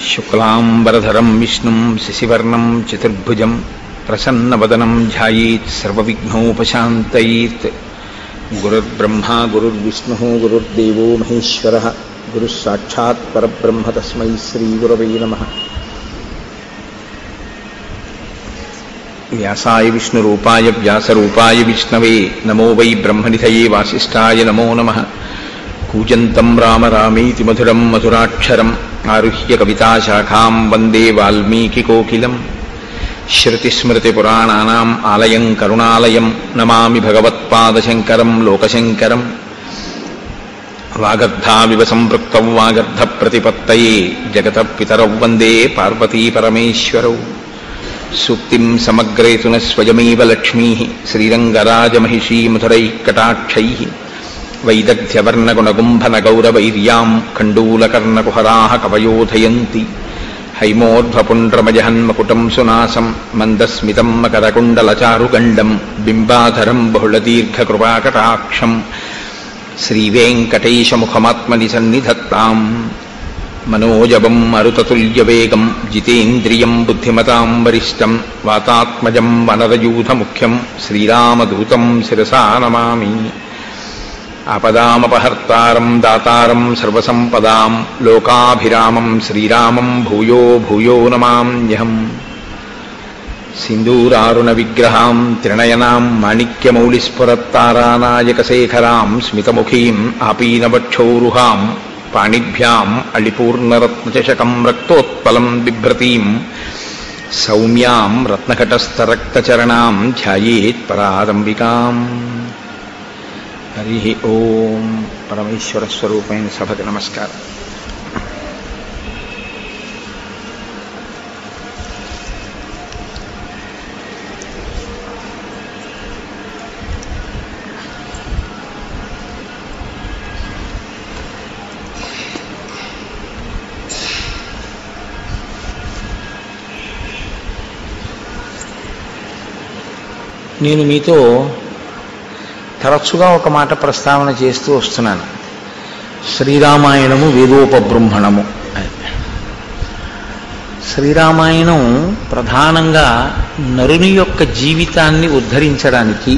శుక్లాంబరధరం విష్ణుం శశివర్ణం చతుర్భుజం ప్రసన్నవదనం ధ్యాయేత్ సర్వవిఘ్నోపశాంతయేత్ గురుర్బ్రహ్మా గురుర్విష్ణుः గురుర్దేవో మహేశ్వరः గురుः సాక్షాత్ పరబ్రహ్మ తస్మై శ్రీగురవై నమः వ్యాసాయ విష్ణురూపాయ వ్యాసరూపాయ విష్ణవే నమో వై బ్రహ్మనిధయే వాసిష్ఠాయ నమో నమః కూజంతం రామ రామేతి మధురం మధురాక్షరం ఆరుహ్య కవితాశాఖాం వందే వాల్మీకికోకిలం శృతిస్మృతిపురాణానాम् ఆలయం కరుణాలయం నమామి భగవత్పాదశంకరం లోకశంకరం వాగర్ధావివ సంపృక్తౌ వాగర్ధప్రతిపత్తయే జగతః పితరౌ వందే పార్వతీపరమేశ్వరౌ సూక్తిం సమగ్రేతున స్వయమేవ లక్ష్మీ శ్రీరంగరాజమహిషీ మధురైः కటాక్షైः వైదగ్ధ్యవర్ణగుణగుంభనగౌరవైర్యాం ఖण्डूलकर्णकुहराः कवयोधयन्ति हैमोर्ध्वपुण्ड्रमजहन्मकुटं सुनासं मन्दस्मितं मकरकुण्डलचारुगण्डं बिम्बाधरं बहुलदीर्घकृपाकटाक्षम् श्रीवेङ्कटेशमुखमात्मनि सन्निधत्ताम् मनोजवम् मरुततुल्यवेगं जितेन्द्रियं बुद्धिमतां वरिष्ठं वातात्मजं वनरयूथमुख्यं श्रीरामदूतं शिरसा नमामि आपदामपहर्तारं दातारं सर्वसम्पदां लोकाभिरामं श्रीरामं भूयो भूयो नमाम्यहम् सिन्दूरारुणविग्रहां त्रिणयनां माणिक्यमौलिस्फुरत्तारानायकशेखरां स्मितमुखीम् आपीनवक्षोरुहां पाणिभ्याम् अळिपूर्णरत्नचषकं रक्तोत्पलं बिभ्रतीं सौम्यां रत्नघटस्थरक्तचरणां ध्यायेत्परादम्बिकाम् హరి ఓం పరమేశ్వర స్వరూపైన సభకి నమస్కారం నేను మీతో తరచుగా ఒక మాట ప్రస్తావన చేస్తూ వస్తున్నాను శ్రీరామాయణము వేదోపబృంహణము శ్రీరామాయణం ప్రధానంగా నరుని యొక్క జీవితాన్ని ఉద్ధరించడానికి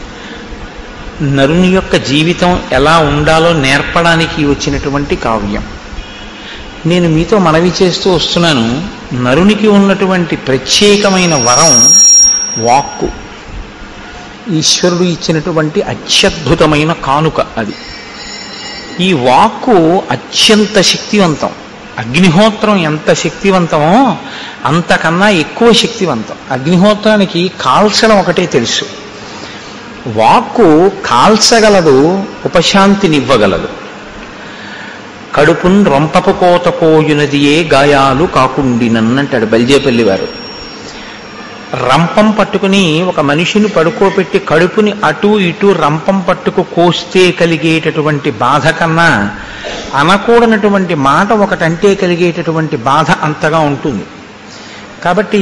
నరుని యొక్క జీవితం ఎలా ఉండాలో నేర్పడానికి వచ్చినటువంటి కావ్యం నేను మీతో మనవి చేస్తూ వస్తున్నాను నరునికి ఉన్నటువంటి ప్రత్యేకమైన వరం వాక్కు ఈశ్వరుడు ఇచ్చినటువంటి అత్యద్భుతమైన కానుక అది ఈ వాక్కు అత్యంత శక్తివంతం అగ్నిహోత్రం ఎంత శక్తివంతమో అంతకన్నా ఎక్కువ శక్తివంతం అగ్నిహోత్రానికి కాల్చడం ఒకటే తెలుసు వాక్కు కాల్చగలదు ఉపశాంతినివ్వగలదు కడుపున్ రొంపపు కోత కోయునదియే గాయాలు కాకుండినన్నంటాడు బల్జేపల్లి వారు రంపం పట్టుకుని ఒక మనిషిని పడుకోబెట్టి కడుపుని అటు ఇటు రంపం పట్టుకు కోస్తే కలిగేటటువంటి బాధ కన్నా అనకూడనటువంటి మాట ఒకటంటే కలిగేటటువంటి బాధ అంతగా ఉంటుంది కాబట్టి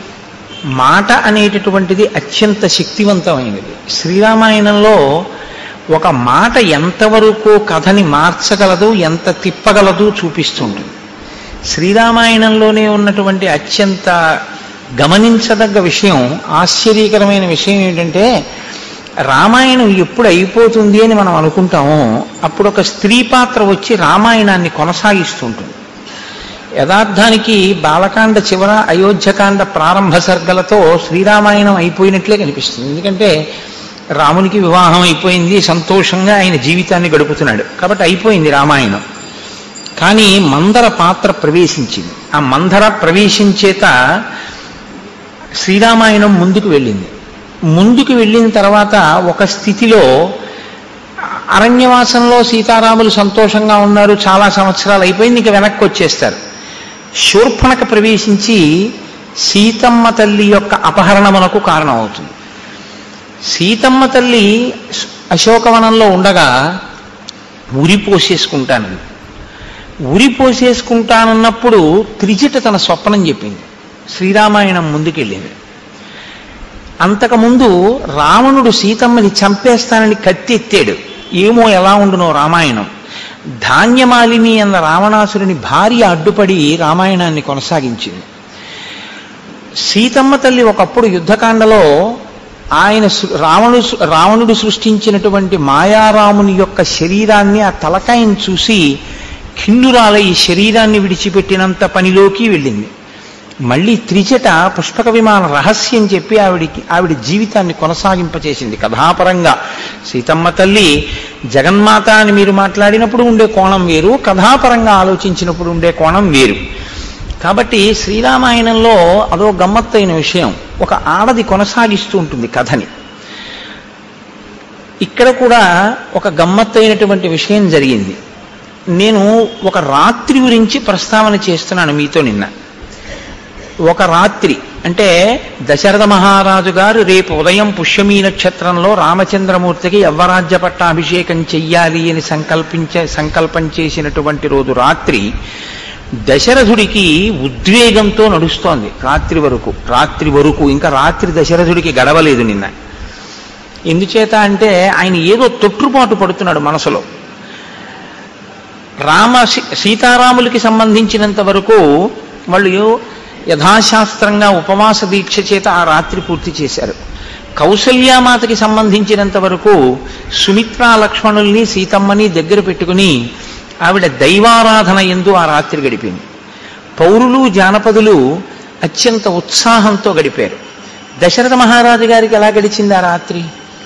మాట అనేటటువంటిది అత్యంత శక్తివంతమైనది శ్రీరామాయణంలో ఒక మాట ఎంతవరకు కథని మార్చగలదు ఎంత తిప్పగలదు చూపిస్తుంటుంది శ్రీరామాయణంలోనే ఉన్నటువంటి అత్యంత గమనించదగ్గ విషయం ఆశ్చర్యకరమైన విషయం ఏంటంటే రామాయణం ఎప్పుడు అయిపోతుంది అని మనం అనుకుంటామో అప్పుడు ఒక స్త్రీ పాత్ర వచ్చి రామాయణాన్ని కొనసాగిస్తుంటుంది యథార్థానికి బాలకాండ చివర అయోధ్యకాండ ప్రారంభ సర్గలతో శ్రీరామాయణం అయిపోయినట్లే కనిపిస్తుంది ఎందుకంటే రామునికి వివాహం అయిపోయింది సంతోషంగా ఆయన జీవితాన్ని గడుపుతున్నాడు కాబట్టి అయిపోయింది రామాయణం కానీ మందర పాత్ర ప్రవేశించింది ఆ మందర ప్రవేశం చేత శ్రీరామాయణం ముందుకు వెళ్ళింది ముందుకు వెళ్ళిన తర్వాత ఒక స్థితిలో అరణ్యవాసంలో సీతారాములు సంతోషంగా ఉన్నారు చాలా సంవత్సరాలు అయిపోయింది ఇంక వెనక్కి వచ్చేస్తారు శూర్పణక ప్రవేశించి సీతమ్మ తల్లి యొక్క అపహరణమునకు కారణమవుతుంది సీతమ్మ తల్లి అశోకవనంలో ఉండగా ఉరి పోసేసుకుంటానండి ఉరి పోసేసుకుంటానన్నప్పుడు త్రిజట తన స్వప్నం చెప్పింది శ్రీరామాయణం ముందుకెళ్ళింది అంతకుముందు రావణుడు సీతమ్మని చంపేస్తానని కత్తి ఎత్తాడు ఏమో ఎలా ఉండునో రామాయణం ధాన్యమాలిని అన్న రావణాసురుని భార్య అడ్డుపడి రామాయణాన్ని కొనసాగించింది సీతమ్మ తల్లి ఒకప్పుడు యుద్ధకాండలో ఆయన సృ- రావణు రావణుడు సృష్టించినటువంటి మాయారాముని యొక్క శరీరాన్ని ఆ తలకాయని చూసి కిన్నురాల ఈ శరీరాన్ని విడిచిపెట్టినంత పనిలోకి వెళ్ళింది మళ్ళీ త్రిచట పుష్పక విమాన రహస్యం చెప్పి ఆవిడికి ఆవిడ జీవితాన్ని కొనసాగింపచేసింది కథాపరంగా సీతమ్మ తల్లి జగన్మాత అని మీరు మాట్లాడినప్పుడు ఉండే కోణం వేరు కథాపరంగా ఆలోచించినప్పుడు ఉండే కోణం వేరు కాబట్టి శ్రీరామాయణంలో అదో గమ్మత్తైన విషయం ఒక ఆడది కొనసాగిస్తూ ఉంటుంది కథని ఇక్కడ కూడా ఒక గమ్మత్తైనటువంటి విషయం జరిగింది నేను ఒక రాత్రి గురించి ప్రస్తావన చేస్తున్నాను మీతో నిన్న ఒక రాత్రి అంటే దశరథ మహారాజు గారు రేపు ఉదయం పుష్యమీ నక్షత్రంలో రామచంద్రమూర్తికి యవ్వరాజ్య పట్టాభిషేకం చెయ్యాలి అని సంకల్పించే సంకల్పం చేసినటువంటి రోజు రాత్రి దశరథుడికి ఉద్వేగంతో నడుస్తోంది రాత్రి వరకు రాత్రి వరకు ఇంకా రాత్రి దశరథుడికి గడవలేదు నిన్న ఎందుచేత అంటే ఆయన ఏదో తొట్టుపాటు పడుతున్నాడు మనసులో రామ సీ- సీతారాములకి సంబంధించినంత వరకు వాళ్ళు యథాశాస్త్రంగా ఉపవాస దీక్ష చేత ఆ రాత్రి పూర్తి చేశారు కౌసల్యామాతకి సంబంధించినంత వరకు సుమిత్రా లక్ష్మణుల్ని సీతమ్మని దగ్గర పెట్టుకుని ఆవిడ దైవారాధన ఎందు ఆ రాత్రి గడిపింది పౌరులు జానపదులు అత్యంత ఉత్సాహంతో గడిపారు దశరథ మహారాజు గారికి ఎలా గడిచింది ఆ రాత్రి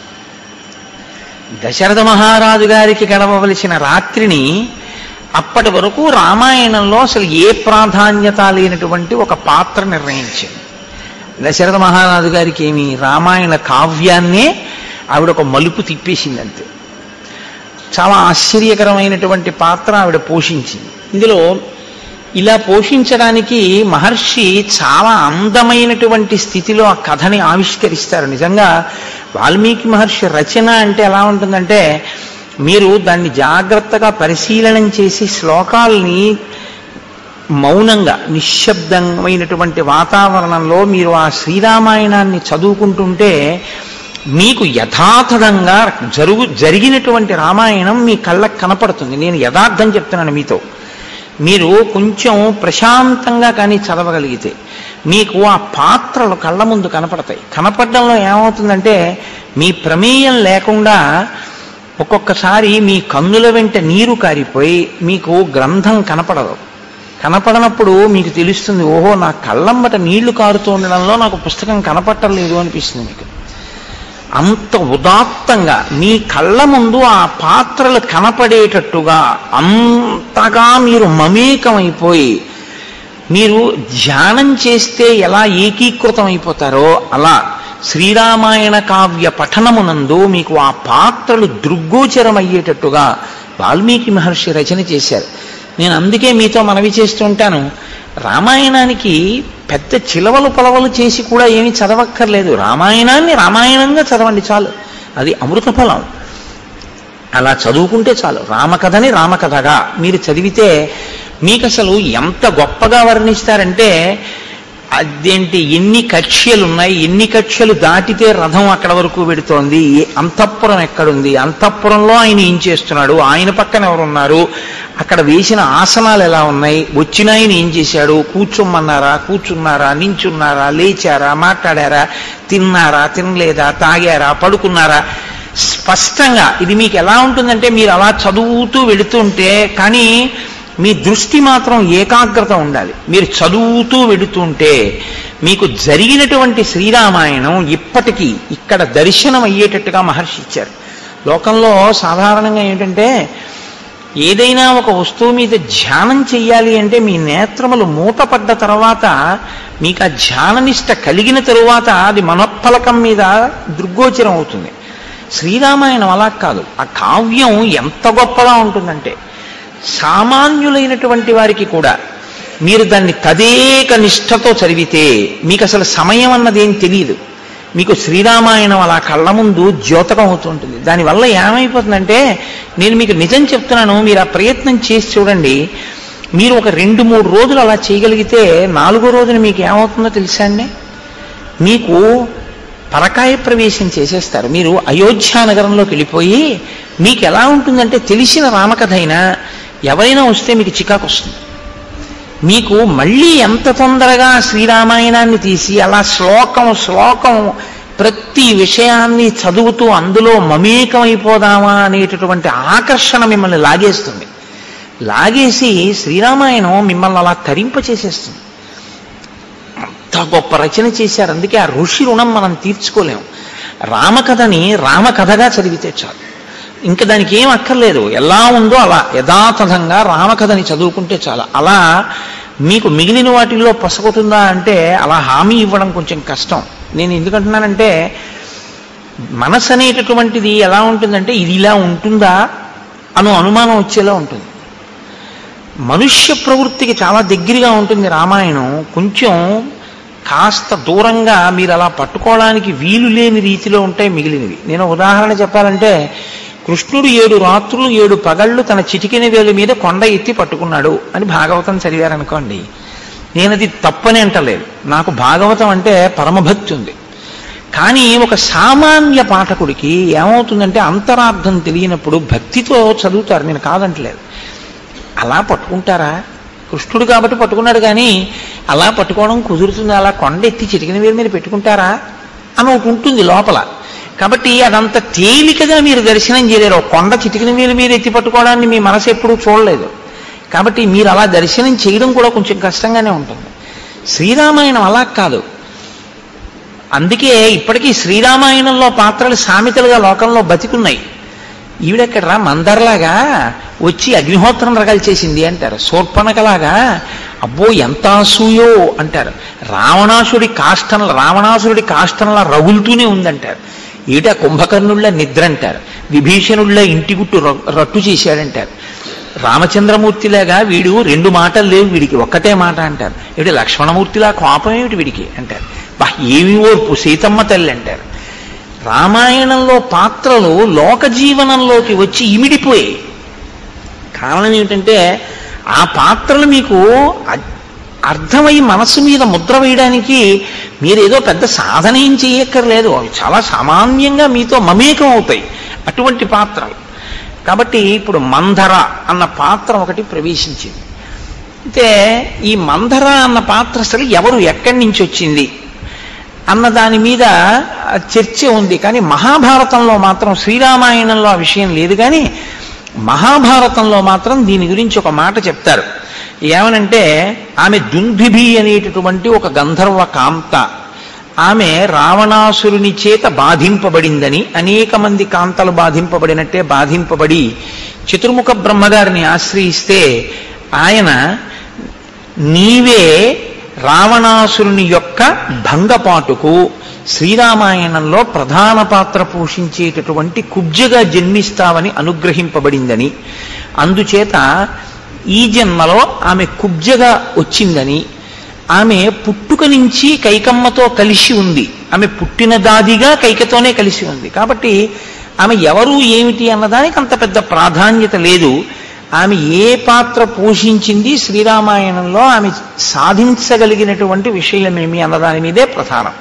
దశరథ మహారాజు గారికి గడవవలసిన రాత్రిని అప్పటి వరకు రామాయణంలో అసలు ఏ ప్రాధాన్యత లేనటువంటి ఒక పాత్ర నిర్ణయించింది దశరథ మహారాజు గారికి ఏమి రామాయణ కావ్యాన్నే ఆవిడ ఒక మలుపు తిప్పేసింది అంతే చాలా ఆశ్చర్యకరమైనటువంటి పాత్ర ఆవిడ పోషించింది ఇందులో ఇలా పోషించడానికి మహర్షి చాలా అందమైనటువంటి స్థితిలో ఆ కథని ఆవిష్కరిస్తారు నిజంగా వాల్మీకి మహర్షి రచన అంటే ఎలా ఉంటుందంటే మీరు దాన్ని జాగ్రత్తగా పరిశీలనం చేసి శ్లోకాల్ని మౌనంగా నిశ్శబ్దమైనటువంటి వాతావరణంలో మీరు ఆ శ్రీరామాయణాన్ని చదువుకుంటుంటే మీకు యథాతథంగా జరుగు జరిగినటువంటి రామాయణం మీ కళ్ళకు కనపడుతుంది నేను యథార్థం చెప్తున్నాను మీతో మీరు కొంచెం ప్రశాంతంగా కానీ చదవగలిగితే మీకు ఆ పాత్రలు కళ్ళ ముందు కనపడతాయి కనపడడంలో ఏమవుతుందంటే మీ ప్రమేయం లేకుండా ఒక్కొక్కసారి మీ కన్నుల వెంట నీరు కారిపోయి మీకు గ్రంథం కనపడదు కనపడనప్పుడు మీకు తెలుస్తుంది ఓహో నా కళ్ళమ్మట నీళ్లు కారుతూ ఉండడంలో నాకు పుస్తకం కనపట్టలేదు అనిపిస్తుంది మీకు అంత ఉదాత్తంగా మీ కళ్ళ ముందు ఆ పాత్రలు కనపడేటట్టుగా అంతగా మీరు మమేకమైపోయి మీరు ధ్యానం చేస్తే ఎలా ఏకీకృతం అయిపోతారో అలా శ్రీరామాయణ కావ్య పఠనమునందు మీకు ఆ పాత్రలు దృగ్గోచరమయ్యేటట్టుగా వాల్మీకి మహర్షి రచన చేశారు నేను అందుకే మీతో మనవి చేస్తుంటాను రామాయణానికి పెద్ద చిలవలు పొలవలు చేసి కూడా ఏమీ చదవక్కర్లేదు రామాయణాన్ని రామాయణంగా చదవండి చాలు అది అమృత ఫలం అలా చదువుకుంటే చాలు రామకథని రామకథగా మీరు చదివితే మీకు అసలు ఎంత గొప్పగా వర్ణిస్తారంటే అదేంటి ఎన్ని కక్ష్యలు ఉన్నాయి ఎన్ని కక్ష్యలు దాటితే రథం అక్కడ వరకు పెడుతోంది ఏ- అంతఃపురం ఎక్కడుంది అంతఃపురంలో ఆయన ఏం చేస్తున్నాడు ఆయన పక్కన ఎవరున్నారు అక్కడ వేసిన ఆసనాలు ఎలా ఉన్నాయి వచ్చిన ఆయన ఏం చేశాడు కూర్చోమన్నారా కూర్చున్నారా నించున్నారా లేచారా మాట్లాడారా తిన్నారా తినలేదా తాగారా పడుకున్నారా స్పష్టంగా ఇది మీకు ఎలా ఉంటుందంటే మీరు అలా చదువుతూ వెళుతుంటే కానీ మీ దృష్టి మాత్రం ఏకాగ్రత ఉండాలి మీరు చదువుతూ వెడుతుంటే మీకు జరిగినటువంటి శ్రీరామాయణం ఇప్పటికీ ఇక్కడ దర్శనం అయ్యేటట్టుగా మహర్షి ఇచ్చారు లోకంలో సాధారణంగా ఏంటంటే ఏదైనా ఒక వస్తువు మీద ధ్యానం చెయ్యాలి అంటే మీ నేత్రములు మూతపడ్డ తర్వాత మీకు ఆ ధ్యాననిష్ట కలిగిన తరువాత అది మనఃఫలకం మీద దృగ్గోచరం అవుతుంది శ్రీరామాయణం అలా కాదు ఆ కావ్యం ఎంత గొప్పగా ఉంటుందంటే సామాన్యులైనటువంటి వారికి కూడా మీరు దాన్ని తదేక నిష్ఠతో చదివితే మీకు అసలు సమయం అన్నది ఏం తెలియదు మీకు శ్రీరామాయణం అలా కళ్ళ ముందు ద్యోతకం అవుతుంటుంది దానివల్ల ఏమైపోతుందంటే నేను మీకు నిజం చెప్తున్నాను మీరు ఆ ప్రయత్నం చేసి చూడండి మీరు ఒక రెండు మూడు రోజులు అలా చేయగలిగితే నాలుగో రోజున మీకు ఏమవుతుందో తెలుసా అండి మీకు పరకాయ ప్రవేశం చేసేస్తారు మీరు అయోధ్య నగరంలోకి వెళ్ళిపోయి మీకు ఎలా ఉంటుందంటే తెలిసిన రామకథ అయినా ఎవరైనా వస్తే మీకు చికాకు వస్తుంది మీకు మళ్ళీ ఎంత తొందరగా శ్రీరామాయణాన్ని తీసి అలా శ్లోకం శ్లోకం ప్రతి విషయాన్ని చదువుతూ అందులో మమేకమైపోదామా అనేటటువంటి ఆకర్షణ మిమ్మల్ని లాగేస్తుంది లాగేసి శ్రీరామాయణం మిమ్మల్ని అలా తరింపచేసేస్తుంది అంత గొప్ప రచన చేశారు అందుకే ఆ ఋషి రుణం మనం తీర్చుకోలేం రామకథని రామకథగా చదివితే చాలు ఇంకా దానికి ఏం అక్కర్లేదు ఎలా ఉందో అలా యథాతథంగా రామకథని చదువుకుంటే చాలు అలా మీకు మిగిలిన వాటిల్లో పొసగుతుందా అంటే అలా హామీ ఇవ్వడం కొంచెం కష్టం నేను ఎందుకంటున్నానంటే మనసు అనేటటువంటిది ఎలా ఉంటుందంటే ఇది ఇలా ఉంటుందా అను అనుమానం వచ్చేలా ఉంటుంది మనుష్య ప్రవృత్తికి చాలా దగ్గరగా ఉంటుంది రామాయణం కొంచెం కాస్త దూరంగా మీరు అలా పట్టుకోవడానికి వీలు లేని రీతిలో ఉంటాయి మిగిలినవి నేను ఉదాహరణ చెప్పాలంటే కృష్ణుడు ఏడు రాత్రులు ఏడు పగళ్ళు తన చిటికిన వేలు మీద కొండ ఎత్తి పట్టుకున్నాడు అని భాగవతం చదివారనుకోండి నేను అది తప్పని అంటలేదు నాకు భాగవతం అంటే పరమభక్తి ఉంది కానీ ఒక సామాన్య పాఠకుడికి ఏమవుతుందంటే అంతరార్థం తెలియనప్పుడు భక్తితో చదువుతారు నేను కాదంటలేదు అలా పట్టుకుంటారా కృష్ణుడు కాబట్టి పట్టుకున్నాడు కానీ అలా పట్టుకోవడం కుదురుతుంది అలా కొండ ఎత్తి చిటికిన వేరు మీద పెట్టుకుంటారా అని ఒకటి ఉంటుంది లోపల కాబట్టి అదంత తేలికగా మీరు దర్శనం చేయలేరు ఒక కొండ చిటికిన వేలు మీద ఎత్తి పట్టుకోవడాన్ని మీ మనసు ఎప్పుడూ చూడలేదు కాబట్టి మీరు అలా దర్శనం చేయడం కూడా కొంచెం కష్టంగానే ఉంటుంది శ్రీరామాయణం అలా కాదు అందుకే ఇప్పటికీ శ్రీరామాయణంలో పాత్రలు సామెతలుగా లోకంలో బతికున్నాయి ఈవిడెక్కడరా మందర్లాగా వచ్చి అగ్నిహోత్రం రకాలు చేసింది అంటారు శూర్పణకలాగా అబ్బో ఎంత అసూయో అంటారు రావణాసుడి కాష్టం రావణాసురుడి కాష్టంలా రగులుతూనే ఉందంటారు ఈట కుంభకర్ణుళ్ళ నిద్ర అంటారు విభీషణుళ్ళ ఇంటి గుట్టు ర- రట్టు చేశాడంటారు రామచంద్రమూర్తిలాగా వీడు రెండు మాటలు లేవు వీడికి ఒక్కటే మాట అంటారు ఇటు లక్ష్మణమూర్తిలా కోపం ఏమిటి వీడికి అంటారు బా ఏమి ఓర్పు సీతమ్మ తల్లి అంటారు రామాయణంలో పాత్రలు లోక జీవనంలోకి వచ్చి ఇమిడిపోయాయి కారణం ఏమిటంటే ఆ పాత్రలు మీకు అ- అర్థమై మనస్సు మీద ముద్ర వేయడానికి మీరేదో పెద్ద సాధన ఏం చేయక్కర్లేదు అవి చాలా సామాన్యంగా మీతో మమేకం అవుతాయి అటువంటి పాత్రలు కాబట్టి ఇప్పుడు మంధర అన్న పాత్ర ఒకటి ప్రవేశించింది అయితే ఈ మంధర అన్న పాత్ర అసలు ఎవరు ఎక్కడి నుంచి వచ్చింది అన్న దాని మీద చర్చ ఉంది కానీ మహాభారతంలో మాత్రం శ్రీరామాయణంలో ఆ విషయం లేదు కానీ మహాభారతంలో మాత్రం దీని గురించి ఒక మాట చెప్తారు ఏమనంటే ఆమె దుందుభి అనేటటువంటి ఒక గంధర్వ కాంత ఆమె రావణాసురుని చేత బాధింపబడిందని అనేక మంది కాంతలు బాధింపబడినట్టే బాధింపబడి చతుర్ముఖ బ్రహ్మగారిని ఆశ్రయిస్తే ఆయన నీవే రావణాసురుని యొక్క భంగపాటుకు శ్రీరామాయణంలో ప్రధాన పాత్ర పోషించేటటువంటి కుబ్జగా జన్మిస్తావని అనుగ్రహింపబడిందని అందుచేత ఈ జన్మలో ఆమె కుబ్జగా వచ్చిందని ఆమె పుట్టుక నుంచి కైకమ్మతో కలిసి ఉంది ఆమె పుట్టిన దాదిగా కైకతోనే కలిసి ఉంది కాబట్టి ఆమె ఎవరు ఏమిటి అన్నదానికి అంత పెద్ద ప్రాధాన్యత లేదు ఆమె ఏ పాత్ర పోషించింది శ్రీరామాయణంలో ఆమె సాధించగలిగినటువంటి విషయమేమి అన్నదాని మీదే ప్రధానం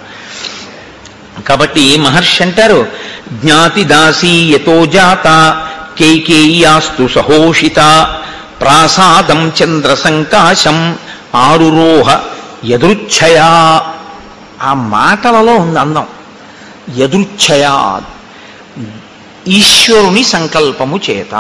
కాబట్టి మహర్షి అంటారు జ్ఞాతి దాసీ యతో జాత కైకేయాస్తు సహోషిత ప్రాసాదం చంద్ర సంకాశం ఆరురోహ యదృచ్ఛయా ఆ మాటలలో ఉంది అందం యదృచ్ఛయా ఈశ్వరుని సంకల్పము చేత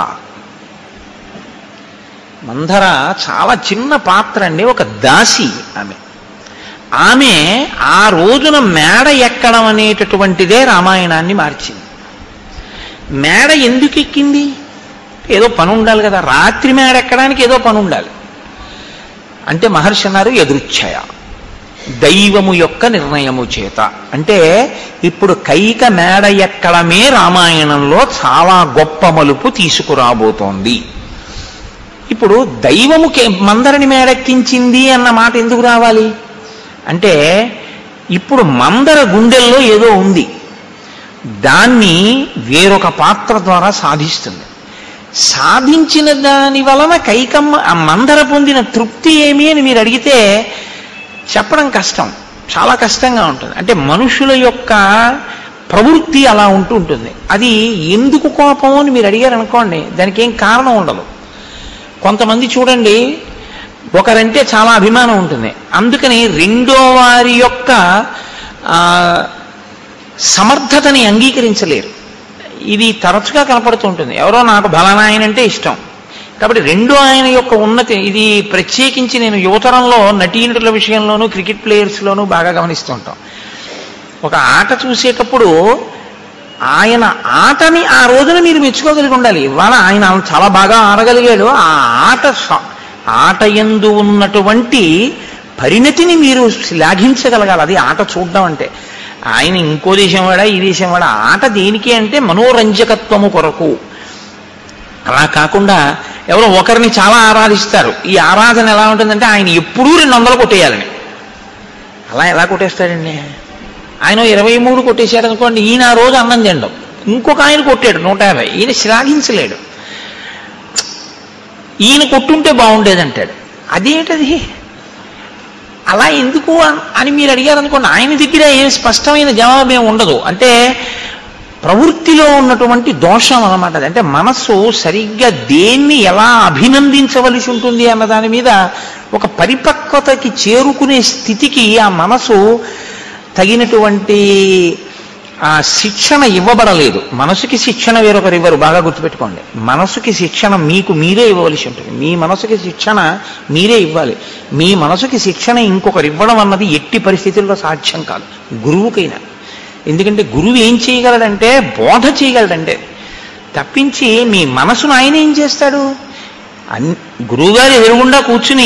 మందర చాలా చిన్న పాత్ర అండి ఒక దాసి ఆమె ఆమె ఆ రోజున మేడ ఎక్కడం అనేటటువంటిదే రామాయణాన్ని మార్చింది మేడ ఎందుకు ఎక్కింది ఏదో పని ఉండాలి కదా రాత్రి మేడ ఎక్కడానికి ఏదో పని ఉండాలి అంటే మహర్షి అన్నారు ఎదురుచ్ఛయ దైవము యొక్క నిర్ణయము చేత అంటే ఇప్పుడు కైక మేడ ఎక్కడమే రామాయణంలో చాలా గొప్ప మలుపు తీసుకురాబోతోంది ఇప్పుడు దైవముకి మందరిని మేడెక్కించింది అన్న మాట ఎందుకు రావాలి అంటే ఇప్పుడు మందర గుండెల్లో ఏదో ఉంది దాన్ని వేరొక పాత్ర ద్వారా సాధిస్తుంది సాధించిన దాని వలన కైకమ్మ ఆ మందర పొందిన తృప్తి ఏమి అని మీరు అడిగితే చెప్పడం కష్టం చాలా కష్టంగా ఉంటుంది అంటే మనుషుల యొక్క ప్రవృత్తి అలా ఉంటూ ఉంటుంది అది ఎందుకు కోపం అని మీరు అడిగారు అనుకోండి దానికి ఏం కారణం ఉండదు కొంతమంది చూడండి ఒకరంటే చాలా అభిమానం ఉంటుంది అందుకని రెండో వారి యొక్క ఆ, సమర్థతని అంగీకరించలేరు ఇది తరచుగా కనపడుతూ ఉంటుంది ఎవరో నాకు బలానా ఆయన అంటే ఇష్టం కాబట్టి రెండో ఆయన యొక్క ఉన్నతి ఇది ప్రత్యేకించి నేను యువతరంలో నటీనటుల విషయంలోనూ క్రికెట్ ప్లేయర్స్లోనూ బాగా గమనిస్తూ ఉంటాం ఒక ఆట చూసేటప్పుడు ఆయన ఆటని ఆ రోజున మీరు మెచ్చుకోగలిగి ఉండాలి ఇవాళ ఆయన చాలా బాగా ఆడగలిగాడు ఆ ఆట స- ఆట ఎందు ఉన్నటువంటి పరిణతిని మీరు శ్లాఘించగలగాలి అది ఆట చూడడం అంటే ఆయన ఇంకో దేశం వాడా ఈ దేశం వాడా ఆట దేనికి అంటే మనోరంజకత్వము కొరకు అలా కాకుండా ఎవరో ఒకరిని చాలా ఆరాధిస్తారు ఈ ఆరాధన ఎలా ఉంటుందంటే ఆయన ఎప్పుడూ రెండు వందలు కొట్టేయాలని అలా ఎలా కొట్టేస్తాడండి ఆయన ఇరవై మూడు కొట్టేశాడు అనుకోండి ఈయన ఆ రోజు అన్నం తినడం ఇంకొక ఆయన కొట్టాడు నూట యాభై ఈయన శ్లాఘించలేడు ఈయన కొట్టుంటే బాగుండేదంటాడు అదేంటది అలా ఎందుకు అన్- అని మీరు అడిగారు అనుకోండి ఆయన దగ్గర ఏం స్పష్టమైన జవాబు ఏమి ఉండదు అంటే ప్రవృత్తిలో ఉన్నటువంటి దోషం అన్నమాట అది అంటే మనస్సు సరిగ్గా దేన్ని ఎలా అభినందించవలసి ఉంటుంది అన్న దాని మీద ఒక పరిపక్వతకి చేరుకునే స్థితికి ఆ మనసు తగినటువంటి ఆ శిక్షణ ఇవ్వబడలేదు మనసుకి శిక్షణ వేరొకరు ఇవ్వరు బాగా గుర్తుపెట్టుకోండి మనసుకి శిక్షణ మీకు మీరే ఇవ్వవలసి ఉంటుంది మీ మనసుకి శిక్షణ మీరే ఇవ్వాలి మీ మనసుకి శిక్షణ ఇంకొకరు ఇవ్వడం అన్నది ఎట్టి పరిస్థితుల్లో సాధ్యం కాదు గురువుకైనా ఎందుకంటే గురువు ఏం చేయగలడంటే బోధ చేయగలడంటే తప్పించి మీ మనసును ఆయన ఏం చేస్తాడు అన్ గురువుగారి ఎదురుగుండా కూర్చుని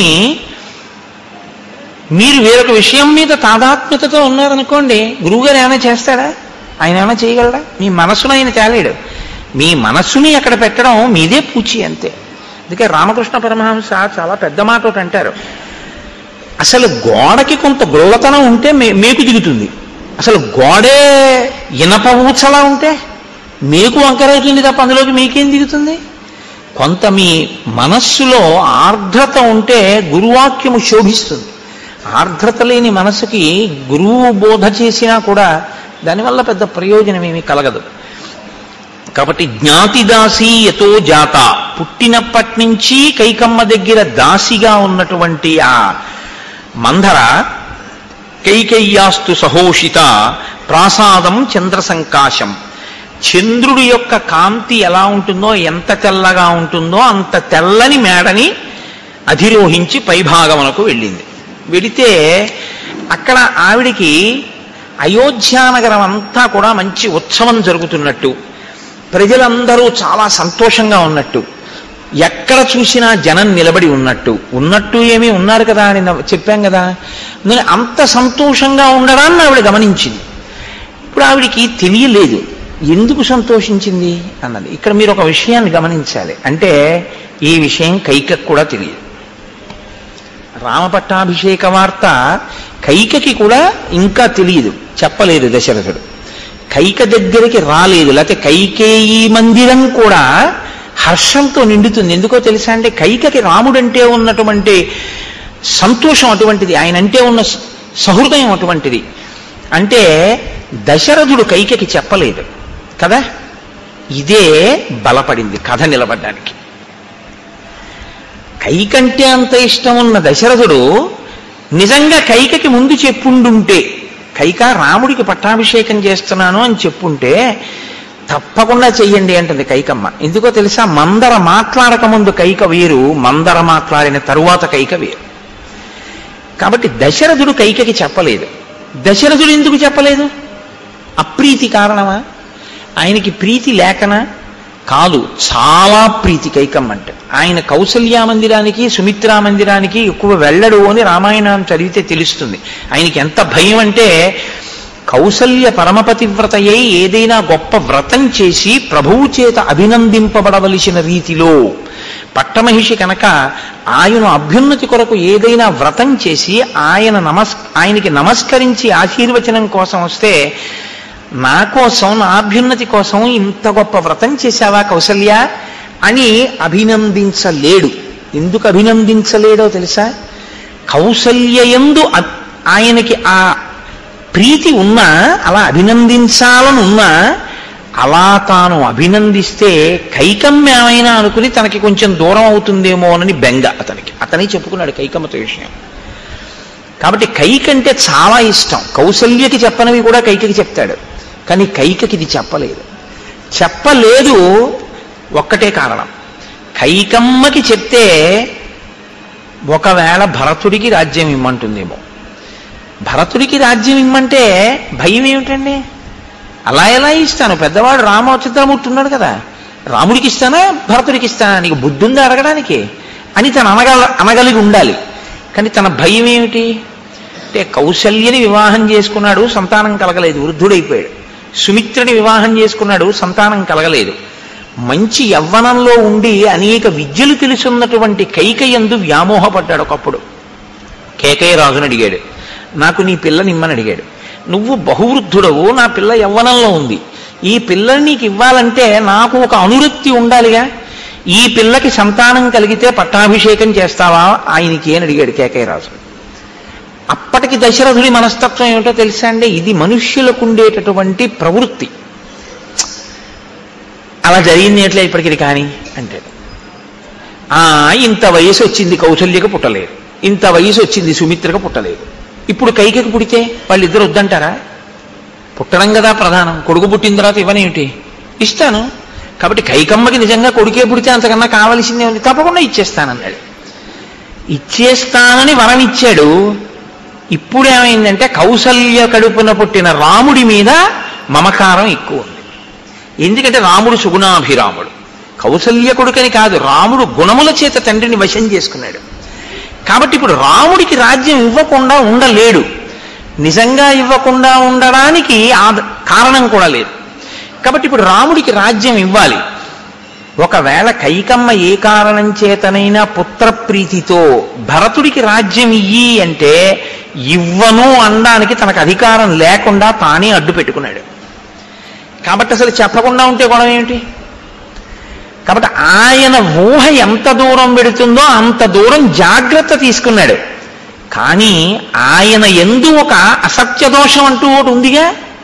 మీరు వేరొక విషయం మీద తాదాత్మ్యతతో ఉన్నారనుకోండి గురువుగారు ఏమైనా చేస్తాడా ఆయన ఏమైనా చేయగలడా మీ మనసును ఆయన తేలేడు మీ మనస్సుని అక్కడ పెట్టడం మీదే పూచి అంతే అందుకే రామకృష్ణ పరమహంస చాలా పెద్ద మాట ఒకటి అంటారు అసలు గోడకి కొంత గుల్లతనం ఉంటే మే మేకు దిగుతుంది అసలు గోడే ఇనప ఊచలా ఉంటే మేకు వంకరవుతుంది తప్ప అందులోకి మీకేం దిగుతుంది కొంత మీ మనస్సులో ఆర్ద్రత ఉంటే గురువాక్యము శోభిస్తుంది ఆర్ద్రత లేని మనసుకి గురువు బోధ చేసినా కూడా దానివల్ల పెద్ద ప్రయోజనం ఏమీ కలగదు కాబట్టి జ్ఞాతి దాసి యతో జాత పుట్టినప్పటి నుంచి కైకమ్మ దగ్గర దాసిగా ఉన్నటువంటి ఆ మంధర కైకయ్యాస్తు సహోషిత ప్రాసాదం చంద్ర సంకాశం చంద్రుడి యొక్క కాంతి ఎలా ఉంటుందో ఎంత తెల్లగా ఉంటుందో అంత తెల్లని మేడని అధిరోహించి పైభాగమునకు వెళ్ళింది వెళితే అక్కడ ఆవిడికి అయోధ్యానగరం అంతా కూడా మంచి ఉత్సవం జరుగుతున్నట్టు ప్రజలందరూ చాలా సంతోషంగా ఉన్నట్టు ఎక్కడ చూసినా జనం నిలబడి ఉన్నట్టు ఉన్నట్టు ఏమీ ఉన్నారు కదా అని నవ్వు- చెప్పాం కదా అందుకని అంత సంతోషంగా ఉండడాన్ని ఆవిడ గమనించింది ఇప్పుడు ఆవిడికి తెలియలేదు ఎందుకు సంతోషించింది అన్నది ఇక్కడ మీరు ఒక విషయాన్ని గమనించాలి అంటే ఈ విషయం కైకకు కూడా తెలియదు రామపట్టాభిషేక వార్త కైకకి కూడా ఇంకా తెలియదు చెప్పలేదు దశరథుడు కైక దగ్గరికి రాలేదు లేకపోతే కైకేయి మందిరం కూడా హర్షంతో నిండుతుంది ఎందుకో తెలుసా అంటే కైకకి రాముడంటే ఉన్నటువంటి సంతోషం అటువంటిది ఆయన అంటే ఉన్న స- సహృదయం అటువంటిది అంటే దశరథుడు కైకకి చెప్పలేదు కదా ఇదే బలపడింది కథ నిలబడ్డానికి కైకంటే అంత ఇష్టం ఉన్న దశరథుడు నిజంగా కైకకి ముందు చెప్పుండుంటే కైక రాముడికి పట్టాభిషేకం చేస్తున్నాను అని చెప్పుంటే తప్పకుండా చెయ్యండి అంటుంది కైకమ్మ ఎందుకో తెలుసా మందర మాట్లాడక ముందు కైక వేరు మందర మాట్లాడిన తరువాత కైక వేరు కాబట్టి దశరథుడు కైకకి చెప్పలేదు దశరథుడు ఎందుకు చెప్పలేదు అప్రీతి కారణమా ఆయనకి ప్రీతి లేకనా కాదు చాలా ప్రీతి కైకమ్మ అంటే ఆయన కౌసల్యా మందిరానికి సుమిత్రా మందిరానికి ఎక్కువ వెళ్ళడు అని రామాయణం చదివితే తెలుస్తుంది ఆయనకి ఎంత భయం అంటే కౌసల్య పరమపతివ్రతయై ఏదైనా గొప్ప వ్రతం చేసి ప్రభువు చేత అభినందింపబడవలసిన రీతిలో పట్టమహిషి కనుక ఆయన అభ్యున్నతి కొరకు ఏదైనా వ్రతం చేసి ఆయన నమస్ ఆయనకి నమస్కరించి ఆశీర్వచనం కోసం వస్తే నా కోసం నా అభ్యున్నతి కోసం ఇంత గొప్ప వ్రతం చేశావా కౌసల్య అని అభినందించలేడు ఎందుకు అభినందించలేడో తెలుసా కౌసల్యయందు అ- ఆయనకి ఆ ప్రీతి ఉన్నా అలా అభినందించాలని ఉన్నా అలా తాను అభినందిస్తే కైకమ్మ ఏమైనా అనుకుని తనకి కొంచెం దూరం అవుతుందేమో అని బెంగ అతనికి అతనే చెప్పుకున్నాడు కైకమ్మతో విషయం కాబట్టి కైకంటే చాలా ఇష్టం కౌసల్యకి చెప్పనివి కూడా కైకకి చెప్తాడు కానీ కైకకి ఇది చెప్పలేదు చెప్పలేదు ఒక్కటే కారణం కైకమ్మకి చెప్తే ఒకవేళ భరతుడికి రాజ్యం ఇమ్మంటుందేమో భరతుడికి రాజ్యం ఇమ్మంటే భయం ఏమిటండి అలా ఎలా ఇస్తాను పెద్దవాడు రామచిత్రమూర్తి ఉన్నాడు కదా రాముడికి ఇస్తానా భరతుడికి ఇస్తానా నీకు బుద్ధి ఉందా అడగడానికి అని తను అనగల అనగలిగి ఉండాలి కానీ తన భయం ఏమిటి అంటే కౌశల్యని వివాహం చేసుకున్నాడు సంతానం కలగలేదు వృద్ధుడైపోయాడు సుమిత్రని వివాహం చేసుకున్నాడు సంతానం కలగలేదు మంచి యవ్వనంలో ఉండి అనేక విద్యలు తెలుసున్నటువంటి కైకయందు వ్యామోహపడ్డాడు ఒకప్పుడు కేకయ్య రాజుని అడిగాడు నాకు నీ పిల్లని ఇమ్మని అడిగాడు నువ్వు బహువృద్ధుడవు నా పిల్ల యవ్వనంలో ఉంది ఈ పిల్లని నీకు ఇవ్వాలంటే నాకు ఒక అనురక్తి ఉండాలిగా ఈ పిల్లకి సంతానం కలిగితే పట్టాభిషేకం చేస్తావా ఆయనకి అని అడిగాడు కేకయ్య రాజు అప్పటికి దశరథుడి మనస్తత్వం ఏమిటో తెలుసా అండి ఇది మనుష్యులకు ఉండేటటువంటి ప్రవృత్తి అలా జరిగింది ఎట్లా ఇప్పటికి కానీ అంటే ఆ ఇంత వయసు వచ్చింది కౌశల్యకు పుట్టలేదు ఇంత వయసు వచ్చింది సుమిత్రకు పుట్టలేదు ఇప్పుడు కైకకు పుడితే వాళ్ళిద్దరు వద్దంటారా పుట్టడం కదా ప్రధానం కొడుకు పుట్టిన తర్వాత ఇవ్వనేమిటి ఇస్తాను కాబట్టి కైకమ్మకి నిజంగా కొడుకే పుడితే అంతకన్నా కావలసిందే ఉంది తప్పకుండా ఇచ్చేస్తానన్నాడు ఇచ్చేస్తానని వరం ఇచ్చాడు ఇప్పుడు ఏమైందంటే కౌసల్య కడుపున పుట్టిన రాముడి మీద మమకారం ఎక్కువ ఉంది ఎందుకంటే రాముడు సుగుణాభిరాముడు కౌసల్య కొడుకని కాదు రాముడు గుణముల చేత తండ్రిని వశం చేసుకున్నాడు కాబట్టి ఇప్పుడు రాముడికి రాజ్యం ఇవ్వకుండా ఉండలేడు నిజంగా ఇవ్వకుండా ఉండడానికి ఆ కారణం కూడా లేదు కాబట్టి ఇప్పుడు రాముడికి రాజ్యం ఇవ్వాలి ఒకవేళ కైకమ్మ ఏ కారణం చేతనైనా పుత్రప్రీతితో భరతుడికి రాజ్యం ఇయ్యి అంటే ఇవ్వను అనడానికి తనకు అధికారం లేకుండా తానే అడ్డు పెట్టుకున్నాడు కాబట్టి అసలు చెప్పకుండా ఉంటే గొడవ ఏమిటి కాబట్టి ఆయన ఊహ ఎంత దూరం పెడుతుందో అంత దూరం జాగ్రత్త తీసుకున్నాడు కానీ ఆయన ఎందు ఒక అసత్య దోషం అంటూ ఒకటి ఉందిగా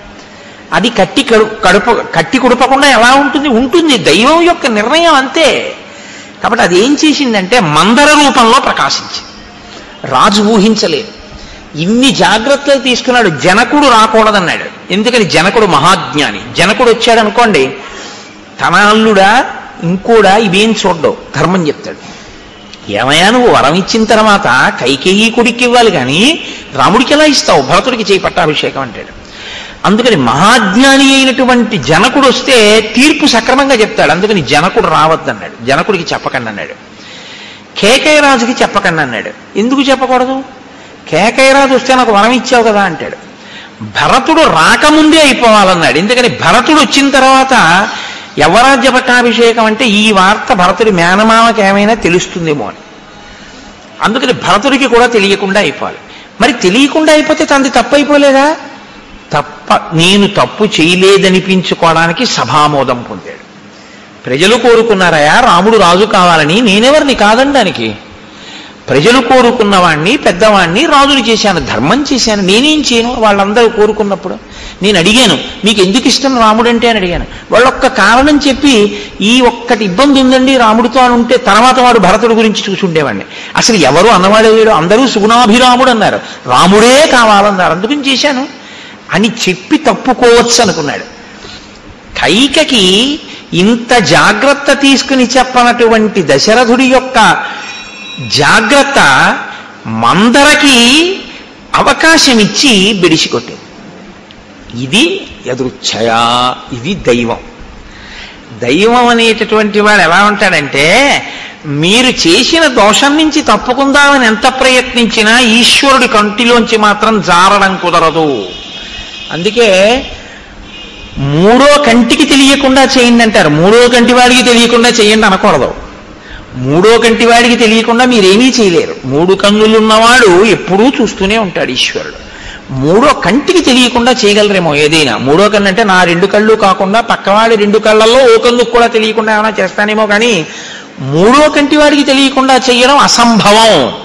అది కట్టి కడు కడుప కట్టి కుడపకుండా ఎలా ఉంటుంది ఉంటుంది దైవం యొక్క నిర్ణయం అంతే కాబట్టి అది ఏం చేసిందంటే మందర రూపంలో ప్రకాశించింది రాజు ఊహించలేదు ఇన్ని జాగ్రత్తలు తీసుకున్నాడు జనకుడు రాకూడదన్నాడు ఎందుకని జనకుడు మహాజ్ఞాని జనకుడు వచ్చాడు అనుకోండి తన అల్లుడా ఇంకోడా ఇవేం చూడ్డవు ధర్మం చెప్తాడు ఏమయ్యా నువ్వు వరం ఇచ్చిన తర్వాత కైకేయి కొడుక్కి ఇవ్వాలి కానీ రాముడికి ఎలా ఇస్తావు భరతుడికి చేయి పట్టాభిషేకం అంటాడు అందుకని మహాజ్ఞాని అయినటువంటి జనకుడు వస్తే తీర్పు సక్రమంగా చెప్తాడు అందుకని జనకుడు రావద్దన్నాడు జనకుడికి చెప్పకండి అన్నాడు కేకయరాజుకి చెప్పకండి అన్నాడు ఎందుకు చెప్పకూడదు కేకయరాజు వస్తే నాకు వరం ఇచ్చావు కదా అంటాడు భరతుడు రాకముందే అయిపోవాలన్నాడు ఎందుకని భరతుడు వచ్చిన తర్వాత యవరాజ్య పట్టాభిషేకం అంటే ఈ వార్త భరతుడి మేనమామకి ఏమైనా తెలుస్తుందేమో అని అందుకని భరతుడికి కూడా తెలియకుండా అయిపోవాలి మరి తెలియకుండా అయిపోతే తనది తప్పు అయిపోలేదా తప్ప నేను తప్పు చేయలేదనిపించుకోవడానికి సభామోదం పొందాడు ప్రజలు కోరుకున్నారయా రాముడు రాజు కావాలని నేనెవరిని కాదనడానికి ప్రజలు కోరుకున్నవాణ్ణి పెద్దవాణ్ణి రాజుని చేశాను ధర్మం చేశాను నేనేం చేయను వాళ్ళందరూ కోరుకున్నప్పుడు నేను అడిగాను మీకు ఎందుకు ఇష్టం రాముడంటే అని అడిగాను వాళ్ళొక్క కారణం చెప్పి ఈ ఒక్కటి ఇబ్బంది ఉందండి రాముడితో అని ఉంటే తర్వాత వాడు భరతుడి గురించి చూసి ఉండేవాడిని అసలు ఎవరు అన్నవాడే లేడు అందరూ సుగుణాభిరాముడు అన్నారు రాముడే కావాలన్నారు అందుకని చేశాను అని చెప్పి తప్పుకోవచ్చు అనుకున్నాడు కైకకి ఇంత జాగ్రత్త తీసుకుని చెప్పనటువంటి దశరథుడి యొక్క జాగ్రత్త మందరకి అవకాశం ఇచ్చి బెడిసికొట్టింది ఇది ఎదురుచ్ఛయా ఇది దైవం దైవం అనేటటువంటి వాడు ఎలా ఉంటాడంటే మీరు చేసిన దోషం నుంచి తప్పుకుందామని ఎంత ప్రయత్నించినా ఈశ్వరుడి కంటిలోంచి మాత్రం జారడం కుదరదు అందుకే మూడో కంటికి తెలియకుండా చేయండి అంటారు మూడో కంటి వాడికి తెలియకుండా చేయండి అనకూడదు మూడో కంటి వాడికి తెలియకుండా మీరేమీ చేయలేరు మూడు కన్నులు ఉన్నవాడు ఎప్పుడూ చూస్తూనే ఉంటాడు ఈశ్వరుడు మూడో కంటికి తెలియకుండా చేయగలరేమో ఏదైనా మూడో కన్ను అంటే నా రెండు కళ్ళు కాకుండా పక్కవాడి రెండు కళ్ళల్లో ఓ కన్నుకు కూడా తెలియకుండా ఏమైనా చేస్తానేమో కానీ మూడో కంటి వాడికి తెలియకుండా చేయడం అసంభవం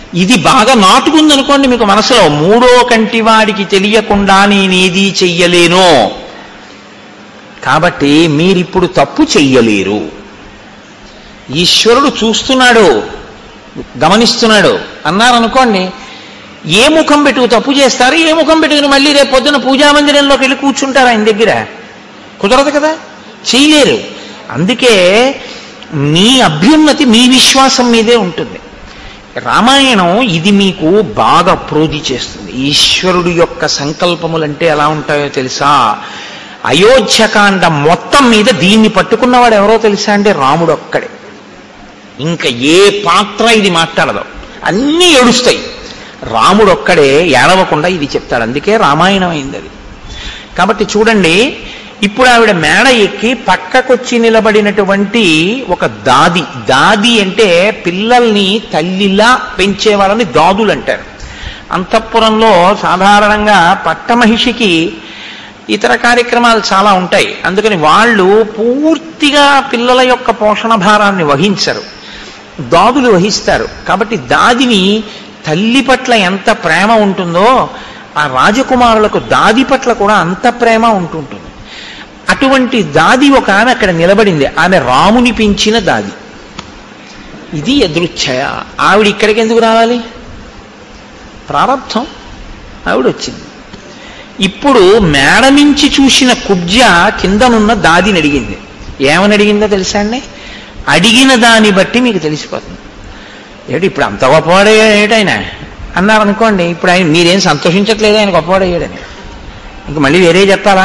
ఇది బాగా నాటుకుందనుకోండి మీకు మనసులో మూడో కంటి వాడికి తెలియకుండా నేనేది చెయ్యలేను కాబట్టి మీరిప్పుడు తప్పు చెయ్యలేరు ఈశ్వరుడు చూస్తున్నాడు గమనిస్తున్నాడు అన్నారనుకోండి ఏ ముఖం పెట్టుకు తప్పు చేస్తారు ఏ ముఖం పెట్టుకుని మళ్ళీ రేపు పొద్దున పూజా మందిరంలోకి వెళ్ళి కూర్చుంటారు ఆయన దగ్గర కుదరదు కదా చేయలేరు అందుకే మీ అభ్యున్నతి మీ విశ్వాసం మీదే ఉంటుంది రామాయణం ఇది మీకు బాగా ప్రోధి చేస్తుంది ఈశ్వరుడు యొక్క సంకల్పములంటే ఎలా ఉంటాయో తెలుసా అయోధ్యకాండ మొత్తం మీద దీన్ని పట్టుకున్నవాడు ఎవరో తెలుసా అంటే రాముడు ఒక్కడే ఇంకా ఏ పాత్ర ఇది మాట్లాడదు అన్నీ ఏడుస్తాయి రాముడు ఒక్కడే ఏడవకుండా ఇది చెప్తాడు అందుకే రామాయణం అయింది అది కాబట్టి చూడండి ఇప్పుడు ఆవిడ మేడ ఎక్కి పక్కకొచ్చి నిలబడినటువంటి ఒక దాది దాది అంటే పిల్లల్ని తల్లిలా పెంచే వాళ్ళని దాదులు అంటారు అంతఃపురంలో సాధారణంగా పట్టమహిషికి ఇతర కార్యక్రమాలు చాలా ఉంటాయి అందుకని వాళ్ళు పూర్తిగా పిల్లల యొక్క పోషణ భారాన్ని వహించరు దాదులు వహిస్తారు కాబట్టి దాదిని తల్లి పట్ల ఎంత ప్రేమ ఉంటుందో ఆ రాజకుమారులకు దాది పట్ల కూడా అంత ప్రేమ ఉంటుంటుంది అటువంటి దాది ఒక ఆమె అక్కడ నిలబడింది ఆమె రాముని పెంచిన దాది ఇది ఎదృచ్ఛయ ఆవిడ ఇక్కడికి ఎందుకు రావాలి ప్రారంభం ఆవిడ వచ్చింది ఇప్పుడు మేడ నుంచి చూసిన కుబ్జ కిందనున్న దాదిని అడిగింది ఏమని అడిగిందో తెలుసా అండి అడిగిన దాన్ని బట్టి మీకు తెలిసిపోతుంది ఏమిటి ఇప్పుడు అంత గొప్పవాడయ్యాడు ఏటైనా అన్నారు అనుకోండి ఇప్పుడు ఆయన మీరేం సంతోషించట్లేదు ఆయన గొప్పవాడయ్యాడని ఇంక మళ్ళీ వేరే చెప్తారా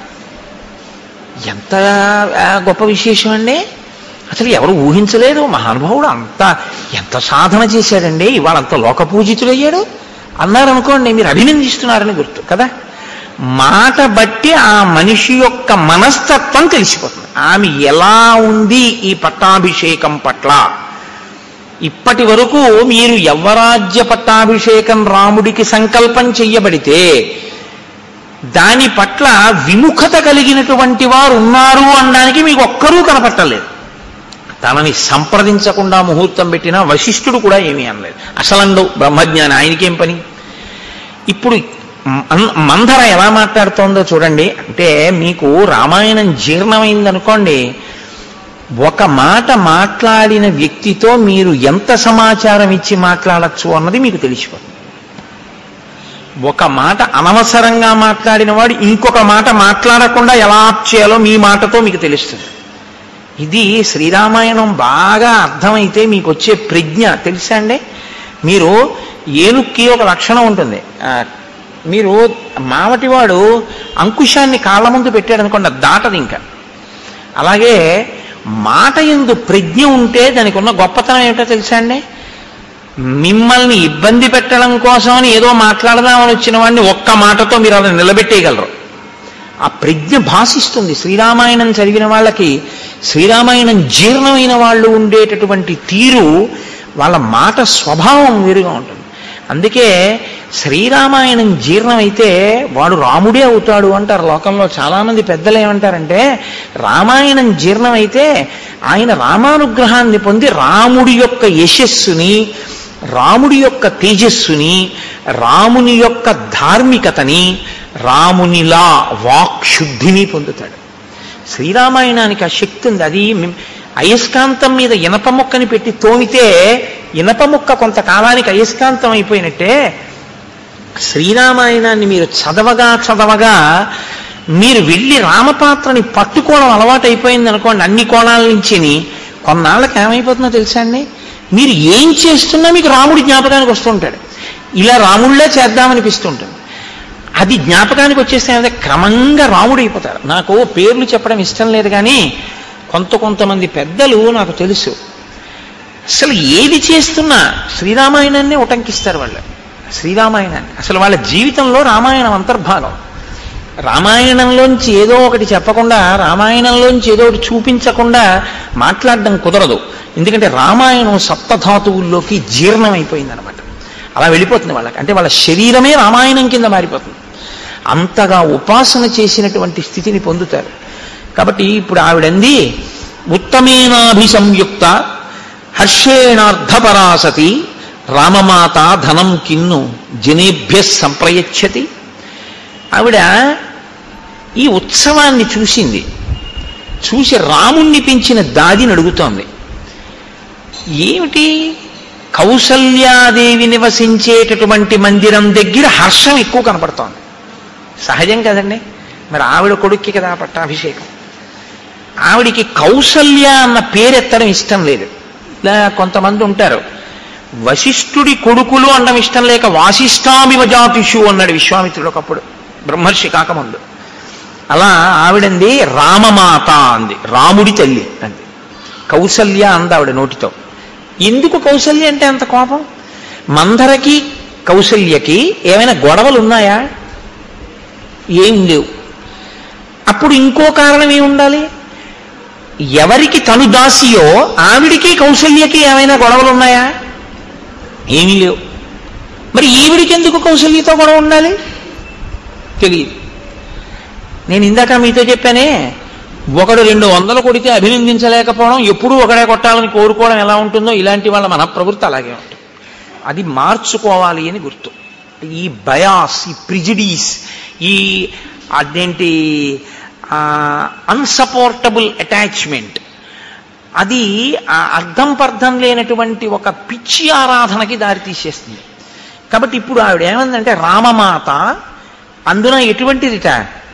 ఎంత ఆ, గొప్ప విశేషం అండి అసలు ఎవరు ఊహించలేదు మహానుభావుడు అంత ఎంత సాధన చేశాడండి ఇవాళ అంత లోక పూజితుడయ్యాడు అన్నారనుకోండి మీరు అభినందిస్తున్నారని గుర్తు కదా మాట బట్టి ఆ మనిషి యొక్క మనస్తత్వం తెలిసిపోతుంది ఆమె ఎలా ఉంది ఈ పట్టాభిషేకం పట్ల ఇప్పటి వరకు మీరు యవ్వరాజ్య పట్టాభిషేకం రాముడికి సంకల్పం చెయ్యబడితే దాని పట్ల విముఖత కలిగినటువంటి వారు ఉన్నారు అనడానికి మీకు ఒక్కరూ కనపట్టలేదు తనని సంప్రదించకుండా ముహూర్తం పెట్టిన వశిష్ఠుడు కూడా ఏమీ అనలేదు అసలండు బ్రహ్మజ్ఞాని ఆయనకేం పని ఇప్పుడు మం- మందర ఎలా మాట్లాడుతోందో చూడండి అంటే మీకు రామాయణం జీర్ణమైందనుకోండి ఒక మాట మాట్లాడిన వ్యక్తితో మీరు ఎంత సమాచారం ఇచ్చి మాట్లాడచ్చు అన్నది మీకు తెలిసిపోతుంది ఒక మాట అనవసరంగా మాట్లాడిన వాడు ఇంకొక మాట మాట్లాడకుండా ఎలా ఆప్ చేయాలో మీ మాటతో మీకు తెలుస్తుంది ఇది శ్రీరామాయణం బాగా అర్థమైతే మీకు వచ్చే ప్రజ్ఞ తెలుసా అండి మీరు ఏనుక్కి ఒక లక్షణం ఉంటుంది ఆ, మీరు మావటివాడు అంకుశాన్ని కాళ్ళ ముందు పెట్టాడు అనుకోండి అది దాటది ఇంకా అలాగే మాట ఎందు ప్రజ్ఞ ఉంటే దానికి ఉన్న గొప్పతనం ఏమిటో తెలుసా అండి మిమ్మల్ని ఇబ్బంది పెట్టడం కోసమని ఏదో మాట్లాడదామని వచ్చిన వాడిని ఒక్క మాటతో మీరు అలా నిలబెట్టేయగలరు ఆ ప్రజ్ఞ భాషిస్తుంది శ్రీరామాయణం చదివిన వాళ్ళకి శ్రీరామాయణం జీర్ణమైన వాళ్ళు ఉండేటటువంటి తీరు వాళ్ళ మాట స్వభావం వేరుగా ఉంటుంది అందుకే శ్రీరామాయణం జీర్ణమైతే వాడు రాముడే అవుతాడు అంటారు లోకంలో చాలామంది పెద్దలు ఏమంటారంటే రామాయణం జీర్ణమైతే ఆయన రామానుగ్రహాన్ని పొంది రాముడి యొక్క యశస్సుని రాముడి యొక్క తేజస్సుని రాముని యొక్క ధార్మికతని రామునిలా వాక్శుద్ధిని పొందుతాడు శ్రీరామాయణానికి ఆ శక్తి ఉంది అది మిమ్- అయస్కాంతం మీద ఇనప ముక్కని పెట్టి తోమితే ఇనప ముక్క కొంతకాలానికి అయస్కాంతం అయిపోయినట్టే శ్రీరామాయణాన్ని మీరు చదవగా చదవగా మీరు వెళ్ళి రామపాత్రని పట్టుకోవడం అలవాటు అయిపోయింది అనుకోండి అన్ని కోణాల నుంచి కొన్నాళ్ళకి ఏమైపోతుందో తెలుసా అండి మీరు ఏం చేస్తున్నా మీకు రాముడి జ్ఞాపకానికి వస్తుంటాడు ఇలా రాముళ్ళే చేద్దామనిపిస్తుంటుంది అది జ్ఞాపకానికి వచ్చేస్తే ఏమంటే క్రమంగా రాముడు అయిపోతారు నాకు పేర్లు చెప్పడం ఇష్టం లేదు కానీ కొంత కొంతమంది పెద్దలు నాకు తెలుసు అసలు ఏది చేస్తున్నా శ్రీరామాయణాన్ని ఉటంకిస్తారు వాళ్ళు శ్రీరామాయణాన్ని అసలు వాళ్ళ జీవితంలో రామాయణం అంతర్భాగం రామాయణంలోంచి ఏదో ఒకటి చెప్పకుండా రామాయణంలోంచి ఏదో ఒకటి చూపించకుండా మాట్లాడడం కుదరదు ఎందుకంటే రామాయణం సప్తధాతువుల్లోకి జీర్ణమైపోయిందనమాట అలా వెళ్ళిపోతుంది వాళ్ళకి అంటే వాళ్ళ శరీరమే రామాయణం కింద మారిపోతుంది అంతగా ఉపాసన చేసినటువంటి స్థితిని పొందుతారు కాబట్టి ఇప్పుడు ఆవిడంది ఉత్తమేనాభిసంయుక్త హర్షేణార్థపరాసతి రామమాత ధనం కిన్ను జనేభ్య సంప్రయచ్చతి ఆవిడ ఈ ఉత్సవాన్ని చూసింది చూసి రాముణ్ణి పెంచిన దాదిని అడుగుతోంది ఏమిటి కౌసల్యాదేవి నివసించేటటువంటి మందిరం దగ్గర హర్షం ఎక్కువ కనపడుతోంది సహజం కదండి మరి ఆవిడ కొడుక్కి కదా పట్టాభిషేకం ఆవిడికి కౌసల్య అన్న పేరెత్తడం ఇష్టం లేదు ఇలా కొంతమంది ఉంటారు వశిష్ఠుడి కొడుకులు అనడం ఇష్టం లేక వాసిష్ఠామివ జాతిషు అన్నాడు విశ్వామిత్రుడు ఒకప్పుడు బ్రహ్మర్షి కాకముందు అలా ఆవిడంది రామమాత అంది రాముడి తల్లి అంది కౌసల్య అంది ఆవిడ నోటితో ఎందుకు కౌసల్య అంటే అంత కోపం మందరకి కౌసల్యకి ఏమైనా గొడవలు ఉన్నాయా ఏం లేవు అప్పుడు ఇంకో కారణం ఏమి ఉండాలి ఎవరికి తను దాసియో ఆవిడికి కౌసల్యకి ఏమైనా గొడవలు ఉన్నాయా ఏమీ లేవు మరి ఈవిడికి ఎందుకు కౌసల్యతో గొడవ ఉండాలి తెలియదు నేను ఇందాక మీతో చెప్పానే ఒకడు రెండు వందలు కొడితే అభినందించలేకపోవడం ఎప్పుడూ ఒకడే కొట్టాలని కోరుకోవడం ఎలా ఉంటుందో ఇలాంటి వాళ్ళ మన ప్రవృత్తి అలాగే ఉంటుంది అది మార్చుకోవాలి అని గుర్తు ఈ బయాస్ ఈ ప్రిజిడీస్ ఈ అదేంటి అన్సపోర్టబుల్ అటాచ్మెంట్ అది ఆ అర్థం పర్థం లేనటువంటి ఒక పిచ్చి ఆరాధనకి దారి తీసేస్తుంది కాబట్టి ఇప్పుడు ఆవిడ ఏమందంటే రామమాత అందున ఎటువంటిదిట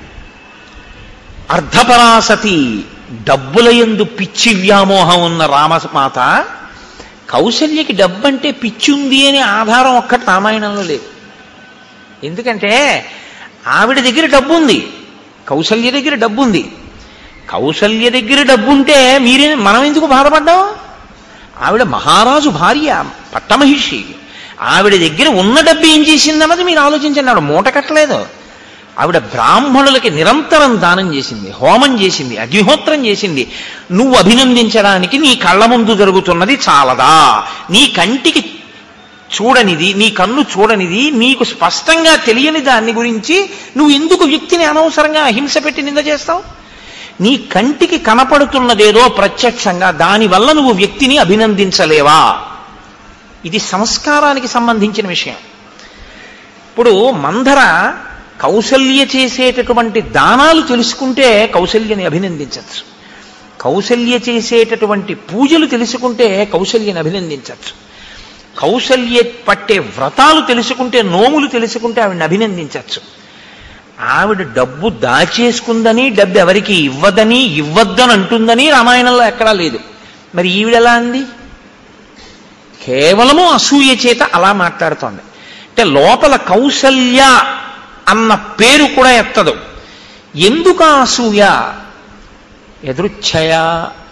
అర్ధపరాసతి డబ్బుల ఎందు పిచ్చి వ్యామోహం ఉన్న రామమాత కౌశల్యకి డబ్బంటే పిచ్చి ఉంది అనే ఆధారం ఒక్కటి రామాయణంలో లేదు ఎందుకంటే ఆవిడ దగ్గర డబ్బు ఉంది కౌశల్య దగ్గర డబ్బు ఉంది కౌశల్య దగ్గర డబ్బుంటే మీరే మనం ఎందుకు బాధపడ్డాం ఆవిడ మహారాజు భార్య పట్టమహిషి ఆవిడ దగ్గర ఉన్న డబ్బు ఏం చేసిందన్నది మీరు ఆలోచించండి ఆవిడ మూట కట్టలేదు ఆవిడ బ్రాహ్మణులకి నిరంతరం దానం చేసింది హోమం చేసింది అగ్నిహోత్రం చేసింది నువ్వు అభినందించడానికి నీ కళ్ళ ముందు జరుగుతున్నది చాలదా నీ కంటికి చూడనిది నీ కన్ను చూడనిది నీకు స్పష్టంగా తెలియని దాన్ని గురించి నువ్వు ఎందుకు వ్యక్తిని అనవసరంగా హింస పెట్టి నింద చేస్తావు నీ కంటికి కనపడుతున్నదేదో ప్రత్యక్షంగా దానివల్ల నువ్వు వ్యక్తిని అభినందించలేవా ఇది సంస్కారానికి సంబంధించిన విషయం ఇప్పుడు మందర కౌసల్య చేసేటటువంటి దానాలు తెలుసుకుంటే కౌసల్యని అభినందించవచ్చు కౌసల్య చేసేటటువంటి పూజలు తెలుసుకుంటే కౌసల్యని అభినందించవచ్చు కౌసల్య పట్టే వ్రతాలు తెలుసుకుంటే నోములు తెలుసుకుంటే ఆవిడని అభినందించవచ్చు ఆవిడ డబ్బు దాచేసుకుందని డబ్బు ఎవరికి ఇవ్వదని ఇవ్వద్దని అంటుందని రామాయణంలో ఎక్కడా లేదు మరి ఈవిడెలా అంది కేవలము అసూయ చేత అలా మాట్లాడుతోంది అంటే లోపల కౌసల్య అన్న పేరు కూడా ఎత్తదు ఎందుకు ఆ అసూయ ఎదృచ్ఛయ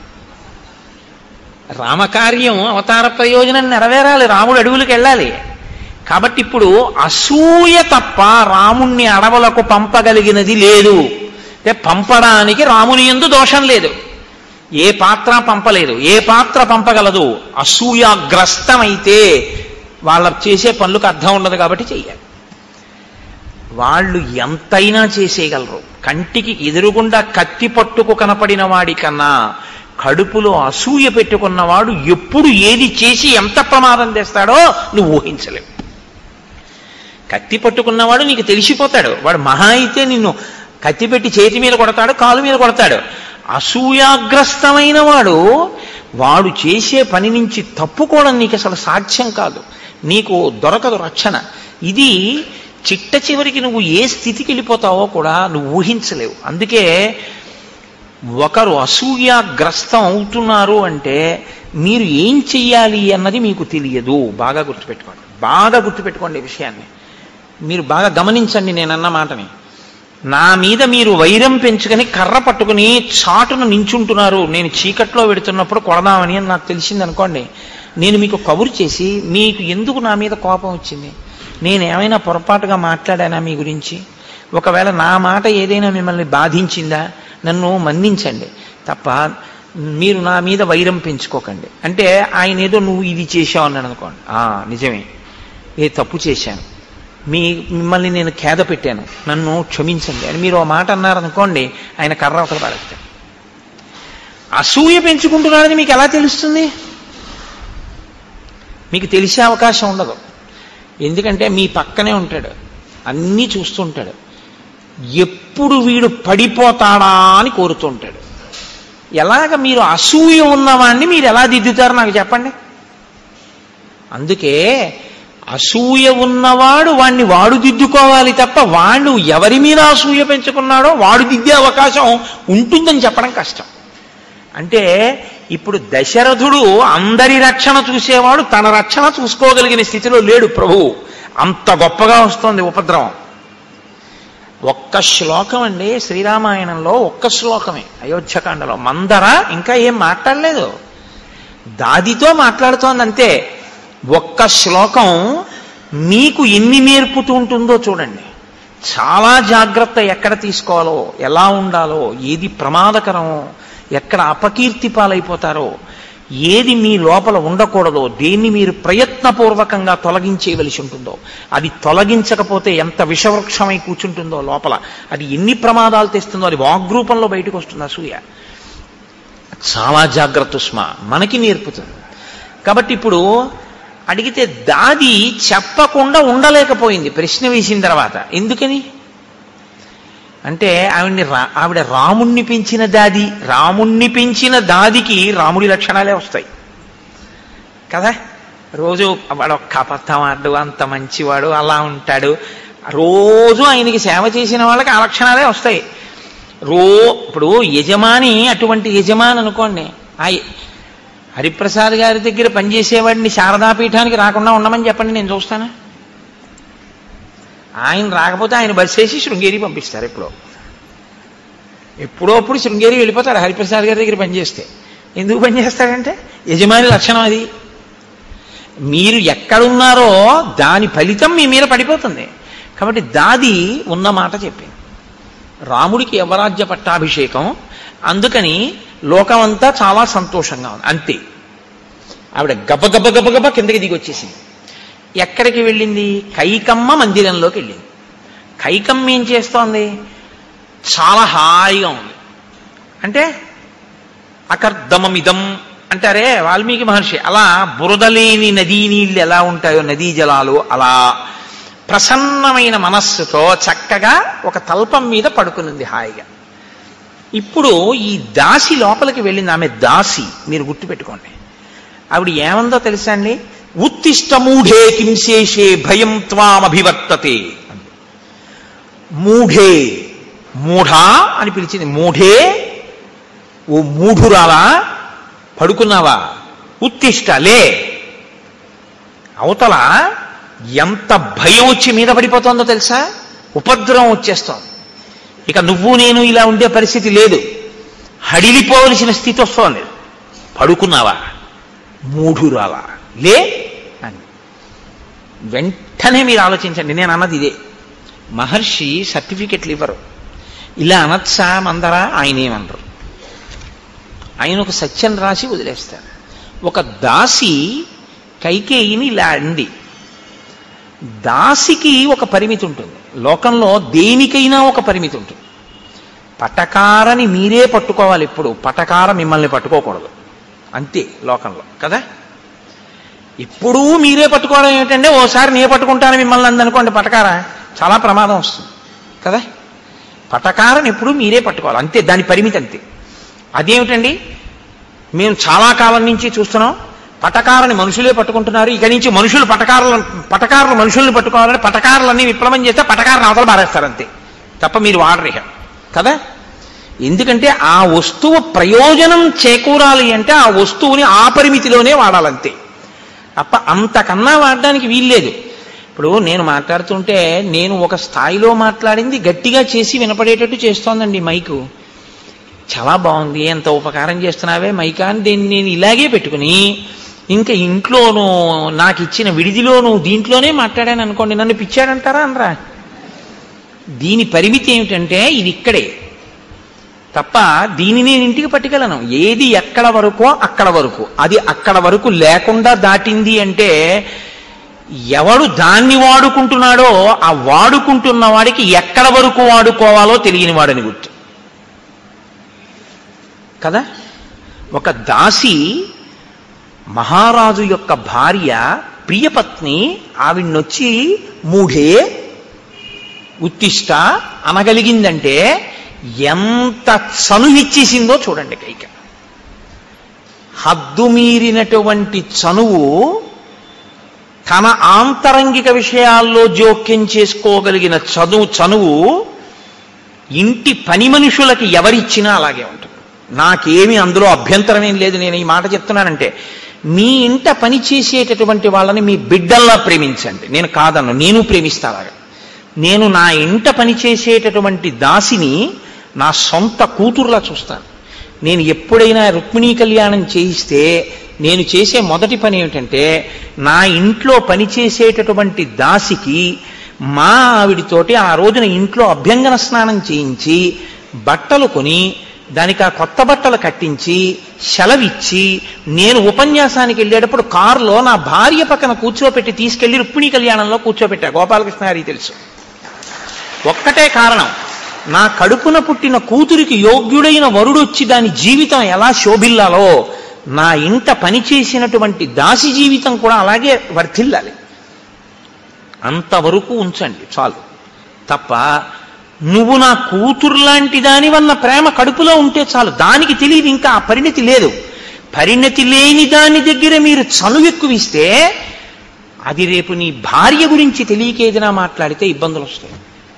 రామకార్యం అవతార ప్రయోజనం నెరవేరాలి రాముడు అడవులకు వెళ్ళాలి కాబట్టి ఇప్పుడు అసూయ తప్ప రాముణ్ణి అడవులకు పంపగలిగినది లేదు అంటే పంపడానికి రాముని ఎందు దోషం లేదు ఏ పాత్ర పంపలేదు ఏ పాత్ర పంపగలదు అసూయాగ్రస్తమైతే వాళ్ళ చేసే పనులకు అర్థం ఉండదు కాబట్టి చెయ్యాలి వాళ్ళు ఎంతైనా చేసేయగలరు కంటికి ఎదురుగుండా కత్తి పట్టుకు కనపడిన వాడికన్నా కడుపులో అసూయ పెట్టుకున్నవాడు ఎప్పుడు ఏది చేసి ఎంత ప్రమాదం తెస్తాడో నువ్వు ఊహించలేవు కత్తి పట్టుకున్నవాడు నీకు తెలిసిపోతాడు వాడు మహా అయితే నిన్ను కత్తి పెట్టి చేతి మీద కొడతాడు కాలు మీద కొడతాడు అసూయాగ్రస్తమైన వాడు వాడు చేసే పని నుంచి తప్పుకోవడం నీకు అసలు సాధ్యం కాదు నీకు దొరకదు రక్షణ ఇది చిట్ట చివరికి నువ్వు ఏ స్థితికి వెళ్ళిపోతావో కూడా నువ్వు ఊహించలేవు అందుకే ఒకరు అసూయాగ్రస్తం అవుతున్నారు అంటే మీరు ఏం చెయ్యాలి అన్నది మీకు తెలియదు బాగా గుర్తుపెట్టుకోండి బాగా గుర్తుపెట్టుకోండి ఈ విషయాన్ని మీరు బాగా గమనించండి నేనన్న మాటని నా మీద మీరు వైరం పెంచుకొని కర్ర పట్టుకుని చాటును నించుంటున్నారు నేను చీకట్లో పెడుతున్నప్పుడు కొడదామని అని నాకు తెలిసింది అనుకోండి నేను మీకు కబురు చేసి మీకు ఎందుకు నా మీద కోపం వచ్చింది నేను ఏమైనా పొరపాటుగా మాట్లాడానా మీ గురించి ఒకవేళ నా మాట ఏదైనా మిమ్మల్ని బాధించిందా నన్ను మన్నించండి తప్ప మీరు నా మీద వైరం పెంచుకోకండి అంటే ఆయన ఏదో నువ్వు ఇది చేశావు అన్నాడు అనుకోండి "ఆ, నిజమే ఏ తప్పు చేశాను మీ మిమ్మల్ని నేను ఖేద పెట్టాను నన్ను క్షమించండి అని మీరు ఆ మాట అన్నారనుకోండి ఆయన కర్ర ఒకటి పడేస్తాడు అసూయ పెంచుకుంటున్నాడని మీకు ఎలా తెలుస్తుంది మీకు తెలిసే అవకాశం ఉండదు ఎందుకంటే మీ పక్కనే ఉంటాడు అన్నీ చూస్తుంటాడు ఎప్పుడు వీడు పడిపోతాడా అని కోరుతుంటాడు ఎలాగ మీరు అసూయ ఉన్నవాణ్ణి మీరు ఎలా దిద్దుతారు నాకు చెప్పండి అందుకే అసూయ ఉన్నవాడు వాణ్ణి వాడు దిద్దుకోవాలి తప్ప వాడు ఎవరి మీద అసూయ పెంచుకున్నాడో వాడు దిద్దే అవకాశం ఉంటుందని చెప్పడం కష్టం అంటే ఇప్పుడు దశరథుడు అందరి రక్షణ చూసేవాడు తన రక్షణ చూసుకోగలిగిన స్థితిలో లేడు ప్రభువు అంత గొప్పగా వస్తోంది ఉపద్రవం ఒక్క శ్లోకం అండి శ్రీరామాయణంలో ఒక్క శ్లోకమే అయోధ్యకాండలో మందర ఇంకా ఏం మాట్లాడలేదు దాదితో మాట్లాడుతోంది అంతే ఒక్క శ్లోకం మీకు ఎన్ని నేర్పుతూ ఉంటుందో చూడండి చాలా జాగ్రత్త ఎక్కడ తీసుకోవాలో ఎలా ఉండాలో ఏది ప్రమాదకరమో ఎక్కడ అపకీర్తి పాలైపోతారో ఏది మీ లోపల ఉండకూడదో దేన్ని మీరు ప్రయత్నపూర్వకంగా తొలగించేయవలసి ఉంటుందో అది తొలగించకపోతే ఎంత విషవృక్షమై కూర్చుంటుందో లోపల అది ఎన్ని ప్రమాదాలు తెస్తుందో అది వాగ్రూపంలో బయటకు వస్తుంది అసూయ చాలా జాగ్రత్త స్మ మనకి నేర్పుతుంది కాబట్టి ఇప్పుడు అడిగితే దాది చెప్పకుండా ఉండలేకపోయింది ప్రశ్న వేసిన తర్వాత ఎందుకని అంటే ఆవిడ్ని రా ఆవిడ రాముణ్ణి పెంచిన దాది రాముణ్ణి పెంచిన దాదికి రాముడి లక్షణాలే వస్తాయి కదా రోజు వాడు ఒక్క అబద్ధం ఆడు అంత మంచివాడు అలా ఉంటాడు రోజు ఆయనకి సేవ చేసిన వాళ్ళకి ఆ లక్షణాలే వస్తాయి రో ఇప్పుడు యజమాని అటువంటి యజమాని అనుకోండి ఆ హరిప్రసాద్ గారి దగ్గర పనిచేసేవాడిని శారదాపీఠానికి రాకుండా ఉండమని చెప్పండి నేను చూస్తాను ఆయన రాకపోతే ఆయన బస్ వేసి శృంగేరి పంపిస్తారు ఎప్పుడో ఎప్పుడో అప్పుడు శృంగేరి వెళ్ళిపోతాడు హరిప్రసాద్ గారి దగ్గర పనిచేస్తే ఎందుకు పనిచేస్తాడంటే యజమాని లక్షణం అది మీరు ఎక్కడున్నారో దాని ఫలితం మీ మీద పడిపోతుంది కాబట్టి దాది ఉన్న మాట చెప్పింది రాముడికి యవరాజ్య పట్టాభిషేకం అందుకని లోకమంతా చాలా సంతోషంగా ఉంది అంతే ఆవిడ గబ గబ గబ గబ కిందకి దిగి వచ్చేసింది ఎక్కడికి వెళ్ళింది కైకమ్మ మందిరంలోకి వెళ్ళింది కైకమ్మ ఏం చేస్తోంది చాలా హాయిగా ఉంది అంటే అకర్దమమిదం అంటారే వాల్మీకి మహర్షి అలా బురదలేని నదీ నీళ్ళు ఎలా ఉంటాయో నదీ జలాలు అలా ప్రసన్నమైన మనస్సుతో చక్కగా ఒక తల్పం మీద పడుకునింది హాయిగా ఇప్పుడు ఈ దాసి లోపలికి వెళ్ళింది ఆమె దాసి మీరు గుర్తుపెట్టుకోండి ఆవిడ ఏమందో తెలుసా అండి ఉత్తిష్ట మూఢే కింశేషే భయం త్వామభివర్తతే మూఢే మూఢా అని పిలిచింది మూఢే ఓ మూఢురాలా పడుకున్నావా ఉత్తిష్ట లే అవతల ఎంత భయం వచ్చి మీద పడిపోతుందో తెలుసా ఉపద్రవం వచ్చేస్తోంది ఇక నువ్వు నేను ఇలా ఉండే పరిస్థితి లేదు హడిలిపోవలసిన స్థితి వస్తోంది పడుకున్నావా మూఢురాలా లే అని వెంటనే మీరు ఆలోచించండి నేను అన్నది ఇదే మహర్షి సర్టిఫికెట్లు ఇవ్వరు ఇలా అనొచ్చా మందరా ఆయన ఏమనరు ఆయన ఒక సత్యం రాసి వదిలేస్తారు ఒక దాసి కైకేయిని ఇలా అంది దాసికి ఒక పరిమితి ఉంటుంది లోకంలో దేనికైనా ఒక పరిమితి ఉంటుంది పటకారని మీరే పట్టుకోవాలి ఇప్పుడు పటకార మిమ్మల్ని పట్టుకోకూడదు అంతే లోకంలో కదా ఎప్పుడూ మీరే పట్టుకోవడం ఏమిటంటే ఓసారి నే పట్టుకుంటాను మిమ్మల్ని అందనుకోండి పటకార చాలా ప్రమాదం వస్తుంది కదా పటకారని ఎప్పుడూ మీరే పట్టుకోవాలి అంతే దాని పరిమితి అంతే అదేమిటండి మేము చాలా కాలం నుంచి చూస్తున్నాం పటకారని మనుషులే పట్టుకుంటున్నారు ఇక నుంచి మనుషులు పటకారుల పటకారులు మనుషుల్ని పట్టుకోవాలని పటకారులన్నీ విప్లవం చేస్తే పటకారుని అవతల బారేస్తారు అంతే తప్ప మీరు వాడరు ఇక కదా ఎందుకంటే ఆ వస్తువు ప్రయోజనం చేకూరాలి అంటే ఆ వస్తువుని ఆ పరిమితిలోనే వాడాలంతే తప్ప అంతకన్నా వాడడానికి వీల్లేదు ఇప్పుడు నేను మాట్లాడుతుంటే నేను ఒక స్థాయిలో మాట్లాడింది గట్టిగా చేసి వినపడేటట్టు చేస్తోందండి మైకు చాలా బాగుంది ఎంత ఉపకారం చేస్తున్నావే మైకా అని దీన్ని నేను ఇలాగే పెట్టుకుని ఇంకా ఇంట్లోనూ నాకు ఇచ్చిన విడిదిలోనూ దీంట్లోనే మాట్లాడాను అనుకోండి నన్ను పిచ్చాడంటారా అనరా దీని పరిమితి ఏమిటంటే ఇది ఇక్కడే తప్ప దీని నేను ఇంటికి పట్టుకెళ్ళను ఏది ఎక్కడ వరకో అక్కడ వరకు అది అక్కడ వరకు లేకుండా దాటింది అంటే ఎవడు దాన్ని వాడుకుంటున్నాడో ఆ వాడుకుంటున్న వాడికి ఎక్కడ వరకు వాడుకోవాలో తెలియని వాడని గుర్తు కదా ఒక దాసి మహారాజు యొక్క భార్య ప్రియపత్ని ఆవిడ్నొచ్చి మూఢే ఉత్తిష్ట అనగలిగిందంటే ఎంత చనువిచ్చేసిందో చూడండి కైక హద్దుమీరినటువంటి చనువు తన ఆంతరంగిక విషయాల్లో జోక్యం చేసుకోగలిగిన చదువు చనువు ఇంటి పని మనుషులకి ఎవరిచ్చినా అలాగే ఉంటుంది నాకేమి అందులో అభ్యంతరమేం లేదు నేను ఈ మాట చెప్తున్నానంటే మీ ఇంట పని చేసేటటువంటి వాళ్ళని మీ బిడ్డల్లా ప్రేమించండి నేను కాదన్ను నేను ప్రేమిస్తా అలాగా నేను నా ఇంట పని చేసేటటువంటి దాసిని నా సొంత కూతురులా చూస్తాను నేను ఎప్పుడైనా రుక్మిణీ కళ్యాణం చేయిస్తే నేను చేసే మొదటి పని ఏమిటంటే నా ఇంట్లో పనిచేసేటటువంటి దాసికి మా ఆవిడితోటి ఆ రోజున ఇంట్లో అభ్యంగన స్నానం చేయించి బట్టలు కొని దానికి ఆ కొత్త బట్టలు కట్టించి సెలవిచ్చి నేను ఉపన్యాసానికి వెళ్ళేటప్పుడు కారులో నా భార్య పక్కన కూర్చోపెట్టి తీసుకెళ్లి రుక్మిణీ కళ్యాణంలో కూర్చోపెట్టా గోపాలకృష్ణ గారికి తెలుసు ఒక్కటే కారణం నా కడుపున పుట్టిన కూతురికి యోగ్యుడైన వరుడొచ్చి దాని జీవితం ఎలా శోభిల్లాలో నా ఇంట పనిచేసినటువంటి దాసి జీవితం కూడా అలాగే వర్ధిల్లాలి అంతవరకు ఉంచండి చాలు తప్ప నువ్వు నా కూతురు లాంటి దానివన్న ప్రేమ కడుపులో ఉంటే చాలు దానికి తెలియదు ఇంకా ఆ పరిణతి లేదు పరిణతి లేని దాని దగ్గర మీరు చనువెక్కువిస్తే అది రేపు నీ భార్య గురించి తెలియక ఏదైనా మాట్లాడితే ఇబ్బందులు వస్తాయి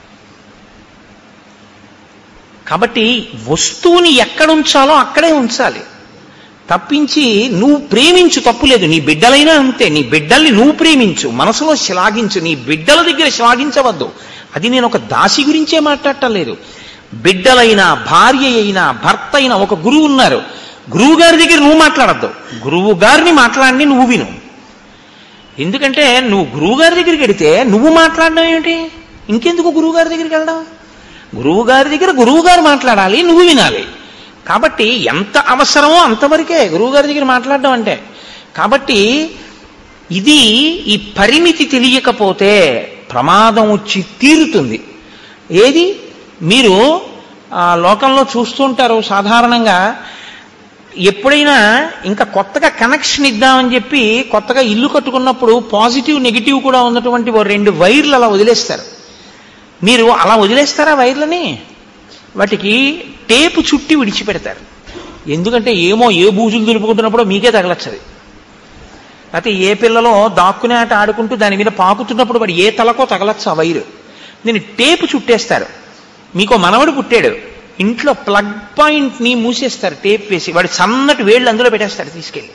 కాబట్టి వస్తువుని ఎక్కడ ఉంచాలో అక్కడే ఉంచాలి తప్పించి నువ్వు ప్రేమించు తప్పులేదు నీ బిడ్డలైనా అంతే నీ బిడ్డల్ని నువ్వు ప్రేమించు మనసులో శ్లాఘించు నీ బిడ్డల దగ్గర శ్లాఘించవద్దు అది నేను ఒక దాసి గురించే మాట్లాడటం లేదు బిడ్డలైనా భార్య అయినా భర్త అయినా ఒక గురువు ఉన్నారు గురువు గారి దగ్గర నువ్వు మాట్లాడద్దు గురువు గారిని మాట్లాడి నువ్వు విను ఎందుకంటే నువ్వు గురువు గారి దగ్గరికి వెడితే నువ్వు మాట్లాడడం ఏమిటి ఇంకెందుకు గురువు గారి దగ్గరికి వెళ్ళడం గురువు గారి దగ్గర గురువు గారు మాట్లాడాలి నువ్వు వినాలి కాబట్టి ఎంత అవసరమో అంతవరకే గురువు గారి దగ్గర మాట్లాడడం అంటే కాబట్టి ఇది ఈ పరిమితి తెలియకపోతే ప్రమాదం వచ్చి తీరుతుంది ఏది మీరు ఆ లోకంలో చూస్తుంటారు సాధారణంగా ఎప్పుడైనా ఇంకా కొత్తగా కనెక్షన్ ఇద్దామని చెప్పి కొత్తగా ఇల్లు కట్టుకున్నప్పుడు పాజిటివ్ నెగిటివ్ కూడా ఉన్నటువంటి ఓ రెండు వైర్లు అలా వదిలేస్తారు మీరు అలా వదిలేస్తారా వైర్లని వాటికి టేపు చుట్టి విడిచిపెడతారు ఎందుకంటే ఏమో ఏ బూజులు దులుపుకుంటున్నప్పుడో మీకే తగలచ్చది అయితే ఏ పిల్లలో దాక్కునే ఆట ఆడుకుంటూ దాని మీద పాకుతున్నప్పుడు వాడు ఏ తలకో తగలచ్చు ఆ వైరు నేను టేపు చుట్టేస్తారు మీకో మనవడు పుట్టాడు ఇంట్లో ప్లగ్ పాయింట్ని మూసేస్తారు టేప్ వేసి వాడు సన్నటి వేళ్ళు అందులో పెట్టేస్తాడు తీసుకెళ్ళి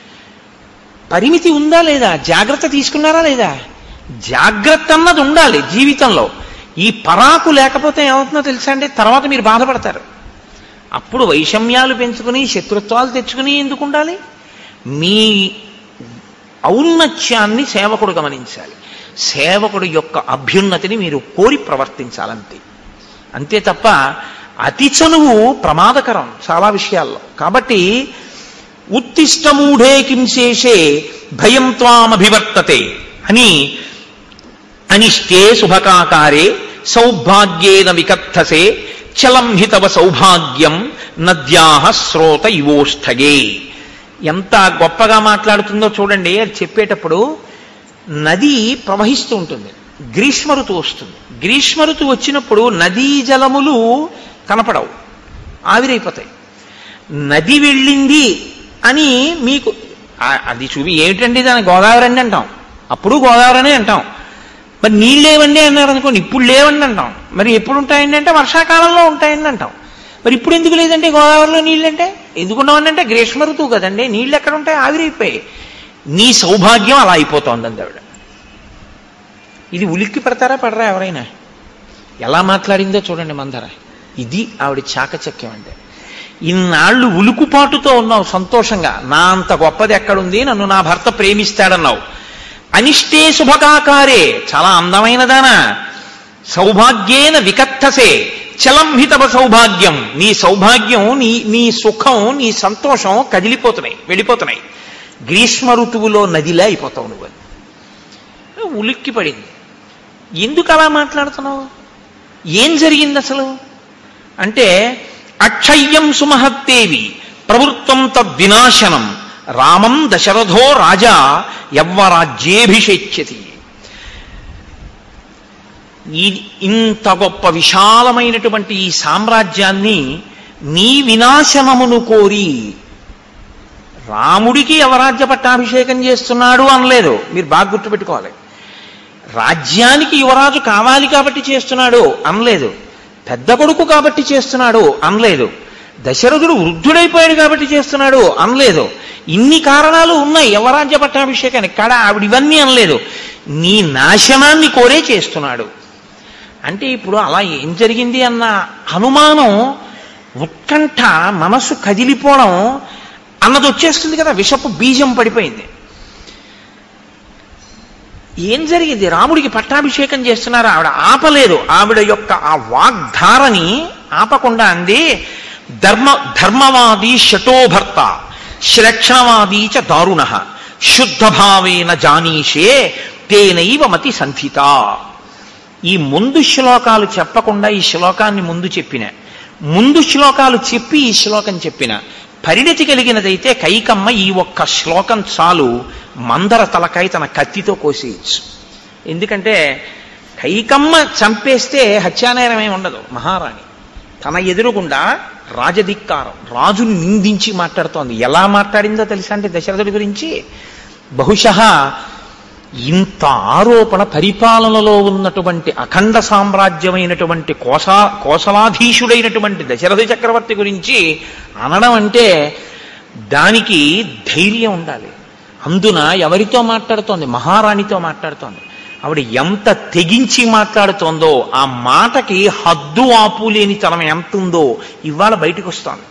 పరిమితి ఉందా లేదా జాగ్రత్త తీసుకున్నారా లేదా జాగ్రత్త అన్నది ఉండాలి జీవితంలో ఈ పరాకు లేకపోతే ఏమవుతుందో తెలుసా అండి తర్వాత మీరు బాధపడతారు అప్పుడు వైషమ్యాలు పెంచుకుని శత్రుత్వాలు తెచ్చుకుని ఎందుకు ఉండాలి మీ ఔన్నత్యాన్ని సేవకుడు గమనించాలి సేవకుడు యొక్క అభ్యున్నతిని మీరు కోరి ప్రవర్తించాలంతే అంతే తప్ప అతి చనువు ప్రమాదకరం చాలా విషయాల్లో కాబట్టి ఉత్తిష్టమూఢే కింశేషే భయం త్వామభివర్తతే అని అనిష్టే శుభకాకారే సౌభాగ్యేన వికత్తసే చలం హితవ సౌభాగ్యం నద్యాహ శ్రోత ఇవోష్ఠగే ఎంత గొప్పగా మాట్లాడుతుందో చూడండి అది చెప్పేటప్పుడు నది ప్రవహిస్తూ ఉంటుంది గ్రీష్మ ఋతువు వస్తుంది గ్రీష్మ ఋతువు వచ్చినప్పుడు నదీ జలములు కనపడవు ఆవిరైపోతాయి నది వెళ్ళింది అని మీకు ఆ- అది చూపి ఏమిటండి దాని గోదావరి అండి అంటాం అప్పుడు గోదావరి అనే అంటాం మరి నీళ్ళు లేవండి అన్నారు అనుకోండి ఇప్పుడు లేవండి అంటాం మరి ఎప్పుడు ఉంటాయండి అంటే వర్షాకాలంలో ఉంటాయండి అంటాం మరి ఇప్పుడు ఎందుకు లేదంటే గోదావరిలో నీళ్ళు అంటే ఎందుకు ఉండవండి అంటే గ్రీష్మ ఋతువు కదండి నీళ్ళు ఎక్కడ ఉంటాయి ఆవిరైపోయాయి నీ సౌభాగ్యం అలా అయిపోతోంది అంది ఆవిడ ఇది ఉలిక్కి పడతారా పడరా ఎవరైనా ఎలా మాట్లాడిందో చూడండి మందర ఇది ఆవిడ చాకచక్యం అంటే ఇన్నాళ్ళు ఉలుకుపాటుతో ఉన్నావు సంతోషంగా నా అంత గొప్పది ఎక్కడుంది నన్ను నా భర్త ప్రేమిస్తాడన్నావు అనిష్టే శుభకాకారే చాలా అందమైనదానా సౌభాగ్యేన వికత్తసే చలం హితవ సౌభాగ్యం నీ సౌభాగ్యం నీ నీ సుఖం నీ సంతోషం కదిలిపోతున్నాయి వెళ్ళిపోతున్నాయి గ్రీష్మ ఋతువులో నదిలా అయిపోతావు నువ్వు ఉలిక్కి పడింది ఎందుకు అలా మాట్లాడుతున్నావు ఏం జరిగింది అసలు అంటే అక్షయ్యం సుమహత్తేవి ప్రవృత్తం తద్వినాశనం రామం దశరథో రాజా యవ్వరాజ్యేభిషేచ్యతి ఈ ఇంత గొప్ప విశాలమైనటువంటి ఈ సామ్రాజ్యాన్ని నీ వినాశనమును కోరి రాముడికి యవరాజ్య పట్టాభిషేకం చేస్తున్నాడు అనలేదు మీరు బాగా గుర్తుపెట్టుకోవాలి రాజ్యానికి యువరాజు కావాలి కాబట్టి చేస్తున్నాడు అనలేదు పెద్ద కొడుకు కాబట్టి చేస్తున్నాడు అనలేదు దశరథుడు వృద్ధుడైపోయాడు కాబట్టి చేస్తున్నాడు అనలేదు ఇన్ని కారణాలు ఉన్నాయి యవరాజ్య పట్టాభిషేకానికి కడ ఆవిడ ఇవన్నీ అనలేదు నీ నాశనాన్ని కోరే చేస్తున్నాడు అంటే ఇప్పుడు అలా ఏం జరిగింది అన్న అనుమానం ఉత్కంఠ మనసు కదిలిపోవడం అన్నది వచ్చేస్తుంది కదా విషపు బీజం పడిపోయింది ఏం జరిగింది రాముడికి పట్టాభిషేకం చేస్తున్నారు ఆవిడ ఆపలేదు ఆవిడ యొక్క ఆ వాగ్ధారని ఆపకుండా అంది ధర్మ ధర్మవాది శటోభర్త శ్లక్షణవాదీ చ దారుణ శుద్ధభావేన జానీషే తేనైవ మతి సంధిత ఈ ముందు శ్లోకాలు చెప్పకుండా ఈ శ్లోకాన్ని ముందు చెప్పిన ముందు శ్లోకాలు చెప్పి ఈ శ్లోకం చెప్పిన పరిణతి కలిగినదైతే కైకమ్మ ఈ ఒక్క శ్లోకం చాలు మందర తలకాయ తన కత్తితో కోసేయచ్చు ఎందుకంటే కైకమ్మ చంపేస్తే హత్యానేరమే ఉండదు మహారాణి తన ఎదురుగుండా రాజధిక్కారం రాజుని నిందించి మాట్లాడుతోంది ఎలా మాట్లాడిందో తెలుసా అంటే దశరథుడి గురించి బహుశः ఇంత ఆరోపణ పరిపాలనలో ఉన్నటువంటి అఖండ సామ్రాజ్యమైనటువంటి కోసా కోసలాధీశుడైనటువంటి దశరథ చక్రవర్తి గురించి అనడం అంటే దానికి ధైర్యం ఉండాలి అందున ఎవరితో మాట్లాడుతోంది మహారాణితో మాట్లాడుతోంది ఆవిడ ఎంత తెగించి మాట్లాడుతోందో ఆ మాటకి హద్దు ఆపు లేని తనం ఎంత ఉందో ఇవాళ బయటకు వస్తోంది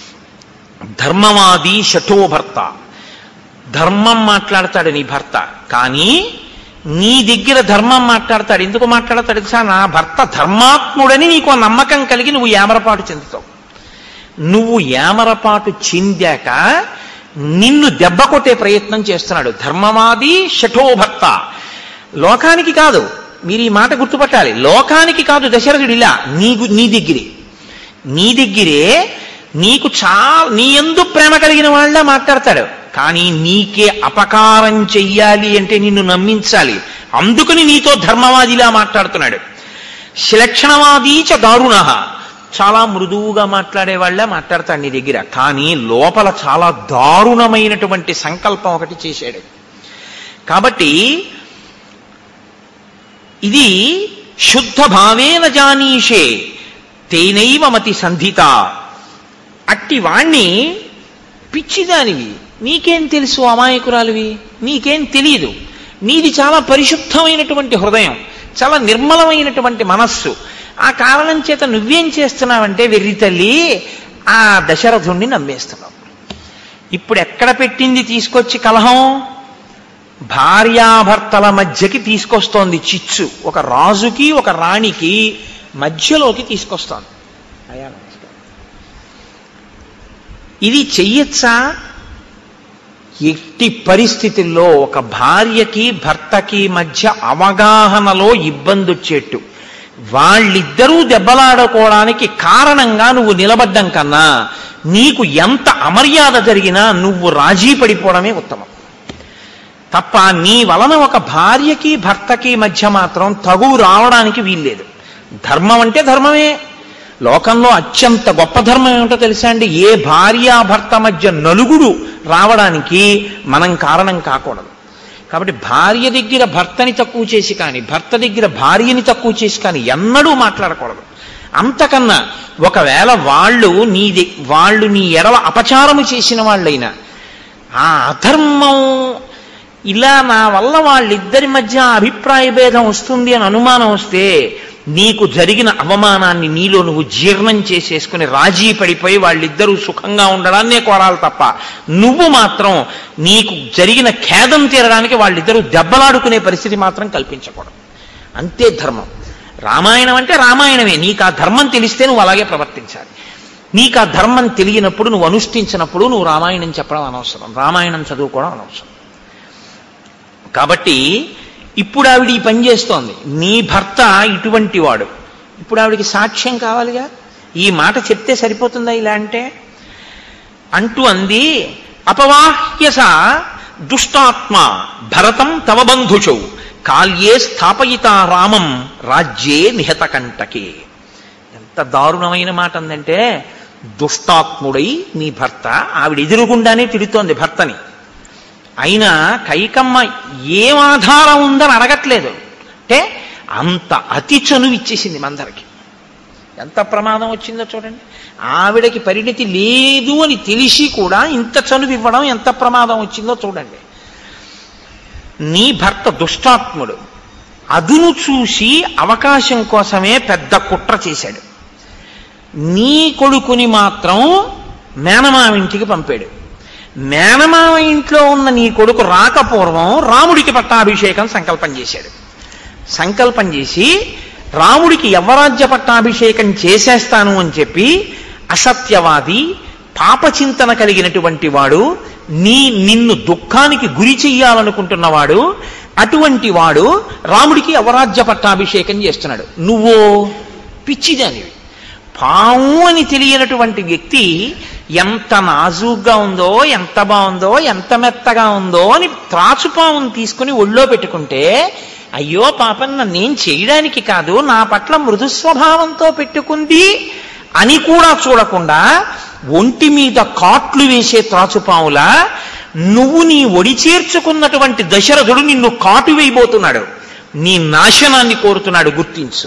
ధర్మవాది శఠోభర్త ధర్మం మాట్లాడతాడు నీ భర్త కానీ నీ దగ్గర ధర్మం మాట్లాడతాడు ఎందుకు మాట్లాడతాడు తెలుసా నా భర్త ధర్మాత్ముడని నీకు ఆ నమ్మకం కలిగి నువ్వు ఏమరపాటు చెందుతావు నువ్వు ఏమరపాటు చెందాక నిన్ను దెబ్బ కొట్టే ప్రయత్నం చేస్తున్నాడు ధర్మవాది శఠోభర్త లోకానికి కాదు మీరు ఈ మాట గుర్తుపట్టాలి లోకానికి కాదు దశరథుడు ఇలా నీకు నీ దగ్గరే నీ దగ్గరే నీకు చా నీ ఎందు ప్రేమ కలిగిన వాళ్ళ మాట్లాడతాడు కానీ నీకే అపకారం చెయ్యాలి అంటే నిన్ను నమ్మించాలి అందుకని నీతో ధర్మవాదిలా మాట్లాడుతున్నాడు శ్లక్షణవాదీ చ దారుణ చాలా మృదువుగా మాట్లాడే వాళ్ళే మాట్లాడతాడు నీ దగ్గర కానీ లోపల చాలా దారుణమైనటువంటి సంకల్పం ఒకటి చేశాడు కాబట్టి ఇది శుద్ధ భావేన జానీషే తేనైవ మతి సంధిత అట్టి వాణ్ణి పిచ్చిదానివి నీకేం తెలుసు అమాయకురాలివి నీకేం తెలియదు నీది చాలా పరిశుద్ధమైనటువంటి హృదయం చాలా నిర్మలమైనటువంటి మనస్సు ఆ కారణం చేత నువ్వేం చేస్తున్నావంటే వెర్రి తల్లి ఆ దశరథుణ్ణి నమ్మేస్తున్నావు ఇప్పుడు ఎక్కడ పెట్టింది తీసుకొచ్చి కలహం భార్యాభర్తల మధ్యకి తీసుకొస్తోంది చిచ్చు ఒక రాజుకి ఒక రాణికి మధ్యలోకి తీసుకొస్తోంది అయ్యా నమస్కారం. ఇది చెయ్యొచ్చా ఎట్టి పరిస్థితుల్లో ఒక భార్యకి భర్తకి మధ్య అవగాహనలో ఇబ్బంది వచ్చేట్టు వాళ్ళిద్దరూ దెబ్బలాడుకోవడానికి కారణంగా నువ్వు నిలబడ్డం కన్నా నీకు ఎంత అమర్యాద జరిగినా నువ్వు రాజీ పడిపోవడమే ఉత్తమం తప్ప నీ వలన ఒక భార్యకి భర్తకి మధ్య మాత్రం తగు రావడానికి వీల్లేదు ధర్మం అంటే ధర్మమే లోకంలో అత్యంత గొప్ప ధర్మం ఏమిటో తెలుసా అండి ఏ భార్యాభర్త మధ్య నలుగుడు రావడానికి మనం కారణం కాకూడదు కాబట్టి భార్య దగ్గర భర్తని తక్కువ చేసి కానీ భర్త దగ్గర భార్యని తక్కువ చేసి కానీ ఎన్నడూ మాట్లాడకూడదు అంతకన్నా ఒకవేళ వాళ్ళు నీ ది- వాళ్ళు నీ ఎడల అపచారము చేసిన వాళ్ళైనా ఆ అధర్మం ఇలా నా వల్ల వాళ్ళిద్దరి మధ్య అభిప్రాయ భేదం వస్తుంది అని అనుమానం వస్తే నీకు జరిగిన అవమానాన్ని నీలో నువ్వు జీర్ణం చేసేసుకుని రాజీ పడిపోయి వాళ్ళిద్దరూ సుఖంగా ఉండడాన్నే కోరాలి తప్ప నువ్వు మాత్రం నీకు జరిగిన ఖేదం తీరడానికి వాళ్ళిద్దరూ దెబ్బలాడుకునే పరిస్థితి మాత్రం కల్పించకూడదు అంతే ధర్మం రామాయణం అంటే రామాయణమే నీకు ఆ ధర్మం తెలిస్తే నువ్వు అలాగే ప్రవర్తించాలి నీకు ఆ ధర్మం తెలియనప్పుడు నువ్వు అనుష్ఠించినప్పుడు నువ్వు రామాయణం చెప్పడం అనవసరం రామాయణం చదువుకోవడం అనవసరం కాబట్టి ఇప్పుడు ఆవిడ ఈ పని చేస్తోంది నీ భర్త ఇటువంటి వాడు ఇప్పుడు ఆవిడికి సాక్ష్యం కావాలిగా ఈ మాట చెప్తే సరిపోతుందా ఇలా అంటే అంటూ అంది అపవాహ్యస దుష్టాత్మ భరతం తవ బంధుచౌ కాల్యే స్థాపయిత రామం రాజ్యే నిహత కంటకే ఎంత దారుణమైన మాట అందంటే దుష్టాత్ముడై నీ భర్త ఆవిడ ఎదురుగుండానే తిడుతోంది భర్తని అయినా కైకమ్మ ఏం ఆధారం ఉందని అడగట్లేదు అంటే అంత అతి చనువు ఇచ్చేసింది మందరికి ఎంత ప్రమాదం వచ్చిందో చూడండి ఆవిడకి పరిణితి లేదు అని తెలిసి కూడా ఇంత చనువు ఇవ్వడం ఎంత ప్రమాదం వచ్చిందో చూడండి నీ భర్త దుష్టాత్ముడు అదును చూసి అవకాశం కోసమే పెద్ద కుట్ర చేశాడు నీ కొడుకుని మాత్రం మేనమామ ఇంటికి పంపాడు మేనమామ ఇంట్లో ఉన్న నీ కొడుకు రాకపూర్వం రాముడికి పట్టాభిషేకం సంకల్పం చేశాడు సంకల్పం చేసి రాముడికి యవరాజ్య పట్టాభిషేకం చేసేస్తాను అని చెప్పి అసత్యవాది పాపచింతన కలిగినటువంటి వాడు నీ నిన్ను దుఃఖానికి గురి చెయ్యాలనుకుంటున్నవాడు అటువంటి వాడు రాముడికి యవరాజ్య పట్టాభిషేకం చేస్తున్నాడు నువ్వో పిచ్చిదానివి పాము అని తెలియనటువంటి వ్యక్తి ఎంత నాజూగ్గా ఉందో ఎంత బాగుందో ఎంత మెత్తగా ఉందో అని త్రాచుపామును తీసుకుని ఒళ్ళో పెట్టుకుంటే అయ్యో పాపం నన్నేం చేయడానికి కాదు నా పట్ల మృదు స్వభావంతో పెట్టుకుంది అని కూడా చూడకుండా ఒంటి మీద కాట్లు వేసే త్రాచుపాములా నువ్వు నీ ఒడి చేర్చుకున్నటువంటి దశరథుడు నిన్ను కాటు వేయబోతున్నాడు నీ నాశనాన్ని కోరుతున్నాడు గుర్తించు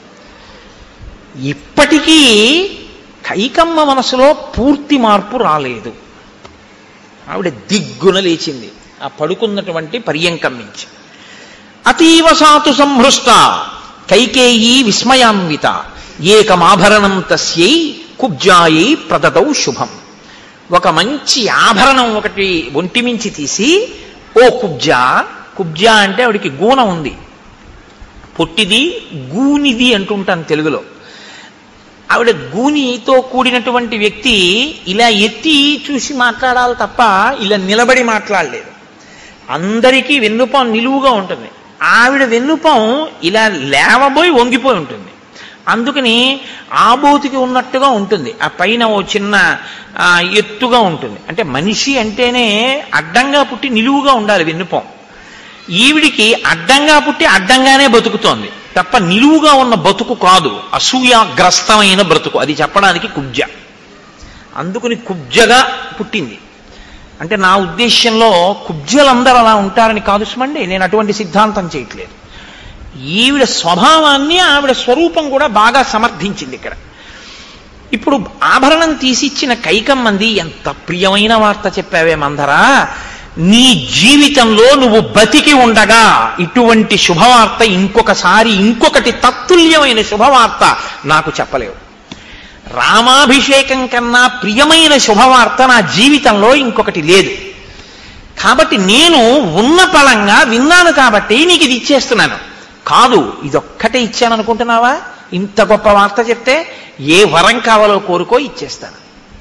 ఇప్పటికీ కైకమ్మ మనసులో పూర్తి మార్పు రాలేదు ఆవిడ దిగ్గున లేచింది ఆ పడుకున్నటువంటి పర్యంకం నుంచి అతీవ సాతు సంహృష్ట కైకేయీ విస్మయాన్విత ఏకమాభరణం తస్యై కుబ్జాయై ప్రదదౌ శుభం ఒక మంచి ఆభరణం ఒకటి ఒంటిమించి తీసి ఓ కుబ్జా కుబ్జా అంటే ఆవిడికి గూణ ఉంది పొట్టిది గూనిది అంటుంటాను తెలుగులో ఆవిడ గూనితో కూడినటువంటి వ్యక్తి ఇలా ఎత్తి చూసి మాట్లాడాలి తప్ప ఇలా నిలబడి మాట్లాడలేదు అందరికీ వెన్నుపం నిలువుగా ఉంటుంది ఆవిడ వెన్నుపం ఇలా లేవబోయి వంగిపోయి ఉంటుంది అందుకని ఆబోతికి ఉన్నట్టుగా ఉంటుంది ఆ పైన ఓ చిన్న ఆ, ఎత్తుగా ఉంటుంది అంటే మనిషి అంటేనే అడ్డంగా పుట్టి నిలువుగా ఉండాలి వెన్నుపం ఈవిడికి అడ్డంగా పుట్టి అడ్డంగానే బతుకుతోంది తప్ప నిలువుగా ఉన్న బతుకు కాదు అసూయాగ్రస్తమైన బ్రతుకు అది చెప్పడానికి కుబ్జ అందుకుని కుబ్జగా పుట్టింది అంటే నా ఉద్దేశ్యంలో కుబ్జలందరూ అలా ఉంటారని కాదు సుమండి నేను అటువంటి సిద్ధాంతం చేయట్లేదు ఈవిడ స్వభావాన్ని ఆవిడ స్వరూపం కూడా బాగా సమర్థించింది ఇక్కడ ఇప్పుడు ఆభరణం తీసిచ్చిన కైకమ్మంది ఎంత ప్రియమైన వార్త చెప్పావే మందరా నీ జీవితంలో నువ్వు బతికి ఉండగా ఇటువంటి శుభవార్త ఇంకొకసారి ఇంకొకటి తత్తుల్యమైన శుభవార్త నాకు చెప్పలేవు రామాభిషేకం కన్నా ప్రియమైన శుభవార్త నా జీవితంలో ఇంకొకటి లేదు కాబట్టి నేను ఉన్న పలంగా విన్నాను కాబట్టి నీకు ఇది ఇచ్చేస్తున్నాను కాదు ఇదొక్కటే ఇచ్చాను అనుకుంటున్నావా ఇంత గొప్ప వార్త చెప్తే ఏ వరం కావాలో కోరుకో ఇచ్చేస్తాను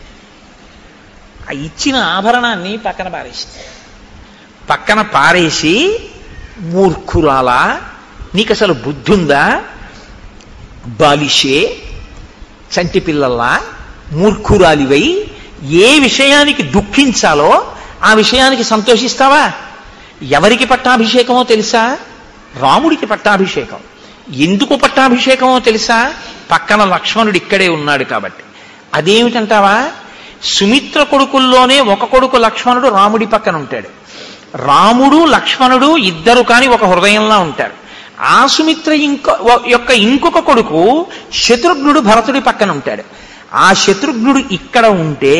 ఆ ఇచ్చిన ఆభరణాన్ని పక్కన పారేసింది పక్కన పారేసి మూర్ఖురాలా నీకు అసలు బుద్ధుందా బాలిషే చంటి పిల్లల్లా మూర్ఖురాలివై ఏ విషయానికి దుఃఖించాలో ఆ విషయానికి సంతోషిస్తావా ఎవరికి పట్టాభిషేకమో తెలుసా రాముడికి పట్టాభిషేకం ఎందుకు పట్టాభిషేకమో తెలుసా పక్కన లక్ష్మణుడు ఇక్కడే ఉన్నాడు కాబట్టి అదేమిటంటావా సుమిత్ర కొడుకుల్లోనే ఒక కొడుకు లక్ష్మణుడు రాముడి పక్కన ఉంటాడు రాముడు లక్ష్మణుడు ఇద్దరు కాని ఒక హృదయంలా ఉంటారు ఆ సుమిత్ర ఇంకో యొక్క ఇంకొక కొడుకు శత్రుఘ్నుడు భరతుడి పక్కన ఉంటాడు ఆ శత్రుఘ్నుడు ఇక్కడ ఉంటే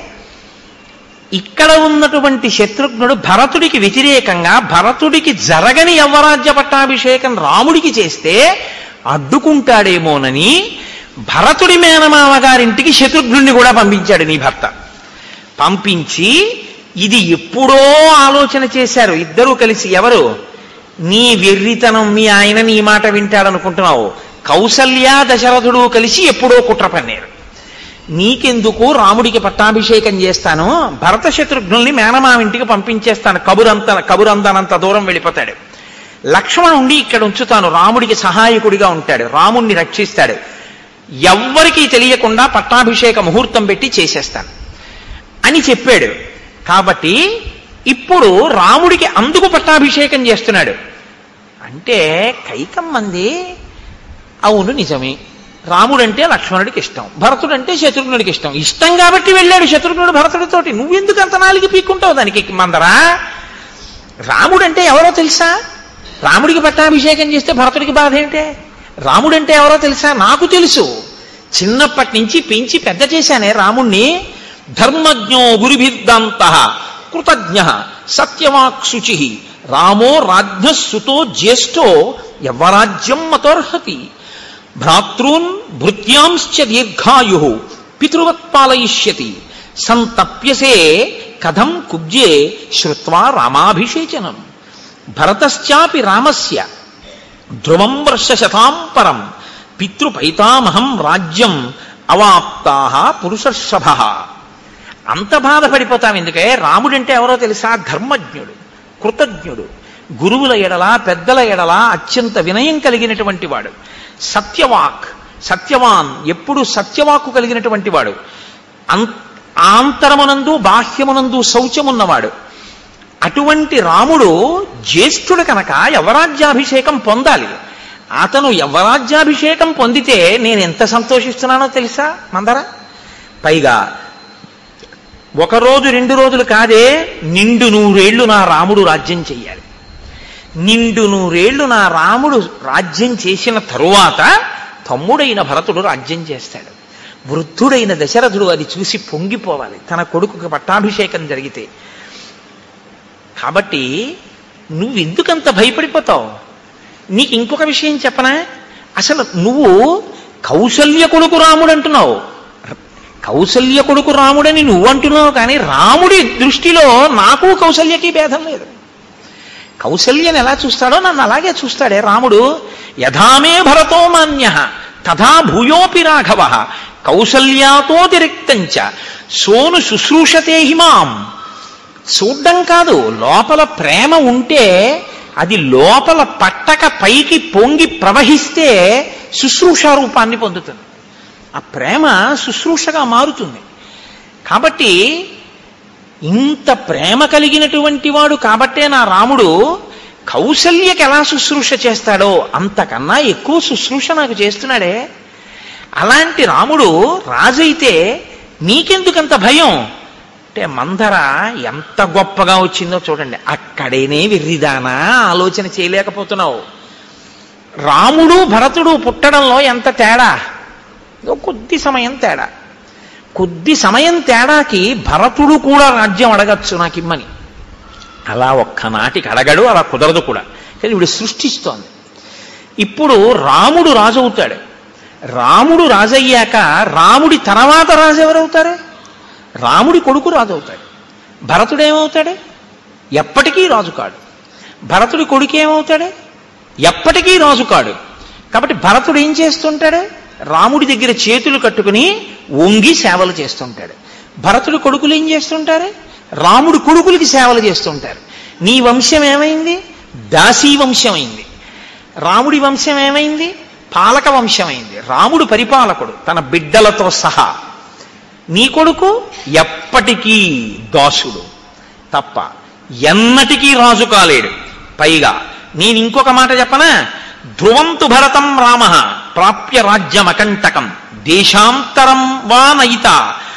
ఇక్కడ ఉన్నటువంటి శత్రుఘ్నుడు భరతుడికి వ్యతిరేకంగా భరతుడికి జరగని యవ్వరాజ్య పట్టాభిషేకం రాముడికి చేస్తే అడ్డుకుంటాడేమోనని భరతుడి మేనమామ గారింటికి శత్రుఘ్నుడిని కూడా పంపించాడు నీ భర్త పంపించి ఇది ఎప్పుడో ఆలోచన చేశారు ఇద్దరూ కలిసి ఎవరు నీ వెర్రితనం మీ ఆయన నీ మాట వింటాడనుకుంటున్నావు కౌసల్య దశరథుడు కలిసి ఎప్పుడో కుట్ర పన్నారు నీకెందుకు రాముడికి పట్టాభిషేకం చేస్తాను భరత శత్రుఘ్నుల్ని మేనమావింటికి పంపించేస్తాను కబురంత కబురందనంత దూరం వెళ్ళిపోతాడు లక్ష్మణుండి ఇక్కడ ఉంచుతాను రాముడికి సహాయకుడిగా ఉంటాడు రాముణ్ణి రక్షిస్తాడు ఎవ్వరికీ తెలియకుండా పట్టాభిషేక ముహూర్తం పెట్టి చేసేస్తాను అని చెప్పాడు కాబట్టి ఇప్పుడు రాముడికి అందుకు పట్టాభిషేకం చేస్తున్నాడు అంటే కైకమ్మంది అవును నిజమే రాముడంటే లక్ష్మణుడికి ఇష్టం భరతుడంటే శత్రుఘ్నుడికి ఇష్టం ఇష్టం కాబట్టి వెళ్ళాడు శత్రుఘ్నుడు భరతుడితోటి నువ్వెందుకు అంత నాలుగు పీక్కుంటావు దానికి మందరా రాముడంటే ఎవరో తెలుసా రాముడికి పట్టాభిషేకం చేస్తే భరతుడికి బాధ ఏంటే రాముడంటే ఎవరో తెలుసా నాకు తెలుసు చిన్నప్పటి నుంచి పెంచి పెద్ద చేశానే రాముణ్ణి ధర్మజ్ఞో గురుభిర్దాంత కృతజ్ఞ సత్యవాక్శుచి రామో రాజ్ఞ సుతో జ్యేష్ఠో యవ్వరాజ్యం మతోర్హతి భ్రాతృన్ భృత్యాంశ్చ దీర్ఘాయు పితృవత్ పాలయిష్యతి సంతప్యసే కథం కుబ్జే శ్రుత్వా రామాభిషేచనం భరతశ్చాపి రామస్య ధ్రువం వర్షశతాం పరం పితృపైతామహం రాజ్యం అవాప్తా పురుషర్షభ అంత బాధపడిపోతాం ఎందుకే రాముడంటే ఎవరో తెలుసా ధర్మజ్ఞుడు కృతజ్ఞుడు గురువుల ఎడల పెద్దల ఎడల అత్యంత వినయం కలిగినటువంటి వాడు సత్యవాక్ సత్యవాన్ ఎప్పుడు సత్యవాక్కు కలిగినటువంటి వాడు అం ఆంతరమునందు బాహ్యమునందు శౌచమున్నవాడు అటువంటి రాముడు జ్యేష్ఠుడు కనుక యవరాజ్యాభిషేకం పొందాలి అతను యవరాజ్యాభిషేకం పొందితే నేను ఎంత సంతోషిస్తున్నానో తెలుసా మందరా పైగా ఒక రోజు రెండు రోజులు కాదే నిండు నూరేళ్లు నా రాముడు రాజ్యం చెయ్యాలి నిండు నూరేళ్లు నా రాముడు రాజ్యం చేసిన తరువాత తమ్ముడైన భరతుడు రాజ్యం చేస్తాడు వృద్ధుడైన దశరథుడు అది చూసి పొంగిపోవాలి తన కొడుకుకి పట్టాభిషేకం జరిగితే కాబట్టి నువ్వెందుకంత భయపడిపోతావు నీకు ఇంకొక విషయం చెప్పనా అసలు నువ్వు కౌసల్య కొడుకు రాముడు అంటున్నావు కౌసల్య కొడుకు రాముడని నువ్వు అంటున్నావు కానీ రాముడి దృష్టిలో నాకు కౌసల్యకి భేదం లేదు కౌసల్యని ఎలా చూస్తాడో నన్ను అలాగే చూస్తాడే రాముడు యథామే భరతో మాన్య తథా భూయోపి రాఘవ కౌసల్యాతోతిరిక్తంచ సోను శుశ్రూషతే హిమాం చూడ్డం కాదు లోపల ప్రేమ ఉంటే అది లోపల పట్టక పైకి పొంగి ప్రవహిస్తే శుశ్రూష రూపాన్ని పొందుతుంది ఆ ప్రేమ శుశ్రూషగా మారుతుంది కాబట్టి ఇంత ప్రేమ కలిగినటువంటి వాడు కాబట్టే నా రాముడు కౌసల్యకి ఎలా శుశ్రూష చేస్తాడో అంతకన్నా ఎక్కువ శుశ్రూష నాకు చేస్తున్నాడే అలాంటి రాముడు రాజైతే నీకెందుకంత భయం అంటే మందర ఎంత గొప్పగా వచ్చిందో చూడండి అక్కడేనే వెర్రిదానా ఆలోచన చేయలేకపోతున్నావు రాముడు భరతుడు పుట్టడంలో ఎంత తేడా ఏదో కొద్ది సమయం తేడా కొద్ది సమయం తేడాకి భరతుడు కూడా రాజ్యం అడగచ్చు నాకు ఇమ్మని అలా ఒక్కనాటికి అడగడు అలా కుదరదు కూడా కానీ ఇప్పుడు సృష్టిస్తోంది ఇప్పుడు రాముడు రాజు అవుతాడు రాముడు రాజయ్యాక రాముడి తర్వాత రాజు ఎవరవుతారు రాముడి కొడుకు రాజు అవుతాడు భరతుడు ఏమవుతాడు ఎప్పటికీ రాజు కాడు భరతుడి కొడుకు ఏమవుతాడు ఎప్పటికీ రాజు కాడు కాబట్టి భరతుడు ఏం చేస్తుంటాడు రాముడి దగ్గర చేతులు కట్టుకుని వంగి సేవలు చేస్తుంటాడు భరతుడి కొడుకులు ఏం చేస్తుంటారు రాముడి కొడుకులకి సేవలు చేస్తుంటారు నీ వంశం ఏమైంది దాసీ వంశం అయింది రాముడి వంశం ఏమైంది పాలక వంశం అయింది రాముడు పరిపాలకుడు తన బిడ్డలతో సహా నీ కొడుకు ఎప్పటికీ దాసుడు తప్ప ఎన్నటికీ రాజు కాలేడు పైగా నేను ఇంకొక మాట చెప్పనా ధ్రువంతు భరతం రామ ప్రాప్య రాజ్యమకంటకం దేశాంతరం వా నయిత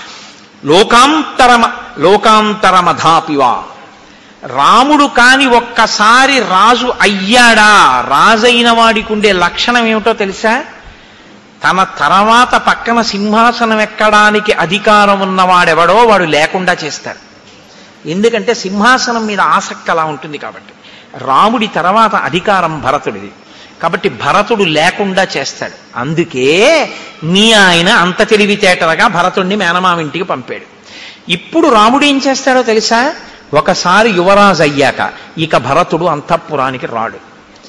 లోకాంతరమ లోకాంతరమధాపివా రాముడు కాని ఒక్కసారి రాజు అయ్యాడా రాజైన వాడికి ఉండే లక్షణం ఏమిటో తెలుసా తన తర్వాత పక్కన సింహాసనం ఎక్కడానికి అధికారం ఉన్నవాడెవడో వాడు లేకుండా చేస్తాడు ఎందుకంటే సింహాసనం మీద ఆసక్తి అలా ఉంటుంది కాబట్టి రాముడి తర్వాత అధికారం భరతుడిది కాబట్టి భరతుడు లేకుండా చేస్తాడు అందుకే మీ ఆయన అంత తెలివితేటలుగా భరతుడిని మేనమావింటికి పంపాడు ఇప్పుడు రాముడు ఏం చేస్తాడో తెలుసా ఒకసారి యువరాజు అయ్యాక ఇక భరతుడు అంతఃపురానికి రాడు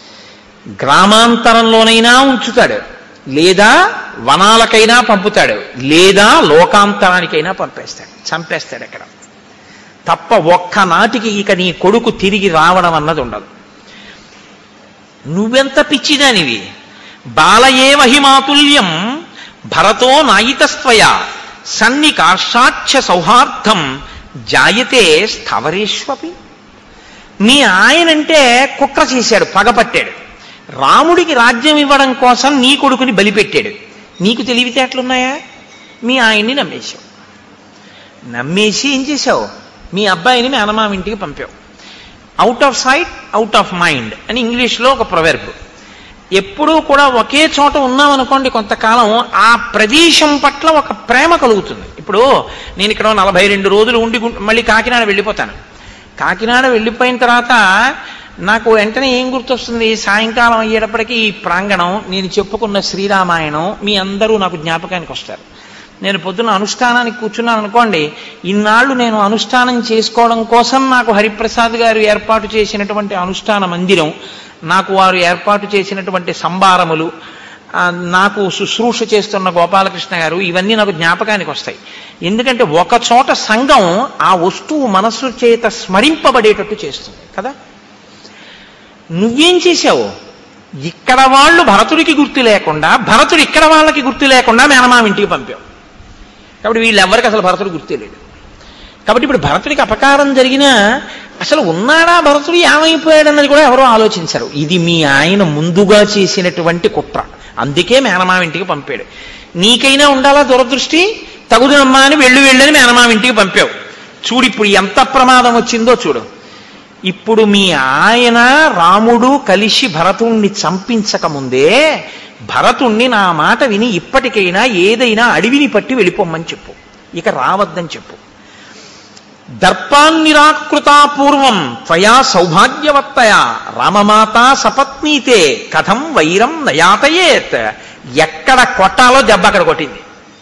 గ్రామాంతరంలోనైనా ఉంచుతాడు లేదా వనాలకైనా పంపుతాడు లేదా లోకాంతరానికైనా పంపేస్తాడు చంపేస్తాడు అక్కడ తప్ప ఒక్కనాటికి ఇక నీ కొడుకు తిరిగి రావడం అన్నది ఉండదు నువ్వెంత పిచ్చిదానివి బాలయే మహిమాతుల్యం భరతో నాయితస్త్వయ సన్నికార్షాక్ష సౌహార్దం జాయతే స్థవరేష్వపి మీ ఆయనంటే కుట్ర చేశాడు పగపట్టాడు రాముడికి రాజ్యం ఇవ్వడం కోసం నీ కొడుకుని బలిపెట్టాడు నీకు తెలివితేటలున్నాయా మీ ఆయన్ని నమ్మేశావు నమ్మేసి ఏం చేశావు మీ అబ్బాయిని మీ అనమామ ఇంటికి పంపావు out of sight out of mind అని ఇంగ్లీష్లో ఒక ప్రొవెర్బ్ ఎప్పుడూ కూడా ఒకే చోట ఉన్నామనుకోండి కొంతకాలం ఆ ప్రదేశం పట్ల ఒక ప్రేమ కలుగుతుంది ఇప్పుడు నేను ఇక్కడ నలభై రెండు రోజులు ఉండి గు- మళ్ళీ కాకినాడ వెళ్ళిపోతాను కాకినాడ వెళ్ళిపోయిన తర్వాత నాకు వెంటనే ఏం గుర్తొస్తుంది సాయంకాలం అయ్యేటప్పటికీ ఈ ప్రాంగణం నేను చెప్పుకున్న శ్రీరామాయణం మీ అందరూ నాకు జ్ఞాపకానికి వస్తారు నేను పొద్దున అనుష్ఠానానికి కూర్చున్నాను అనుకోండి ఇన్నాళ్ళు నేను అనుష్ఠానం చేసుకోవడం కోసం నాకు హరిప్రసాద్ గారు ఏర్పాటు చేసినటువంటి అనుష్ఠాన మందిరం నాకు వారు ఏర్పాటు చేసినటువంటి సంబారములు ఆ, నాకు శుశ్రూష చేస్తున్న గోపాలకృష్ణ గారు ఇవన్నీ నాకు జ్ఞాపకానికి వస్తాయి ఎందుకంటే ఒక చోట సంఘం ఆ వస్తువు మనస్సు చేత స్మరింపబడేటట్టు చేస్తుంది కదా నువ్వేం చేశావు ఇక్కడ వాళ్ళు భరతుడికి గుర్తు లేకుండా భరతుడు ఇక్కడ వాళ్ళకి గుర్తు లేకుండా మేనమామ ఇంటికి పంపావు కాబట్టి వీళ్ళెవ్వరికి అసలు భరతుడు గుర్తే లేడు కాబట్టి ఇప్పుడు భరతుడికి అపకారం జరిగినా అసలు ఉన్నాడా భరతుడు ఏమైపోయాడన్నది కూడా ఎవరో ఆలోచించరు ఇది మీ ఆయన ముందుగా చేసినటువంటి కుట్ర అందుకే మేనమామ ఇంటికి పంపాడు నీకైనా ఉండాలా దురదృష్టి తగుదనమ్మా అని వెళ్ళు వెళ్ళని మేనమామ ఇంటికి పంపావు చూడు ఇప్పుడు ఎంత ప్రమాదం వచ్చిందో చూడు ఇప్పుడు మీ ఆయన రాముడు కలిసి భరతుణ్ణి చంపించక ముందే భరతుణ్ణి నా మాట విని ఇప్పటికైనా ఏదైనా అడవిని పట్టి వెళ్ళిపోమ్మని చెప్పు ఇక రావద్దని చెప్పు దర్పాన్నిరాకృతా పూర్వం త్వయా సౌభాగ్యవత్తయ రామమాత సపత్నీతే కథం వైరం నయాతయేత్ ఎక్కడ కొట్టాలో దెబ్బ అక్కడ కొట్టింది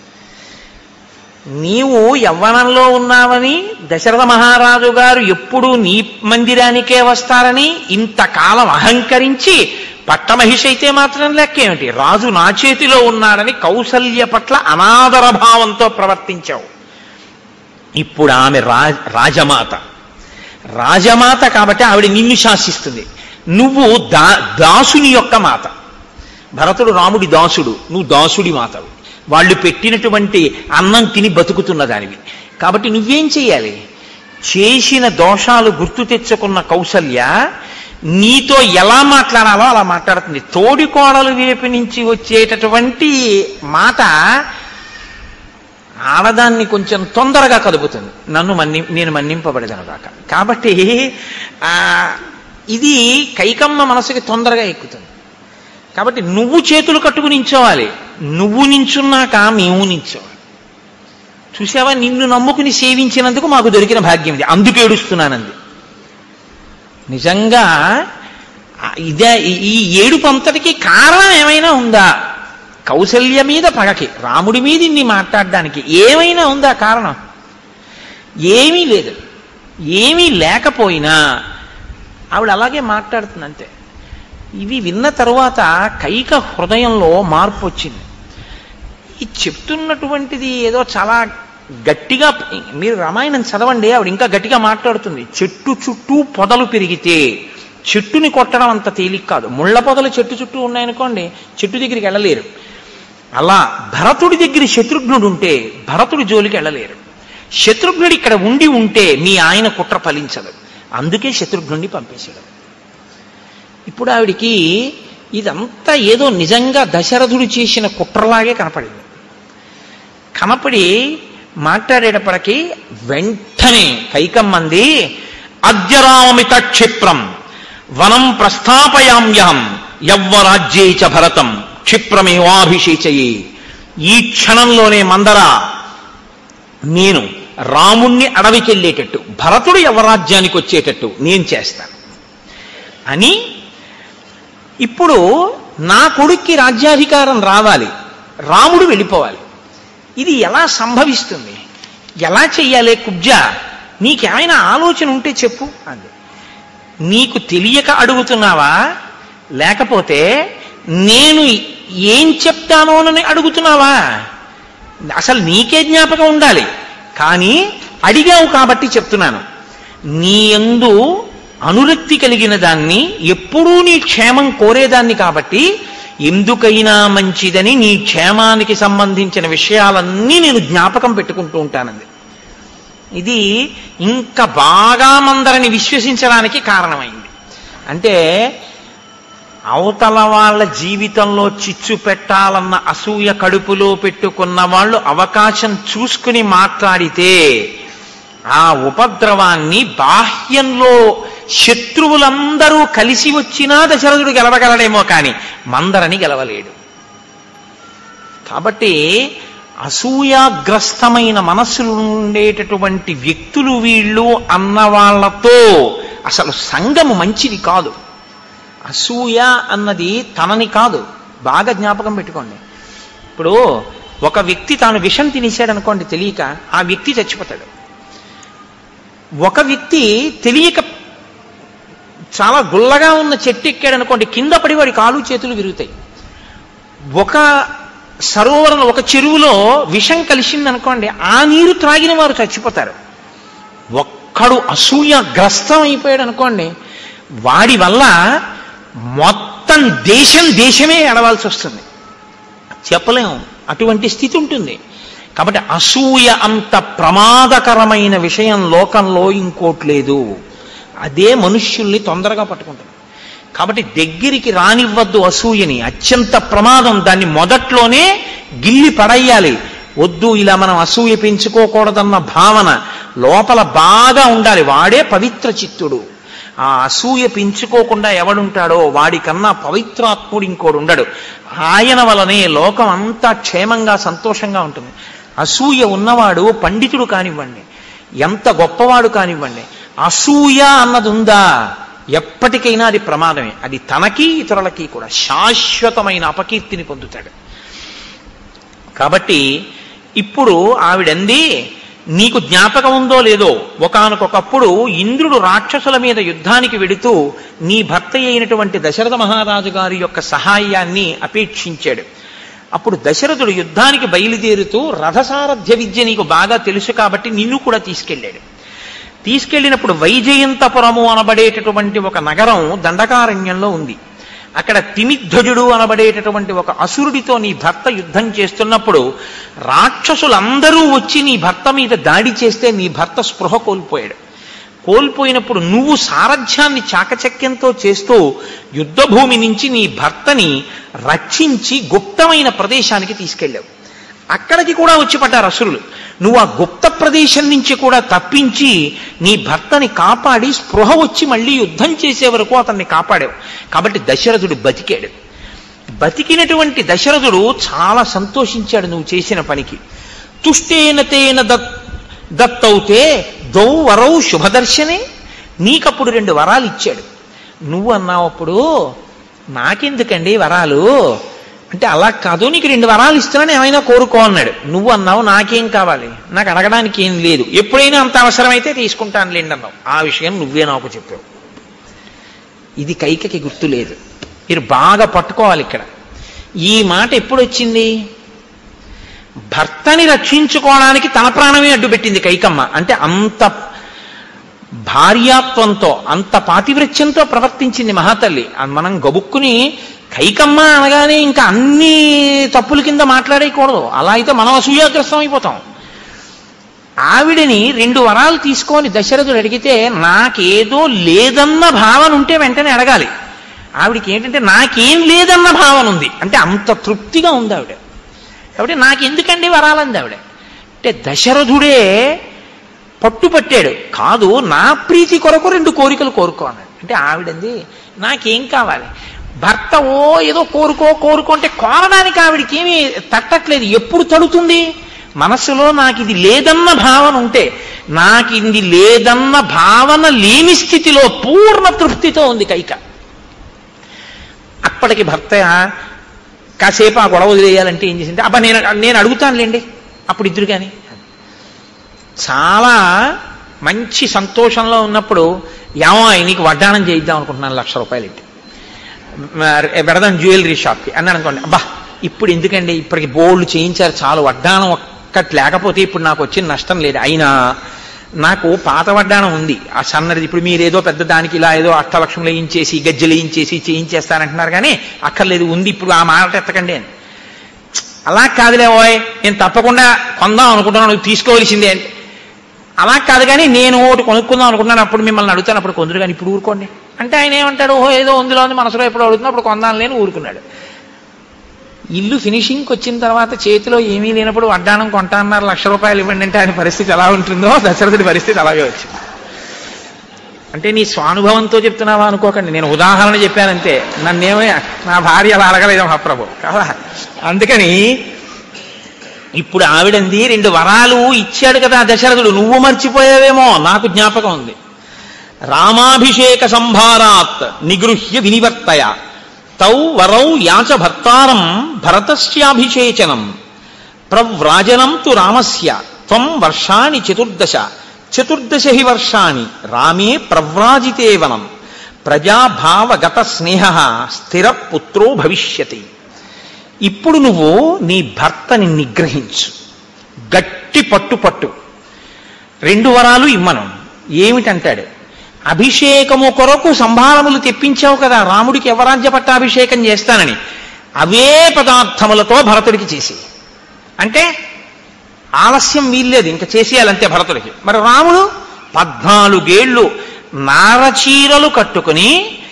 నీవు యవ్వనంలో ఉన్నావని దశరథ మహారాజు గారు ఎప్పుడూ నీ మందిరానికే వస్తారని ఇంతకాలం అహంకరించి పట్టమహిషి అయితే మాత్రం లెక్కేమిటి రాజు నా చేతిలో ఉన్నాడని కౌసల్య పట్ల అనాదర భావంతో ప్రవర్తించావు ఇప్పుడు ఆమె రా రాజమాత రాజమాత కాబట్టి ఆవిడ నిన్ను శాసిస్తుంది నువ్వు దా దాసుని యొక్క మాత భరతుడు రాముడి దాసుడు నువ్వు దాసుడి మాతవు వాళ్ళు పెట్టినటువంటి అన్నం తిని బతుకుతున్న దానివి కాబట్టి నువ్వేం చేయాలి చేసిన దోషాలు గుర్తు తెచ్చుకున్న కౌసల్య నీతో ఎలా మాట్లాడాలో అలా మాట్లాడుతుంది తోడికోడలు వైపు నుంచి వచ్చేటటువంటి మాట ఆడదాన్ని కొంచెం తొందరగా కదుపుతుంది నన్ను మన్ని నేను మన్నింపబడేదను కాక కాబట్టి ఆ, ఇది కైకమ్మ మనసుకి తొందరగా ఎక్కుతుంది కాబట్టి నువ్వు చేతులు కట్టుకుని నించోవాలి నువ్వు నించున్నాక మేము నించోవాలి చూసావా నిన్ను నమ్ముకుని సేవించినందుకు మాకు దొరికిన భాగ్యం ఇది అందుకు ఏడుస్తున్నానంది నిజంగా ఆ, ఇదే ఈ- ఈ ఏడుపు అంతటికి కారణం ఏమైనా ఉందా కౌసల్య మీద పగకి రాముడి మీద ఇన్ని మాట్లాడడానికి ఏమైనా ఉందా కారణం ఏమీ లేదు ఏమీ లేకపోయినా ఆవిడ అలాగే మాట్లాడుతుంది అంతే ఇవి విన్న తరువాత కైక హృదయంలో మార్పు వచ్చింది ఈ చెప్తున్నటువంటిది ఏదో చాలా గట్టిగా మీరు రామాయణం చదవండి ఆవిడ ఇంకా గట్టిగా మాట్లాడుతుంది చెట్టు చుట్టూ పొదలు పెరిగితే చెట్టుని కొట్టడం అంత తేలిక కాదు ముళ్ళ పొదలు చెట్టు చుట్టూ ఉన్నాయనుకోండి చెట్టు దగ్గరికి వెళ్ళలేరు అలా భరతుడి దగ్గర శత్రుఘ్నుడు ఉంటే భరతుడి జోలికి వెళ్ళలేరు శత్రుఘ్నుడు ఇక్కడ ఉండి ఉంటే మీ ఆయన కుట్ర ఫలించదు అందుకే శత్రుఘ్నుడిని పంపేశాడు ఇప్పుడు ఆవిడికి ఇదంతా ఏదో నిజంగా దశరథుడు చేసిన కుట్రలాగే కనపడింది కనపడి మాట్లాడేటప్పటికి వెంటనే కైకమ్మంది అద్యరామిత క్షిప్రం వనం ప్రస్థాపయామ్యహం యవ్వరాజ్యే చ భరతం క్షిప్రమేవాభిషేచయి ఈ క్షణంలోనే మందర నేను రాముణ్ణి అడవికి వెళ్ళేటట్టు భరతుడు యవరాజ్యానికి వచ్చేటట్టు నేను చేస్తాను అని ఇప్పుడు నా కొడుక్కి రాజ్యాధికారం రావాలి రాముడు వెళ్ళిపోవాలి ఇది ఎలా సంభవిస్తుంది ఎలా చెయ్యాలి కుబ్జ నీకేమైనా ఆలోచన ఉంటే చెప్పు అంది నీకు తెలియక అడుగుతున్నావా లేకపోతే నేను ఏం చెప్తానోనని అడుగుతున్నావా అసలు నీకే జ్ఞాపకం ఉండాలి కానీ అడిగావు కాబట్టి చెప్తున్నాను నీ ఎందు అనురక్తి కలిగిన దాన్ని ఎప్పుడూ నీ క్షేమం కోరేదాన్ని కాబట్టి ఎందుకైనా మంచిదని నీ క్షేమానికి సంబంధించిన విషయాలన్నీ నేను జ్ఞాపకం పెట్టుకుంటూ ఉంటానండి ఇది ఇంకా బాగా మందరని విశ్వసించడానికి కారణమైంది అంటే అవతల వాళ్ళ జీవితంలో చిచ్చు పెట్టాలన్న అసూయ కడుపులో పెట్టుకున్న వాళ్ళు అవకాశం చూసుకుని మాట్లాడితే ఆ ఉపద్రవాన్ని బాహ్యంలో శత్రువులందరూ కలిసి వచ్చినా దశరథుడు గెలవగలడేమో కానీ మందరని గెలవలేడు కాబట్టి అసూయాగ్రస్తమైన మనస్సులు ఉండేటటువంటి వ్యక్తులు వీళ్ళు అన్న వాళ్ళతో అసలు సంగము మంచిది కాదు అసూయ అన్నది తనని కాదు బాగా జ్ఞాపకం పెట్టుకోండి ఇప్పుడు ఒక వ్యక్తి తాను విషం తినేశాడు అనుకోండి తెలియక ఆ వ్యక్తి చచ్చిపోతాడు ఒక వ్యక్తి తెలియక చాలా గుల్లగా ఉన్న చెట్టు ఎక్కాడు అనుకోండి కింద పడి వాడి కాలు చేతులు విరుగుతాయి ఒక సరోవరం ఒక చెరువులో విషం కలిసింది అనుకోండి ఆ నీరు త్రాగిన వారు చచ్చిపోతారు ఒక్కడు అసూయగ్రస్తం అయిపోయాడు అనుకోండి వాడి వల్ల మొత్తం దేశం దేశమే ఎడవాల్సి వస్తుంది చెప్పలేము అటువంటి స్థితి ఉంటుంది కాబట్టి అసూయ అంత ప్రమాదకరమైన విషయం లోకంలో ఇంకోటి లేదు అదే మనుష్యుల్ని తొందరగా పట్టుకుంటుంది కాబట్టి దగ్గరికి రానివ్వద్దు అసూయని అత్యంత ప్రమాదం దాన్ని మొదట్లోనే గిల్లి పడయ్యాలి వద్దు ఇలా మనం అసూయ పెంచుకోకూడదన్న భావన లోపల బాగా ఉండాలి వాడే పవిత్ర చిత్తుడు ఆ అసూయ పెంచుకోకుండా ఎవడుంటాడో వాడికన్నా పవిత్రాత్ముడు ఇంకోడు ఉండడు ఆయన వలనే లోకం అంతా క్షేమంగా సంతోషంగా ఉంటుంది అసూయ ఉన్నవాడు పండితుడు కానివ్వండి ఎంత గొప్పవాడు కానివ్వండి అసూయ అన్నది ఉందా ఎప్పటికైనా అది ప్రమాదమే అది తనకి ఇతరులకి కూడా శాశ్వతమైన అపకీర్తిని పొందుతాడు కాబట్టి ఇప్పుడు ఆవిడంది నీకు జ్ఞాపకం ఉందో లేదో ఒకనకొకప్పుడు ఇంద్రుడు రాక్షసుల మీద యుద్ధానికి వెడుతూ నీ భర్త అయినటువంటి దశరథ మహారాజు గారి యొక్క సహాయాన్ని అపేక్షించాడు అప్పుడు దశరథుడు యుద్ధానికి బయలుదేరుతూ రథసారథ్య విద్య నీకు బాగా తెలుసు కాబట్టి నిన్ను కూడా తీసుకెళ్ళాడు తీసుకెళ్ళినప్పుడు వైజయంతపురము అనబడేటటువంటి ఒక నగరం దండకారణ్యంలో ఉంది అక్కడ తిమిధ్వజుడు అనబడేటటువంటి ఒక అసురుడితో నీ భర్త యుద్ధం చేస్తున్నప్పుడు రాక్షసులందరూ వచ్చి నీ భర్త మీద దాడి చేస్తే నీ భర్త స్పృహ కోల్పోయాడు కోల్పోయినప్పుడు నువ్వు సారథ్యాన్ని చాకచక్యంతో చేస్తూ యుద్ధభూమి నుంచి నీ భర్తని రక్షించి గుప్తమైన ప్రదేశానికి తీసుకెళ్ళావు అక్కడికి కూడా వచ్చి పడ్డారు అసురులు నువ్వు ఆ గుప్త ప్రదేశం నుంచి కూడా తప్పించి నీ భర్తని కాపాడి స్పృహ వచ్చి మళ్ళీ యుద్ధం చేసే వరకు అతన్ని కాపాడావు కాబట్టి దశరథుడు బతికాడు బతికినటువంటి దశరథుడు చాలా సంతోషించాడు నువ్వు చేసిన పనికి తుష్టేన తేన దత్ దత్తవుతే దౌ వరౌ శుభదర్శనే నీకప్పుడు రెండు వరాలు ఇచ్చాడు నువ్వు అన్నావు అప్పుడు నాకెందుకండి వరాలు అంటే అలా కాదు నీకు రెండు వరాలు ఇస్తున్నాను ఏమైనా కోరుకో అన్నాడు నువ్వు అన్నావు నాకేం కావాలి నాకు అడగడానికి ఏం లేదు ఎప్పుడైనా అంత అవసరమైతే తీసుకుంటాను లేండి అన్నావు ఆ విషయం నువ్వే నాకు చెప్పావు ఇది కైకకి గుర్తు లేదు మీరు బాగా పట్టుకోవాలి ఇక్కడ ఈ మాట ఎప్పుడు వచ్చింది భర్తని రక్షించుకోవడానికి తన ప్రాణమే అడ్డుపెట్టింది కైకమ్మ అంటే అంత భార్యాత్వంతో అంత పాతివృత్యంతో ప్రవర్తించింది మహాతల్లి అది మనం గబుక్కుని కైకమ్మ అనగానే ఇంకా అన్ని తప్పుల కింద మాట్లాడేయకూడదు అలా అయితే మనం అసూయాగ్రస్తం అయిపోతాం ఆవిడని రెండు వరాలు తీసుకొని దశరథుడు అడిగితే నాకేదో లేదన్న భావన ఉంటే వెంటనే అడగాలి ఆవిడికి ఏంటంటే నాకేం లేదన్న భావన ఉంది అంటే అంత తృప్తిగా ఉంది ఆవిడ కాబట్టి నాకెందుకండి వరాలంది ఆవిడ అంటే దశరథుడే పట్టుపట్టాడు కాదు నా ప్రీతి కొరకు రెండు కోరికలు కోరుకో అన్నాడు అంటే ఆవిడంది నాకేం కావాలి భర్త ఓ ఏదో కోరుకో కోరుకో అంటే కోరడానికి ఆవిడికి ఏమీ తట్టట్లేదు ఎప్పుడు తడుతుంది మనస్సులో నాకు ఇది లేదన్న భావన ఉంటే నాకు ఇది లేదన్న భావన లేని స్థితిలో పూర్ణ తృప్తితో ఉంది కైక అప్పటికి భర్త కాసేపు ఆ గొడవ వదిలేయాలంటే ఏం చేసింది అబ్బా నేను నేను అడుగుతానులేండి అప్పుడు ఇద్దరు కానీ చాలా మంచి సంతోషంలో ఉన్నప్పుడు ఏమో నీకు వడ్డానం చేయిద్దాం అనుకుంటున్నాను లక్ష రూపాయలు ఇట్టి పెడదాం జ్యువెలరీ షాప్కి అన్నాను అనుకోండి అబ్బా ఇప్పుడు ఎందుకండి ఇప్పటికి బోల్డ్ చేయించారు చాలు వడ్డానం ఒక్కటి లేకపోతే ఇప్పుడు నాకు వచ్చిన నష్టం లేదు అయినా నాకు పాత వడ్డానం ఉంది ఆ సన్నది ఇప్పుడు మీరు ఏదో పెద్ద దానికి ఇలా ఏదో అష్టలక్షలు వేయించేసి గజ్జలు వేయించేసి చేయించేస్తారంటున్నారు కానీ అక్కర్లేదు ఉంది ఇప్పుడు ఆ మాట ఎత్తకండి అని అలా కాదులే ఓయ్ నేను తప్పకుండా కొందాం అనుకుంటున్నాను నువ్వు తీసుకోవలసిందే అంటే అలా కాదు కానీ నేను ఒకటి కొనుక్కుందాం అనుకుంటున్నాను అప్పుడు మిమ్మల్ని అడుగుతాను అప్పుడు కొందరు కానీ ఇప్పుడు ఊరుకోండి అంటే ఆయన ఏమంటాడు ఓహో ఏదో ఉందిలో ఉంది మనసులో ఎప్పుడు అడుగుతున్నా అప్పుడు కొందాను లేని ఊరుకున్నాడు ఇల్లు ఫినిషింగ్కి వచ్చిన తర్వాత చేతిలో ఏమీ లేనప్పుడు వడ్డానం కొంటా అన్నారు లక్ష రూపాయలు ఇవ్వండి అంటే ఆయన పరిస్థితి ఎలా ఉంటుందో దశరథుడి పరిస్థితి అలాగే వచ్చింది అంటే నీ స్వానుభవంతో చెప్తున్నావా అనుకోకండి నేను ఉదాహరణ చెప్పానంతే నన్నేమే నా భార్య అలా అడగలేదు మహాప్రభు కదా అందుకని ఇప్పుడు ఆవిడంది రెండు వరాలు ఇచ్చాడు కదా దశరథుడు నువ్వు మర్చిపోయావేమో నాకు జ్ఞాపకం ఉంది రామాభిషేక సంభారాత్ నిగృహ్య వినివర్తయ తౌ వరౌ యాచ భర్తారం భరతస్యాభిషేచనం ప్రవ్రాజనం తు రామస్య త్వం వర్షాణి చతుర్దశ చతుర్దశ హి వర్షాణి రామే ప్రవ్రాజితే వనం ప్రజాభావగత స్నేహ స్థిర పుత్రో భవిష్యతి ఇప్పుడు నువ్వు నీ భర్తని నిగ్రహించు గట్టి పట్టు పట్టు రెండు వరాలు ఇమ్మను ఏమిటంటాడు అభిషేకము కొరకు సంభారములు తెప్పించావు కదా రాముడికి ఎవరాజ్య పట్టాభిషేకం చేస్తానని అవే పదార్థములతో భరతుడికి చేసి అంటే ఆలస్యం వీల్లేదు ఇంకా చేసేయాలంతే భరతుడికి మరి రాముడు పద్నాలుగేళ్ళు నారచీరలు కట్టుకుని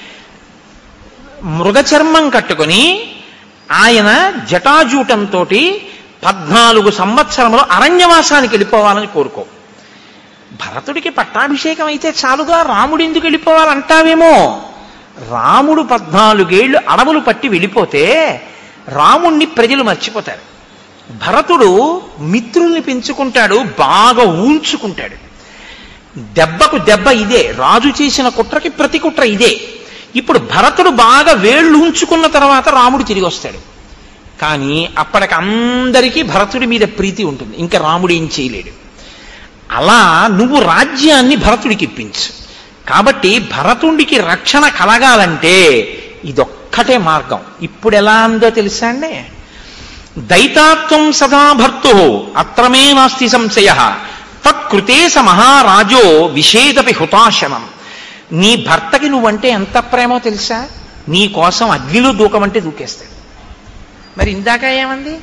మృగచర్మం కట్టుకుని ఆయన జటాజూటంతో పద్నాలుగు సంవత్సరములు అరణ్యవాసానికి వెళ్ళిపోవాలని కోరుకో భరతుడికి పట్టాభిషేకం అయితే చాలుగా రాముడు ఎందుకు వెళ్ళిపోవాలంటావేమో రాముడు పద్నాలుగేళ్లు అడవులు పట్టి వెళ్ళిపోతే రాముణ్ణి ప్రజలు మర్చిపోతారు భరతుడు మిత్రుల్ని పెంచుకుంటాడు బాగా ఊంచుకుంటాడు దెబ్బకు దెబ్బ ఇదే రాజు చేసిన కుట్రకి ప్రతి కుట్ర ఇదే ఇప్పుడు భరతుడు బాగా వేళ్ళు ఉంచుకున్న తర్వాత రాముడు తిరిగి వస్తాడు కానీ అప్పటికి అందరికీ భరతుడి మీద ప్రీతి ఉంటుంది ఇంకా రాముడు ఏం చేయలేడు అలా నువ్వు రాజ్యాన్ని భరతుడికి ఇప్పించు కాబట్టి భరతుడికి రక్షణ కలగాలంటే ఇదొక్కటే మార్గం ఇప్పుడు ఎలా అందో తెలుసా అండి దైతాత్వం సదా భర్తు అత్రమే నాస్తి సంశయ తత్కృతే స మహారాజో విషేదపి హుతాశనం నీ భర్తకి నువ్వంటే ఎంత ప్రేమో తెలుసా నీ కోసం అగ్నిలో దూకమంటే దూకేస్తాడు మరి ఇందాక ఏమంది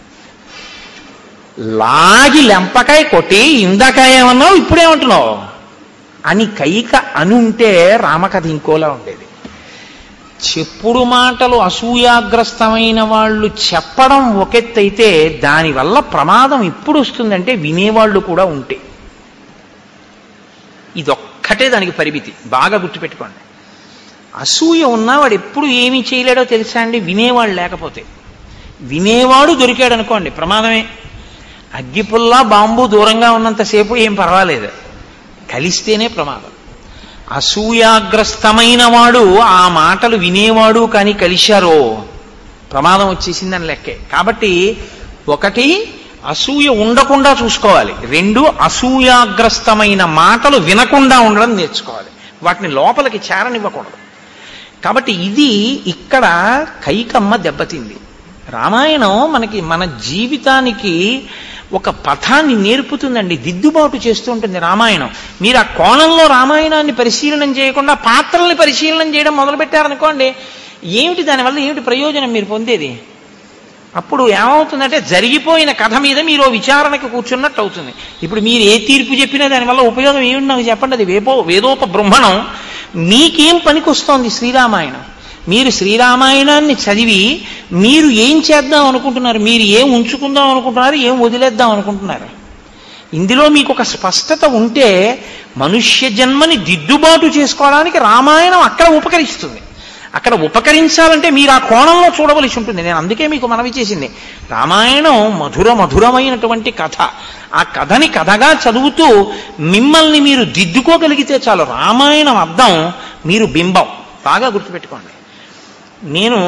లాగి లెంపకాయ కొట్టి ఇందాక ఏమన్నావు ఇప్పుడేమంటున్నావు అని కైక అనుంటే రామకథ ఇంకోలా ఉండేది చెప్పుడు మాటలు అసూయాగ్రస్తమైన వాళ్ళు చెప్పడం ఒకెత్తైతే దానివల్ల ప్రమాదం ఇప్పుడు వస్తుందంటే వినేవాళ్ళు కూడా ఉంటే ఇదొక్కటే దానికి పరిమితి బాగా గుర్తుపెట్టుకోండి అసూయ ఉన్నవాడు ఎప్పుడు ఏమీ చేయలేడో తెలుసా అండి వినేవాడు లేకపోతే వినేవాడు దొరికాడు అనుకోండి ప్రమాదమే అగ్గిపుల్లా బాంబు దూరంగా ఉన్నంతసేపు ఏం పర్వాలేదు కలిస్తేనే ప్రమాదం అసూయాగ్రస్తమైన వాడు ఆ మాటలు వినేవాడు కానీ కలిశారో ప్రమాదం వచ్చేసిందని లెక్కే కాబట్టి ఒకటి అసూయ ఉండకుండా చూసుకోవాలి రెండు అసూయాగ్రస్తమైన మాటలు వినకుండా ఉండడం నేర్చుకోవాలి వాటిని లోపలికి చేరనివ్వకూడదు కాబట్టి ఇది ఇక్కడ కైకమ్మ దెబ్బతింది రామాయణం మనకి మన జీవితానికి ఒక పథాన్ని నేర్పుతుందండి దిద్దుబాటు చేస్తూ ఉంటుంది రామాయణం మీరు ఆ కోణంలో రామాయణాన్ని పరిశీలనం చేయకుండా పాత్రల్ని పరిశీలనం చేయడం మొదలుపెట్టారనుకోండి ఏమిటి దానివల్ల ఏమిటి ప్రయోజనం మీరు పొందేది అప్పుడు ఏమవుతుందంటే జరిగిపోయిన కథ మీద మీరు ఓ విచారణకి కూర్చున్నట్టు అవుతుంది ఇప్పుడు మీరు ఏ తీర్పు చెప్పినా దానివల్ల ఉపయోగం ఏమిటి నాకు చెప్పండి అది వేపో వేదోప బ్రహ్మణం మీకేం పనికొస్తోంది శ్రీరామాయణం మీరు శ్రీరామాయణాన్ని చదివి మీరు ఏం చేద్దాం అనుకుంటున్నారు మీరు ఏం ఉంచుకుందాం అనుకుంటున్నారు ఏం వదిలేద్దాం అనుకుంటున్నారు ఇందులో మీకు ఒక స్పష్టత ఉంటే మనుష్య జన్మని దిద్దుబాటు చేసుకోవడానికి రామాయణం అక్కడ ఉపకరిస్తుంది అక్కడ ఉపకరించాలంటే మీరు ఆ కోణంలో చూడవలసి ఉంటుంది నేను అందుకే మీకు మనవి చేసింది రామాయణం మధుర మధురమైనటువంటి కథ ఆ కథని కథగా చదువుతూ మిమ్మల్ని మీరు దిద్దుకోగలిగితే చాలు రామాయణం అర్థం మీరు బింబం బాగా గుర్తుపెట్టుకోండి నేను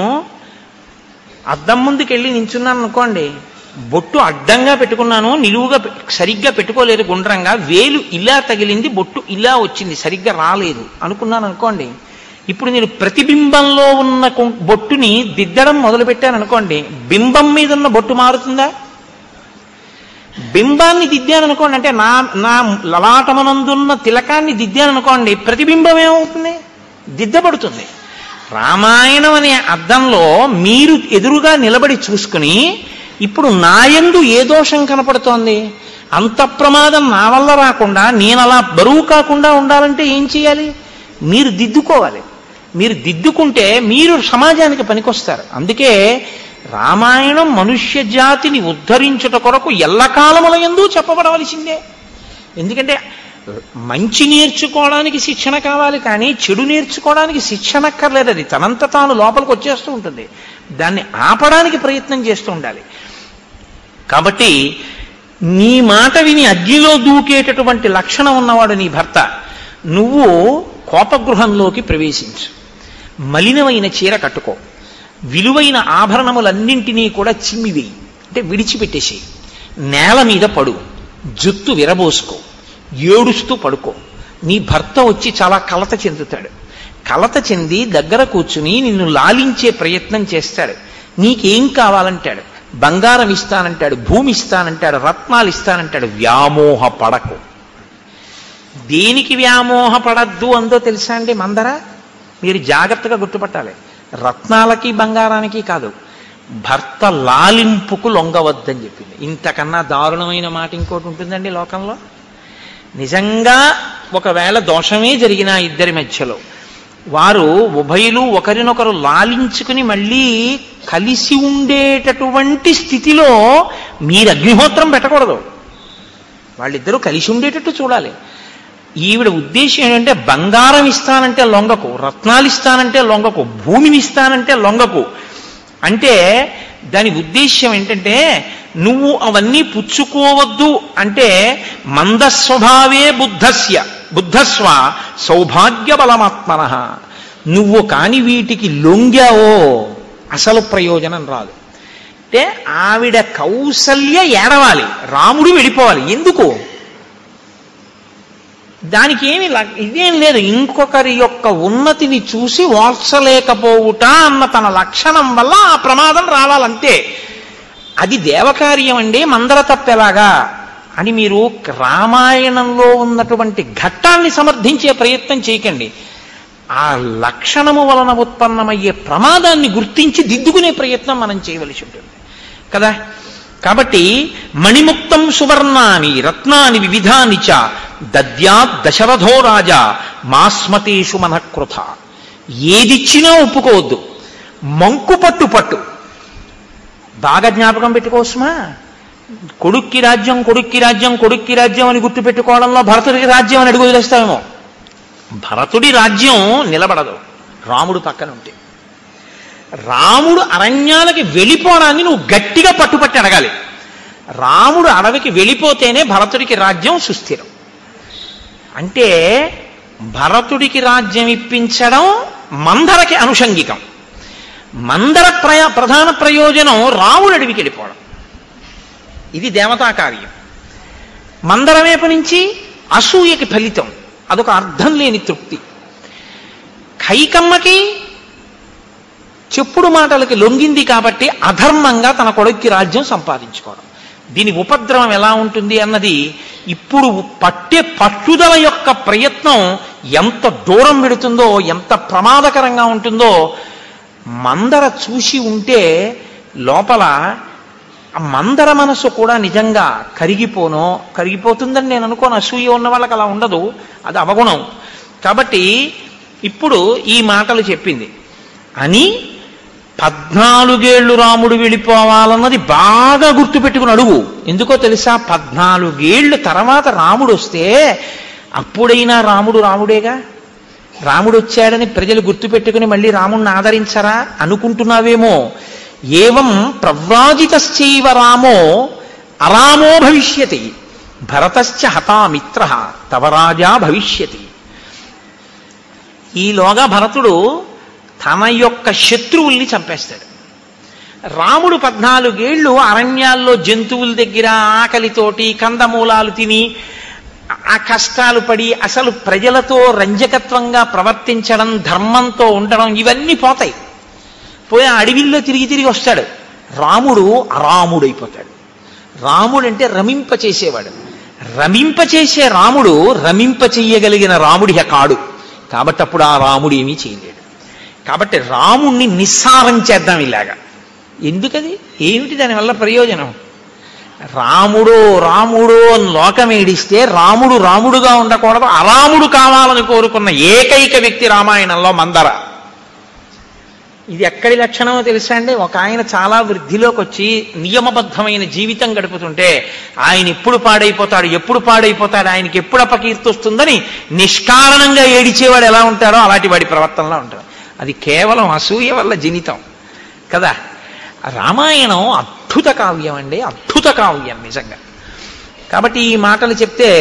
అద్దం ముందుకు వెళ్ళి నించున్నాను అనుకోండి బొట్టు అడ్డంగా పెట్టుకున్నాను నిలువుగా పె- సరిగ్గా పెట్టుకోలేదు గుండ్రంగా వేలు ఇలా తగిలింది బొట్టు ఇలా వచ్చింది సరిగ్గా రాలేదు అనుకున్నాను అనుకోండి ఇప్పుడు నేను ప్రతిబింబంలో ఉన్న కు- బొట్టుని దిద్దడం మొదలుపెట్టాను అనుకోండి బింబం మీద ఉన్న బొట్టు మారుతుందా బింబాన్ని దిద్దాను అనుకోండి అంటే నా నా లలాటమనందున్న తిలకాన్ని దిద్దాను అనుకోండి ప్రతిబింబం ఏమవుతుంది దిద్దబడుతుంది రామాయణం అనే అర్థంలో మీరు ఎదురుగా నిలబడి చూసుకుని ఇప్పుడు నాయందు ఏ దోషం కనపడుతోంది అంత ప్రమాదం నా వల్ల రాకుండా నేను అలా బరువు కాకుండా ఉండాలంటే ఏం చేయాలి మీరు దిద్దుకోవాలి మీరు దిద్దుకుంటే మీరు సమాజానికి పనికొస్తారు అందుకే రామాయణం మనుష్య జాతిని ఉద్ధరించుట కొరకు ఎల్లకాలముల ఎందు చెప్పబడవలసిందే ఎందుకంటే మంచి నేర్చుకోవడానికి శిక్షణ కావాలి కానీ చెడు నేర్చుకోవడానికి శిక్షణ అక్కర్లేదు అది తనంత తాను లోపలికి వచ్చేస్తూ ఉంటుంది దాన్ని ఆపడానికి ప్రయత్నం చేస్తూ ఉండాలి కాబట్టి నీ మాట విని అగ్నిలో దూకేటటువంటి లక్షణం ఉన్నవాడు నీ భర్త నువ్వు కోపగృహంలోకి ప్రవేశించు మలినమైన చీర కట్టుకో విలువైన ఆభరణములన్నింటినీ కూడా చిమ్మివేయి అంటే విడిచిపెట్టేసేయి నేల మీద పడు జుత్తు విరబోసుకో ఏడుస్తూ పడుకో నీ భర్త వచ్చి చాలా కలత చెందుతాడు కలత చెంది దగ్గర కూర్చుని నిన్ను లాలించే ప్రయత్నం చేస్తాడు నీకేం కావాలంటాడు బంగారం ఇస్తానంటాడు భూమి ఇస్తానంటాడు రత్నాలు ఇస్తానంటాడు వ్యామోహ పడకు దేనికి వ్యామోహ పడద్దు అందో తెలుసా అండి మందర మీరు జాగ్రత్తగా గుర్తుపట్టాలి రత్నాలకి బంగారానికి కాదు భర్త లాలింపుకు లొంగవద్దని చెప్పింది ఇంతకన్నా దారుణమైన మాట ఇంకోటి ఉంటుందండి లోకంలో నిజంగా ఒకవేళ దోషమే జరిగిన ఇద్దరి మధ్యలో వారు ఉభయులు ఒకరినొకరు లాలించుకుని మళ్ళీ కలిసి ఉండేటటువంటి స్థితిలో మీరు అగ్నిహోత్రం పెట్టకూడదు వాళ్ళిద్దరూ కలిసి ఉండేటట్టు చూడాలి ఈవిడ ఉద్దేశం ఏంటంటే బంగారం ఇస్తానంటే లొంగకు రత్నాలు ఇస్తానంటే లొంగకు భూమిని ఇస్తానంటే లొంగకు అంటే దాని ఉద్దేశ్యం ఏంటంటే నువ్వు అవన్నీ పుచ్చుకోవద్దు అంటే మందస్వభావే బుద్ధస్య బుద్ధస్వ సౌభాగ్య బలమాత్మన నువ్వు కాని వీటికి లొంగావో అసలు ప్రయోజనం రాదు అంటే ఆవిడ కౌసల్య ఏడవాలి రాముడు వెళ్ళిపోవాలి ఎందుకు దానికి ఏమి ల- ఇదేం లేదు ఇంకొకరి యొక్క ఉన్నతిని చూసి ఓర్చలేకపోవుట అన్న తన లక్షణం వల్ల ఆ ప్రమాదం రావాలంతే అది దేవకార్యం అండి మందర తప్పెలాగా అని మీరు రామాయణంలో ఉన్నటువంటి ఘట్టాన్ని సమర్థించే ప్రయత్నం చేయకండి ఆ లక్షణము వలన ఉత్పన్నమయ్యే ప్రమాదాన్ని గుర్తించి దిద్దుకునే ప్రయత్నం మనం చేయవలసి ఉంటుంది కదా కాబట్టి మణిముక్తం సువర్ణాని రత్నాని వివిధాని చ దద్యాత్ దశరథో రాజా మాస్మతేషు మనఃకృత ఏదిచ్చినా ఒప్పుకోవద్దు మంకు పట్టు పట్టు బాగా జ్ఞాపకం పెట్టుకోవచ్చుమా కొడుక్కి రాజ్యం కొడుక్కి రాజ్యం కొడుక్కి రాజ్యం అని గుర్తు పెట్టుకోవడంలో భరతుడికి రాజ్యం అని అడుగు వదిలేస్తామేమో భరతుడి రాజ్యం నిలబడదు రాముడు పక్కన ఉంటే రాముడు అరణ్యాలకి వెళ్ళిపోవడాన్ని నువ్వు గట్టిగా పట్టుపట్టి అడగాలి రాముడు అడవికి వెళ్ళిపోతేనే భరతుడికి రాజ్యం సుస్థిరం అంటే భరతుడికి రాజ్యం ఇప్పించడం మందరకి అనుషంగికం మందర ప్రయ ప్రధాన ప్రయోజనం రాముడు అడవికి వెళ్ళిపోవడం ఇది దేవతా కార్యం మందర వైపు నుంచి అసూయకి ఫలితం అదొక అర్థం లేని తృప్తి కైకమ్మకి చెప్పుడు మాటలకి లొంగింది కాబట్టి అధర్మంగా తన కొడుక్కి రాజ్యం సంపాదించుకోవడం దీని ఉపద్రవం ఎలా ఉంటుంది అన్నది ఇప్పుడు పట్టే పట్టుదల యొక్క ప్రయత్నం ఎంత దూరం పెడుతుందో ఎంత ప్రమాదకరంగా ఉంటుందో మందర చూసి ఉంటే లోపల ఆ మందర మనసు కూడా నిజంగా కరిగిపోనో కరిగిపోతుందని నేను అనుకోను అసూయ ఉన్న వాళ్ళకి అలా ఉండదు అది అవగుణం కాబట్టి ఇప్పుడు ఈ మాటలు చెప్పింది అని పద్నాలుగేళ్లు రాముడు వెళ్ళిపోవాలన్నది బాగా గుర్తుపెట్టుకుని అడుగు ఎందుకో తెలుసా పద్నాలుగేళ్ల తర్వాత రాముడు వస్తే అప్పుడైనా రాముడు రాముడేగా రాముడు వచ్చాడని ప్రజలు గుర్తుపెట్టుకుని మళ్ళీ రాముణ్ణి ఆదరించరా అనుకుంటున్నావేమో ఏవం ప్రవ్రాజితశ్చైవ రామో అరామో భవిష్యతి భరతశ్చ హతామిత్ర తవ రాజా భవిష్యతి ఈలోగా భరతుడు తన యొక్క శత్రువుల్ని చంపేస్తాడు రాముడు పద్నాలుగేళ్లు అరణ్యాల్లో జంతువుల దగ్గర ఆకలితోటి కందమూలాలు తిని ఆ కష్టాలు పడి అసలు ప్రజలతో రంజకత్వంగా ప్రవర్తించడం ధర్మంతో ఉండడం ఇవన్నీ పోతాయి పోయి ఆ అడవిల్లో తిరిగి తిరిగి వస్తాడు రాముడు అరాముడైపోతాడు రాముడు అంటే రమింప చేసేవాడు రమింప చేసే రాముడు రమింప చెయ్యగలిగిన రాముడి కాడు కాబట్టి అప్పుడు ఆ రాముడు ఏమీ చేయలేడు కాబట్టి రాముణ్ణి నిస్సారం చేద్దాం ఇలాగా ఎందుకది ఏమిటి దానివల్ల ప్రయోజనం రాముడు రాముడు అని లోకం ఏడిస్తే రాముడు రాముడుగా ఉండకూడదు అరాముడు కావాలని కోరుకున్న ఏకైక వ్యక్తి రామాయణంలో మందర ఇది ఎక్కడి లక్షణమో తెలుసా అండి ఒక ఆయన చాలా వృద్ధిలోకి వచ్చి నియమబద్ధమైన జీవితం గడుపుతుంటే ఆయన ఎప్పుడు పాడైపోతాడు ఎప్పుడు పాడైపోతాడు ఆయనకి ఎప్పుడు అపకీర్తి వస్తుందని నిష్కారణంగా ఏడిచేవాడు ఎలా ఉంటాడో అలాంటి వాడి ప్రవర్తనలో ఉంటాడు అది కేవలం అసూయ వల్ల జనితం కదా రామాయణం అద్భుత కావ్యం అండి అద్భుత కావ్యం నిజంగా కాబట్టి ఈ మాటలు చెప్తే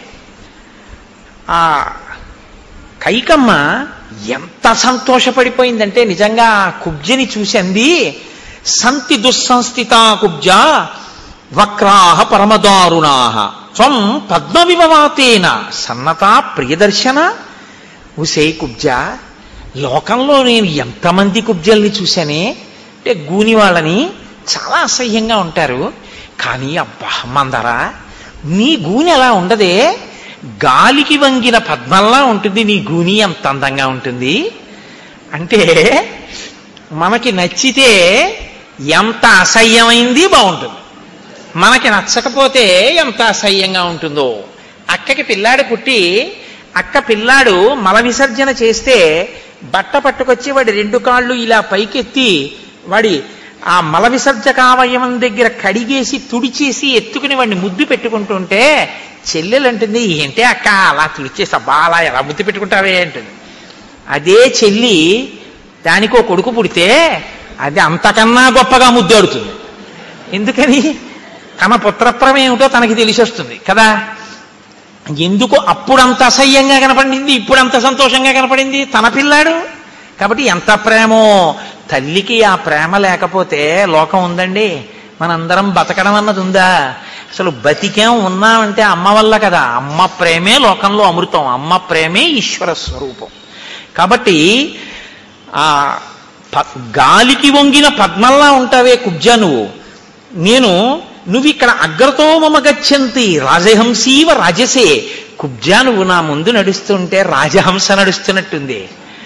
ఆ కైకమ్మ ఎంత సంతోషపడిపోయిందంటే నిజంగా ఆ కుబ్జని చూసింది సంతి దుస్సంస్థిత కుబ్జ వక్రాహ పరమదారుణాహ త్వం పద్మవిభవాతేన సన్నతా ప్రియదర్శన ఉసే కుబ్జ లోకంలో నేను ఎంతమంది కుబ్జల్ని చూశానే అంటే గూని వాళ్ళని చాలా అసహ్యంగా ఉంటారు కానీ అబ్బా మందరా నీ గూని అలా ఉండదే గాలికి వంగిన పద్మంలా ఉంటుంది నీ గూని ఎంత అందంగా ఉంటుంది అంటే మనకి నచ్చితే ఎంత అసహ్యమైంది బాగుంటుంది మనకి నచ్చకపోతే ఎంత అసహ్యంగా ఉంటుందో అక్కకి పిల్లాడు పుట్టి అక్క పిల్లాడు మల విసర్జన చేస్తే బట్ట పట్టుకొచ్చి వాడి రెండు కాళ్ళు ఇలా పైకెత్తి వాడి ఆ మల విసర్జకావయవం దగ్గర కడిగేసి తుడిచేసి ఎత్తుకుని వాడిని ముద్దు పెట్టుకుంటుంటే చెల్లెలు అంటుంది ఏంటి అక్క అలా తుడిచేసి అబ్బా అలా ఎలా ముద్దు పెట్టుకుంటావే అంటుంది అదే చెల్లి దానికో కొడుకు పుడితే అది అంతకన్నా గొప్పగా ముద్దాడుతుంది ఎందుకని తన పుత్రత్వం ఏమిటో తనకి తెలిసి వస్తుంది కదా ఎందుకు అప్పుడంత అసహ్యంగా కనపడింది ఇప్పుడంత సంతోషంగా కనపడింది తన పిల్లాడు కాబట్టి ఎంత ప్రేమో తల్లికి ఆ ప్రేమ లేకపోతే లోకం ఉందండి మనందరం బతకడం అన్నది ఉందా అసలు బతికేం ఉన్నామంటే అమ్మ వల్ల కదా అమ్మ ప్రేమే లోకంలో అమృతం అమ్మ ప్రేమే ఈశ్వర స్వరూపం కాబట్టి ఆ ప- గాలికి వంగిన పద్మల్లా ఉంటావే కుబ్జ నువ్వు నేను నువ్వు ఇక్కడ అగ్రతో మమ గచ్చంతి రాజహంసీవ రాజసే కుబ్జా నువ్వు నా ముందు నడుస్తుంటే రాజహంస నడుస్తున్నట్టుంది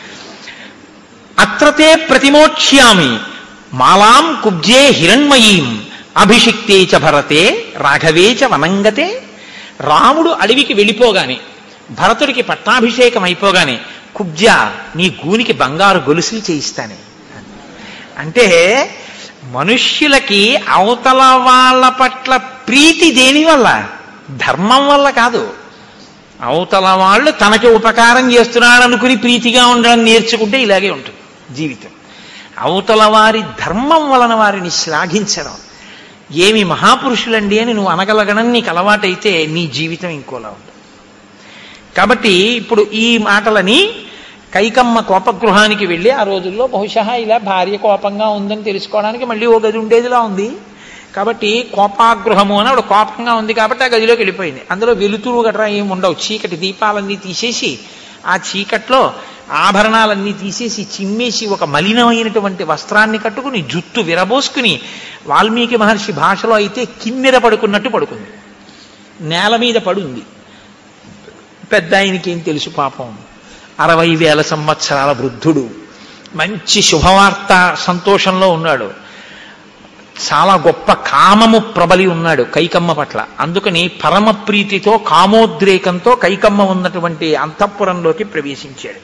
అత్రతే ప్రతిమోక్ష్యామి మాలాం కుబ్జే హిరణ్మయీం అభిషిక్తే చ భరతే రాఘవే చ వనంగతే రాముడు అడవికి వెళ్ళిపోగానే భరతుడికి పట్టాభిషేకం అయిపోగానే కుబ్జ నీ గూనికి బంగారు గొలుసులు చేయిస్తానే అంటే మనుష్యులకి అవతల వాళ్ళ పట్ల ప్రీతి దేని వల్ల ధర్మం వల్ల కాదు అవతల వాళ్ళు తనకి ఉపకారం చేస్తున్నాడు అనుకుని ప్రీతిగా ఉండడం నేర్చుకుంటే ఇలాగే ఉంటుంది జీవితం అవతల వారి ధర్మం వలన వారిని శ్లాఘించడం ఏమి మహాపురుషులండి అని నువ్వు అనగలగడం నీకు అలవాటైతే నీ జీవితం ఇంకోలా ఉంటుంది కాబట్టి ఇప్పుడు ఈ మాటలని కైకమ్మ కోపగృహానికి వెళ్ళి ఆ రోజుల్లో బహుశా ఇలా భార్య కోపంగా ఉందని తెలుసుకోవడానికి మళ్ళీ ఓ గది ఉండేదిలా ఉంది కాబట్టి కోపాగృహము అని ఆవిడ కోపంగా ఉంది కాబట్టి ఆ గదిలోకి వెళ్ళిపోయింది అందులో వెలుతురు గట్రా ఏమి ఉండవు చీకటి దీపాలన్నీ తీసేసి ఆ చీకట్లో ఆభరణాలన్నీ తీసేసి చిమ్మేసి ఒక మలినమైనటువంటి వస్త్రాన్ని కట్టుకుని జుట్టు విరబోసుకుని వాల్మీకి మహర్షి భాషలో అయితే కిన్నెర పడుకున్నట్టు పడుకుంది నేల మీద పడుంది పెద్ద ఆయనకి ఏం తెలుసు పాపం అరవై వేల సంవత్సరాల వృద్ధుడు మంచి శుభవార్త సంతోషంలో ఉన్నాడు చాలా గొప్ప కామము ప్రబలి ఉన్నాడు కైకమ్మ పట్ల అందుకని పరమ ప్రీతితో కామోద్రేకంతో కైకమ్మ ఉన్నటువంటి అంతఃపురంలోకి ప్రవేశించాడు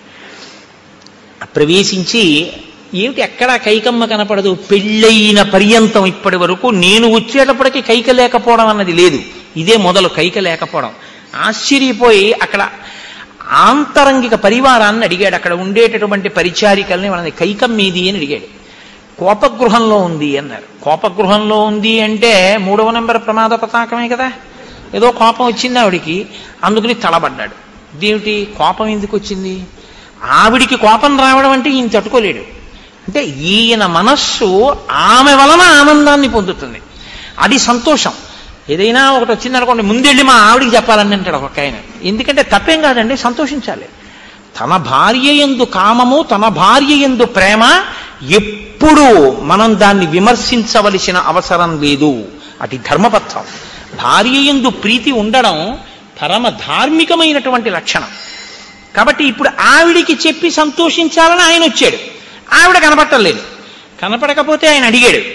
ప్రవేశించి ఏమిటి ఎక్కడా కైకమ్మ కనపడదు పెళ్ళయిన పర్యంతం ఇప్పటి వరకు నేను వచ్చేటప్పటికి కైక లేకపోవడం అన్నది లేదు ఇదే మొదలు కైక లేకపోవడం ఆశ్చర్యపోయి అక్కడ ఆంతరంగిక పరివారాన్ని అడిగాడు అక్కడ ఉండేటటువంటి పరిచారికల్ని వాళ్ళని కైకం మీది అని అడిగాడు కోపగృహంలో ఉంది అన్నారు కోపగృహంలో ఉంది అంటే మూడవ నెంబర్ ప్రమాద పతాకమే కదా ఏదో కోపం వచ్చింది ఆవిడికి అందుకని తలబడ్డాడు దేమిటి కోపం ఎందుకు వచ్చింది ఆవిడికి కోపం రావడం అంటే ఈయన తట్టుకోలేడు అంటే ఈయన మనస్సు ఆమె వలన ఆనందాన్ని పొందుతుంది అది సంతోషం ఏదైనా ఒకటి వచ్చిందనుకోండి ముందెళ్ళి మా ఆవిడికి చెప్పాలని అంటాడు ఒక ఆయన ఎందుకంటే తప్పేం కాదండి సంతోషించాలి తన భార్య ఎందు కామము తన భార్య ఎందు ప్రేమ ఎప్పుడూ మనం దాన్ని విమర్శించవలసిన అవసరం లేదు అది ధర్మపత్రం భార్య ఎందు ప్రీతి ఉండడం పరమ ధార్మికమైనటువంటి లక్షణం కాబట్టి ఇప్పుడు ఆవిడికి చెప్పి సంతోషించాలని ఆయన వచ్చాడు ఆవిడ కనపట్టలేదు కనపడకపోతే ఆయన అడిగాడు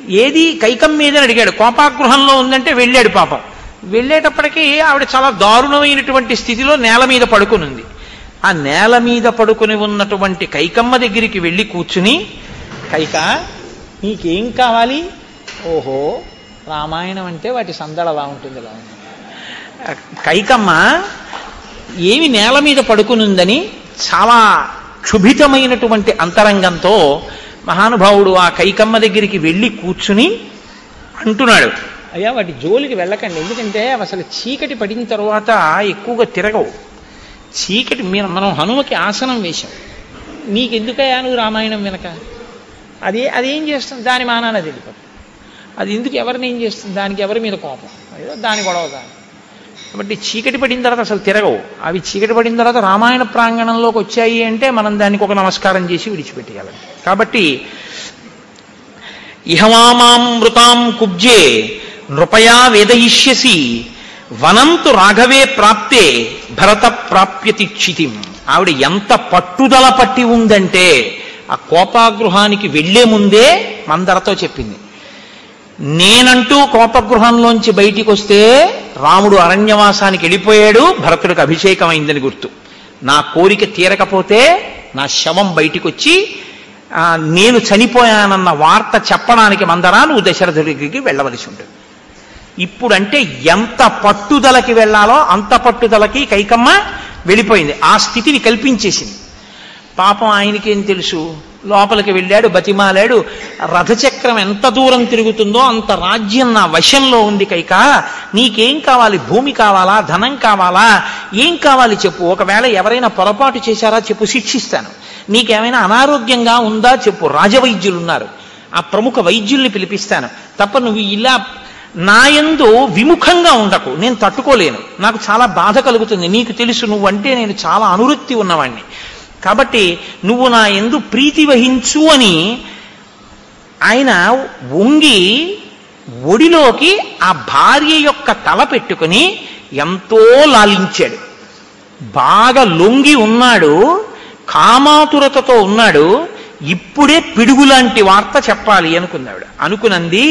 ఏది కైకం మీదని అడిగాడు కోపాగృహంలో ఉందంటే వెళ్ళాడు పాపం వెళ్ళేటప్పటికీ ఆవిడ చాలా దారుణమైనటువంటి స్థితిలో నేల మీద పడుకునుంది ఆ నేల మీద పడుకుని ఉన్నటువంటి కైకమ్మ దగ్గరికి వెళ్ళి కూర్చుని కైక నీకేం కావాలి ఓహో రామాయణం అంటే వాటి సందడ అలా ఉంటుంది ఇలా ఉంది. కైకమ్మ ఏమి నేల మీద పడుకునుందని చాలా క్షుభితమైనటువంటి అంతరంగంతో మహానుభావుడు ఆ కైకమ్మ దగ్గరికి వెళ్ళి కూర్చుని అంటున్నాడు అయ్యా వాటి జోలికి వెళ్ళకండి ఎందుకంటే అవి అసలు చీకటి పడిన తర్వాత ఎక్కువగా తిరగవు చీకటి మీరు మనం హనుమకి ఆసనం వేశాం నీకెందుకయ్యా నువ్వు రామాయణం వెనక అది అదేం చేస్తుంది దాని మానాన తెలిపదు అది ఎందుకు ఎవరిని ఏం చేస్తుంది దానికి ఎవరి మీద కోపం ఏదో దాని గొడవ దాని కాబట్టి చీకటి పడిన తర్వాత అసలు తిరగవు అవి చీకటి పడిన తర్వాత రామాయణ ప్రాంగణంలోకి వచ్చాయి అంటే మనం దానికి ఒక నమస్కారం చేసి విడిచిపెట్టేయాలి కాబట్టి ఇహమామామృతాం కుబ్జే నృపయా వేదయిష్యసి వనంతు రాఘవే ప్రాప్తే భరత ప్రాప్యతి క్షితిం ఆవిడ ఎంత పట్టుదల పట్టి ఉందంటే ఆ కోపాగృహానికి వెళ్లే ముందే మందరతో చెప్పింది నేనంటూ కోపగృహంలోంచి బయటికి వస్తే రాముడు అరణ్యవాసానికి వెళ్ళిపోయాడు భరతుడికి అభిషేకం అయిందని గుర్తు నా కోరిక తీరకపోతే నా శవం బయటికి వచ్చి ఆ, నేను చనిపోయానన్న వార్త చెప్పడానికి మందరా నువ్వు దశరథుడికి వెళ్ళవలసి ఉంటుంది ఇప్పుడంటే ఎంత పట్టుదలకి వెళ్ళాలో అంత పట్టుదలకి కైకమ్మ వెళ్ళిపోయింది ఆ స్థితిని కల్పించేసింది పాపం ఆయనకేం తెలుసు లోపలికి వెళ్ళాడు బతిమాలాడు రథచక్రం ఎంత దూరం తిరుగుతుందో అంత రాజ్యం నా వశంలో ఉంది కైక నీకేం కావాలి భూమి కావాలా ధనం కావాలా ఏం కావాలి చెప్పు ఒకవేళ ఎవరైనా పొరపాటు చేశారా చెప్పు శిక్షిస్తాను నీకేమైనా అనారోగ్యంగా ఉందా చెప్పు రాజవైద్యులు ఉన్నారు ఆ ప్రముఖ వైద్యుల్ని పిలిపిస్తాను తప్ప నువ్వు ఇలా నాయందు విముఖంగా ఉండకు నేను తట్టుకోలేను నాకు చాలా బాధ కలుగుతుంది నీకు తెలుసు నువ్వంటే నేను చాలా అనురక్తి ఉన్నవాణ్ణి కాబట్టి నువ్వు నా ఎందు ప్రీతి వహించు అని ఆయన వంగి ఒడిలోకి ఆ భార్య యొక్క తల పెట్టుకుని ఎంతో లాలించాడు బాగా లొంగి ఉన్నాడు కామాతురతతో ఉన్నాడు ఇప్పుడే పిడుగులాంటి వార్త చెప్పాలి అనుకున్నాడు అనుకునంది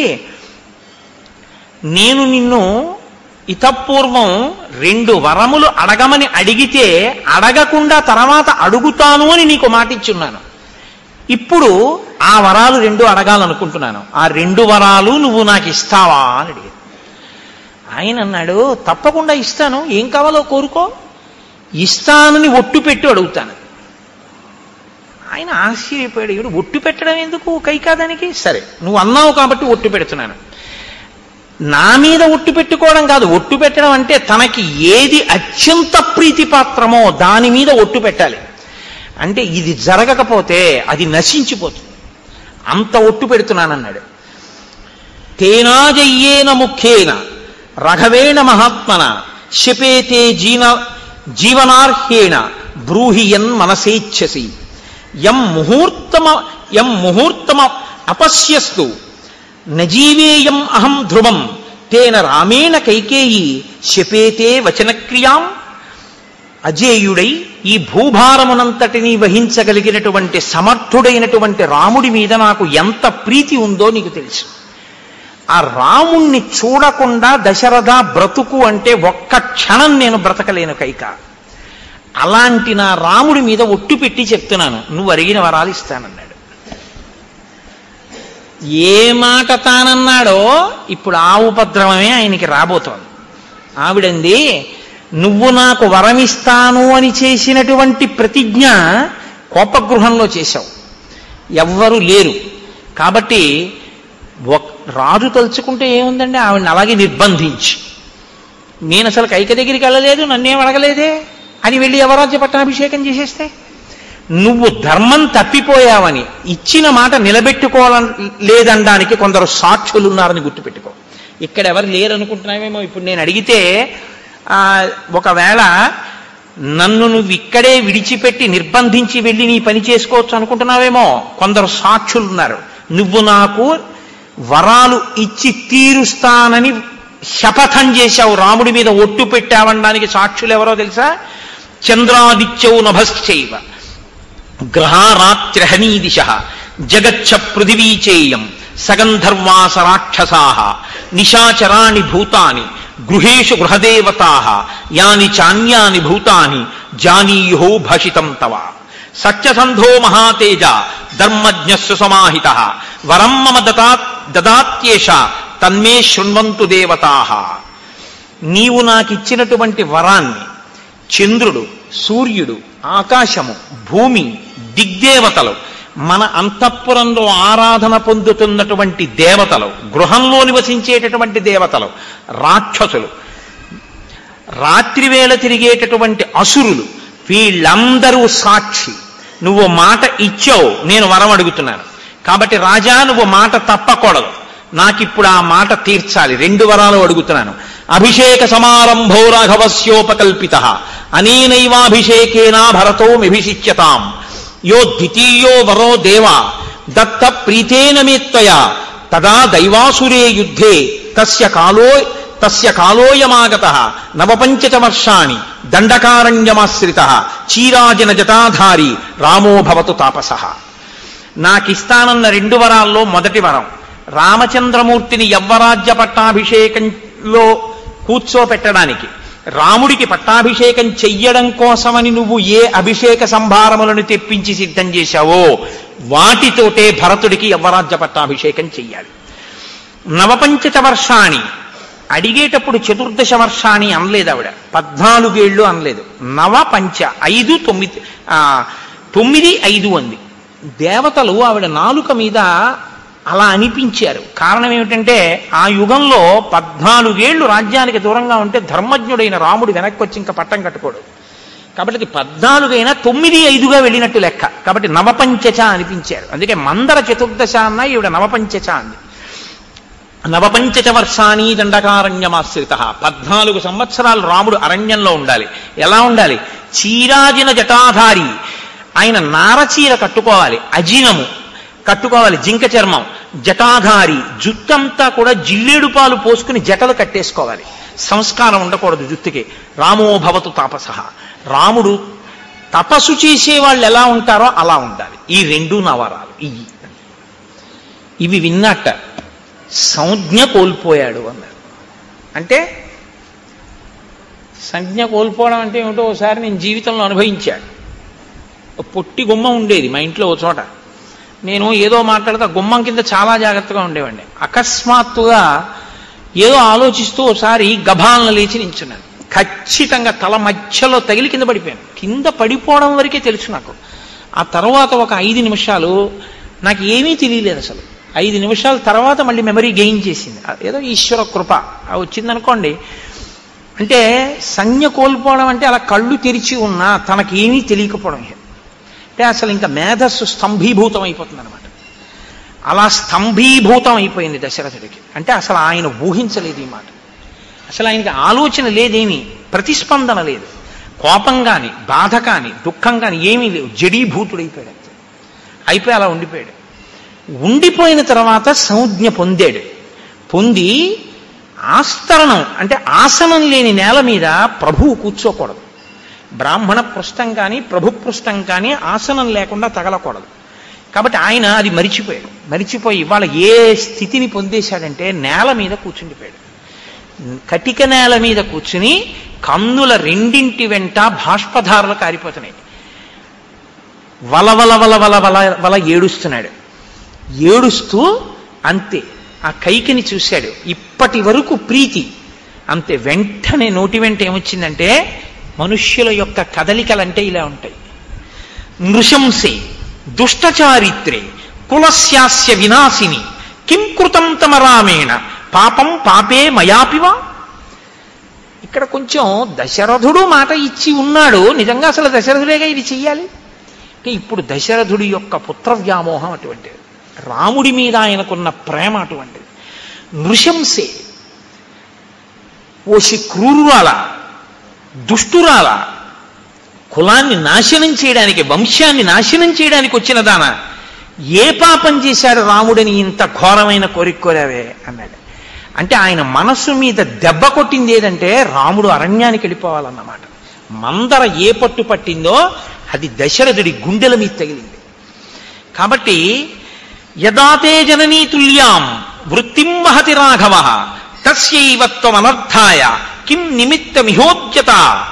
నేను నిన్ను ఇతపూర్వం రెండు వరములు అడగమని అడిగితే అడగకుండా తర్వాత అడుగుతాను అని నీకు మాటిచ్చున్నాను ఇప్పుడు ఆ వరాలు రెండు అడగాలనుకుంటున్నాను ఆ రెండు వరాలు నువ్వు నాకు ఇస్తావా అని అడిగాడు ఆయన అన్నాడు తప్పకుండా ఇస్తాను ఏం కావాలో కోరుకో ఇస్తానని ఒట్టు పెట్టి అడుగుతాను ఆయన ఆశ్చర్యపోయాడు ఈవిడ ఒట్టు పెట్టడం ఎందుకు కైకాదానికి సరే నువ్వు అన్నావు కాబట్టి ఒట్టు పెడుతున్నాను నా మీద ఒట్టు పెట్టుకోవడం కాదు ఒట్టు పెట్టడం అంటే తనకి ఏది అత్యంత ప్రీతిపాత్రమో దాని మీద ఒట్టు పెట్టాలి అంటే ఇది జరగకపోతే అది నశించిపోతుంది అంత ఒట్టు పెడుతున్నానన్నాడు తేనాజయ్యేన ముఖ్యేన రఘవేణ మహాత్మన శపేతే జీన జీవనార్హేణ బ్రూహియన్ మనసేచ్ఛసి యం ముహూర్తమ యం ముహూర్తమ అపశ్యస్తు నజీవేయం అహం ధ్రువం తేన రామేణ కైకేయి శపేతే వచనక్రియాం అజేయుడై ఈ భూభారమునంతటినీ వహించగలిగినటువంటి సమర్థుడైనటువంటి రాముడి మీద నాకు ఎంత ప్రీతి ఉందో నీకు తెలుసు ఆ రాముణ్ణి చూడకుండా దశరథ బ్రతుకు అంటే ఒక్క క్షణం నేను బ్రతకలేను కైక అలాంటి నా రాముడి మీద ఒట్టు పెట్టి చెప్తున్నాను నువ్వు అడిగిన వరాలు ఇస్తానన్నాడు ఏ మాట తానన్నాడో ఇప్పుడు ఆ ఉపద్రవమే ఆయనకి రాబోతోంది ఆవిడంది నువ్వు నాకు వరమిస్తాను అని చేసినటువంటి ప్రతిజ్ఞ కోపగృహంలో చేశావు ఎవ్వరూ లేరు కాబట్టి ఒక రాజు తలుచుకుంటే ఏముందండి ఆవిడని అలాగే నిర్బంధించి నేను అసలు కైక దగ్గరికి వెళ్ళలేదు నన్నేం అడగలేదే అని వెళ్ళి యవరాజ్య పట్టాభిషేకం చేసేస్తే నువ్వు ధర్మం తప్పిపోయావని ఇచ్చిన మాట నిలబెట్టుకోవాలని లేదనడానికి కొందరు సాక్షులు ఉన్నారని గుర్తుపెట్టుకో ఇక్కడ ఎవరు లేరనుకుంటున్నావేమో ఇప్పుడు నేను అడిగితే ఆ, ఒకవేళ నన్ను నువ్వు ఇక్కడే విడిచిపెట్టి నిర్బంధించి వెళ్ళి నీ పని చేసుకోవచ్చు అనుకుంటున్నావేమో కొందరు సాక్షులు ఉన్నారు నువ్వు నాకు వరాలు ఇచ్చి తీరుస్తానని శపథం చేశావు రాముడి మీద ఒట్టు పెట్టావనడానికి సాక్షులు ఎవరో తెలుసా చంద్రాదిత్యౌ నభశ్చైవ గ్రహారాత్రహనీ దిశ జగచ్చ పృథివీచేయం సగంధర్వాస రాక్షసా నిశాచరాణి భూతాని గృహేషు గృహదేవతా యాని చాన్యాని భూతాని జానీయో భాషితం తవ సత్యసంధో మహాతేజ ధర్మజ్ఞస్సు సమాహిత వరం మమ దతా దదాత్యేష తన్మే శృణ్వంతు దేవతా నీవు నాకిచ్చినటువంటి వరాన్ని చంద్రుడు సూర్యుడు ఆకాశము భూమి దిగ్దేవతలు మన అంతఃపురంలో ఆరాధన పొందుతున్నటువంటి దేవతలు గృహంలో నివసించేటటువంటి దేవతలు రాక్షసులు రాత్రివేళ తిరిగేటటువంటి అసురులు వీళ్ళందరూ సాక్షి నువ్వు మాట ఇచ్చావు నేను వరం అడుగుతున్నాను కాబట్టి రాజా నువ్వు మాట తప్పకూడదు నాకిప్పుడు ఆ మాట తీర్చాలి రెండు వరాలు అడుగుతున్నాను అభిషేక సమారంభో రాఘవస్యోపకల్పిత అనేనైవాభిషేకేనా భరతో మిభిషిచ్యతాం యో ద్వితీయో వరో దేవ దత్త ప్రీతేన మేత్వయా తదా దైవాసురే యుద్ధే తస్య కాలో తస్య కాలోయమాగత నవపంచచ వర్షాణి దండకారణ్యమాశ్రిత చీరాజన జటాధారి రామో భవతు తాపస నాకిస్తానన్న రెండు వరాల్లో మొదటి వరం రామచంద్రమూర్తిని యవ్వరాజ్య పట్టాభిషేకంలో కూర్చోపెట్టడానికి రాముడికి పట్టాభిషేకం చెయ్యడం కోసమని నువ్వు ఏ అభిషేక సంభారములను తెప్పించి సిద్ధం చేశావో వాటితోటే భరతుడికి యవ్వరాజ్య పట్టాభిషేకం చెయ్యాలి నవపంచచ వర్షాణి అడిగేటప్పుడు చతుర్దశ వర్షాన్ని అనలేదు ఆవిడ పద్నాలుగేళ్ళు అనలేదు నవ పంచ ఐదు తొమ్మిది ఆ, తొమ్మిది ఐదు అంది దేవతలు ఆవిడ నాలుక మీద అలా అనిపించారు కారణం ఏమిటంటే ఆ యుగంలో పద్నాలుగేళ్లు రాజ్యానికి దూరంగా ఉంటే ధర్మజ్ఞుడైన రాముడు వెనక్కి వచ్చి ఇంకా పట్టం కట్టుకోడు కాబట్టి అది పద్నాలుగైనా తొమ్మిది ఐదుగా వెళ్ళినట్టు లెక్క కాబట్టి నవపంచచ అనిపించారు అందుకే మందర చతుర్దశ అన్న ఈవిడ నవపంచచ అంది నవపంచచ వర్షాన్ని దండకారణ్యమాశ్రిత పద్నాలుగు సంవత్సరాలు రాముడు అరణ్యంలో ఉండాలి ఎలా ఉండాలి చీరాజిన జటాధారి ఆయన నారచీర కట్టుకోవాలి అజీనము కట్టుకోవాలి జింక చర్మం జటాధారి జుట్టంతా కూడా జిల్లేడు పాలు పోసుకుని జటలు కట్టేసుకోవాలి సంస్కారం ఉండకూడదు జుట్టుకి రామో భవతు తాపస రాముడు తపస్సు చేసే వాళ్ళు ఎలా ఉంటారో అలా ఉండాలి ఈ రెండు నవరాలు ఇవి ఇవి విన్నట్ట సంజ్ఞ కోల్పోయాడు అన్నారు అంటే సంజ్ఞ కోల్పోవడం అంటే ఏమిటో ఒకసారి నేను జీవితంలో అనుభవించాను ఒక పొట్టి గుమ్మం ఉండేది మా ఇంట్లో ఒక చోట నేను ఏదో మాట్లాడితే ఆ గుమ్మం కింద చాలా జాగ్రత్తగా ఉండేవాడిని అకస్మాత్తుగా ఏదో ఆలోచిస్తూ ఒకసారి గభాలను లేచి నించున్నాను ఖచ్చితంగా తల మధ్యలో తగిలి కింద పడిపోయాను కింద పడిపోవడం వరకే తెలుసు నాకు ఆ తర్వాత ఒక ఐదు నిమిషాలు నాకు ఏమీ తెలియలేదు అసలు ఐదు నిమిషాల తర్వాత మళ్ళీ మెమరీ గెయిన్ చేసింది ఏదో ఈశ్వర కృప ఆ వచ్చిందనుకోండి అంటే సంజ్ఞ కోల్పోవడం అంటే అలా కళ్ళు తెరిచి ఉన్నా తనకేమీ తెలియకపోవడం అంటే అసలు ఇంకా మేధస్సు స్తంభీభూతం అయిపోతుంది అనమాట అలా స్తంభీభూతం అయిపోయింది దశరథుడికి అంటే అసలు ఆయన ఊహించలేదు ఈ మాట అసలు ఆయనకి ఆలోచన లేదేమీ ప్రతిస్పందన లేదు కోపం కానీ బాధ కానీ దుఃఖం కానీ ఏమీ లేవు జడీభూతుడైపోయాడు అంతే. అయిపోయి అలా ఉండిపోయాడు ఉండిపోయిన తర్వాత సంజ్ఞ పొందాడు పొంది ఆస్తరణం అంటే ఆసనం లేని నేల మీద ప్రభువు కూర్చోకూడదు బ్రాహ్మణ పృష్టం కానీ ప్రభు పృష్టం కానీ ఆసనం లేకుండా తగలకూడదు కాబట్టి ఆయన అది మరిచిపోయాడు మరిచిపోయి ఇవాళ ఏ స్థితిని పొందేశాడంటే నేల మీద కూర్చుండిపోయాడు కటిక నేల మీద కూర్చుని కన్నుల రెండింటి వెంట బాష్పధారలు కారిపోతున్నాయి వలవల వల వల వల వల ఏడుస్తున్నాడు ఏడుస్తూ అంతే ఆ కైకిని చూశాడు ఇప్పటి వరకు ప్రీతి అంతే వెంటనే నోటి వెంట ఏమొచ్చిందంటే మనుష్యుల యొక్క కదలికలంటే ఇలా ఉంటాయి నృశంసే దుష్టచారిత్రే కులస్యాస్య వినాశిని కిం కృతం తమ రామేణ పాపం పాపే మయాపివా ఇక్కడ కొంచెం దశరథుడు మాట ఇచ్చి ఉన్నాడు నిజంగా అసలు దశరథుడేగా ఇది చెయ్యాలి అంటే ఇప్పుడు దశరథుడి యొక్క పుత్ర వ్యామోహం అటువంటిది రాముడి మీద ఆయనకున్న ప్రేమ అటువంటిది నృశంసే ఓసి క్రూరురాల దుష్టురాల కులాన్ని నాశనం చేయడానికి వంశాన్ని నాశనం చేయడానికి వచ్చిన దాన ఏ పాపం చేశాడు రాముడిని ఇంత ఘోరమైన కోరిక కోరావే అన్నాడు అంటే ఆయన మనస్సు మీద దెబ్బ కొట్టింది ఏదంటే రాముడు అరణ్యానికి వెళ్ళిపోవాలన్నమాట మందర ఏ పట్టు పట్టిందో అది దశరథుడి గుండెల మీద తగిలింది కాబట్టి యదాతే జననీ తుల్యాం వృత్తిం వహతి రాఘవ తస్యైవ త్వమనర్థాయ కిం నిమిత్తమిహోద్యత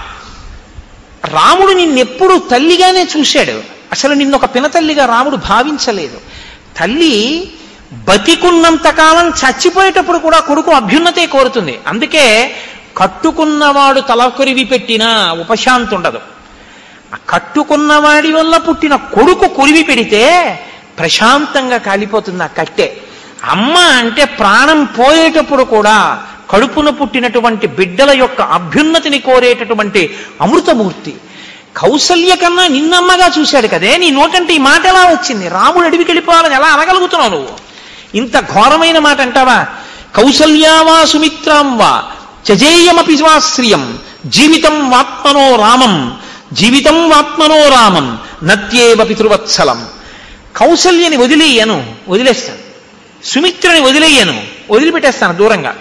రాముడు నిన్నెప్పుడు తల్లిగానే చూశాడు అసలు నిన్నొక పినతల్లిగా రాముడు భావించలేదు తల్లి బతికున్నంత కాలం చచ్చిపోయేటప్పుడు కూడా కొడుకు అభ్యున్నతే కోరుతుంది అందుకే కట్టుకున్నవాడు తలకొరివి పెట్టినా ఉపశాంతి ఉండదు ఆ కట్టుకున్నవాడి వల్ల పుట్టిన కొడుకు కొరివి పెడితే ప్రశాంతంగా కాలిపోతుంది ఆ కట్టె అమ్మ అంటే ప్రాణం పోయేటప్పుడు కూడా కడుపున పుట్టినటువంటి బిడ్డల యొక్క అభ్యున్నతిని కోరేటటువంటి అమృతమూర్తి కౌసల్య కన్నా నిన్నమ్మగా చూశాడు కదే నీ నోటంటే ఈ మాట ఎలా వచ్చింది రాముడు అడవికి వెళ్ళిపోవాలని ఎలా అనగలుగుతున్నావు నువ్వు ఇంత ఘోరమైన మాట అంటావా కౌసల్యావా సుమిత్రాం వా చజేయమపి వాశ్రియం జీవితం వాత్మనో రామం జీవితం వాత్మనో రామం నత్యేవ పితృవత్సలం కౌసల్యని వదిలేయను వదిలేస్తాను సుమిత్రని వదిలేయను వదిలిపెట్టేస్తాను దూరంగా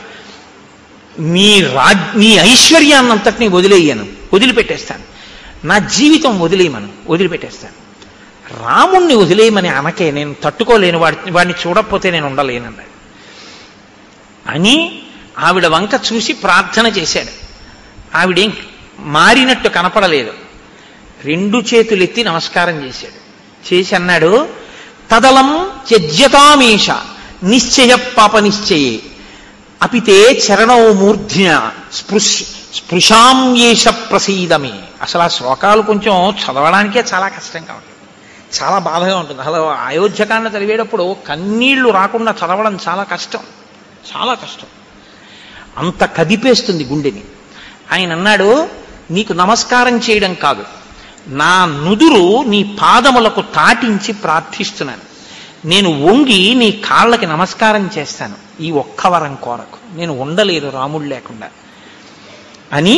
నీ రాజ్ నీ ఐశ్వర్యాన్నంతటినీ వదిలేయను వదిలిపెట్టేస్తాను నా జీవితం వదిలేయమను వదిలిపెట్టేస్తాను రాముణ్ణి వదిలేయమని అనకే నేను తట్టుకోలేను వాడి వాడిని చూడకపోతే నేను ఉండలేనన్నాడు అని ఆవిడ వంక చూసి ప్రార్థన చేశాడు ఆవిడేం మారినట్టు కనపడలేదు రెండు చేతులు ఎత్తి నమస్కారం చేశాడు చేసి అన్నాడు తదలం త్యజ్యతామేష నిశ్చయ పాప నిశ్చయే అపితే చరణో మూర్ధ్య స్పృశ్ స్పృశాంయేష ప్రసీదమే అసలు ఆ శ్లోకాలు కొంచెం చదవడానికే చాలా కష్టంగా ఉంటుంది చాలా బాధగా ఉంటుంది అసలు అయోధ్యకాండ చదివేటప్పుడు కన్నీళ్లు రాకుండా చదవడం చాలా కష్టం చాలా కష్టం అంత కదిపేస్తుంది గుండెని ఆయన అన్నాడు నీకు నమస్కారం చేయడం కాదు నా నుదురు నీ పాదములకు తాటించి ప్రార్థిస్తున్నాను నేను వంగి నీ కాళ్ళకి నమస్కారం చేస్తాను ఈ ఒక్క వరం కోరకు నేను ఉండలేదు రాముడు లేకుండా అని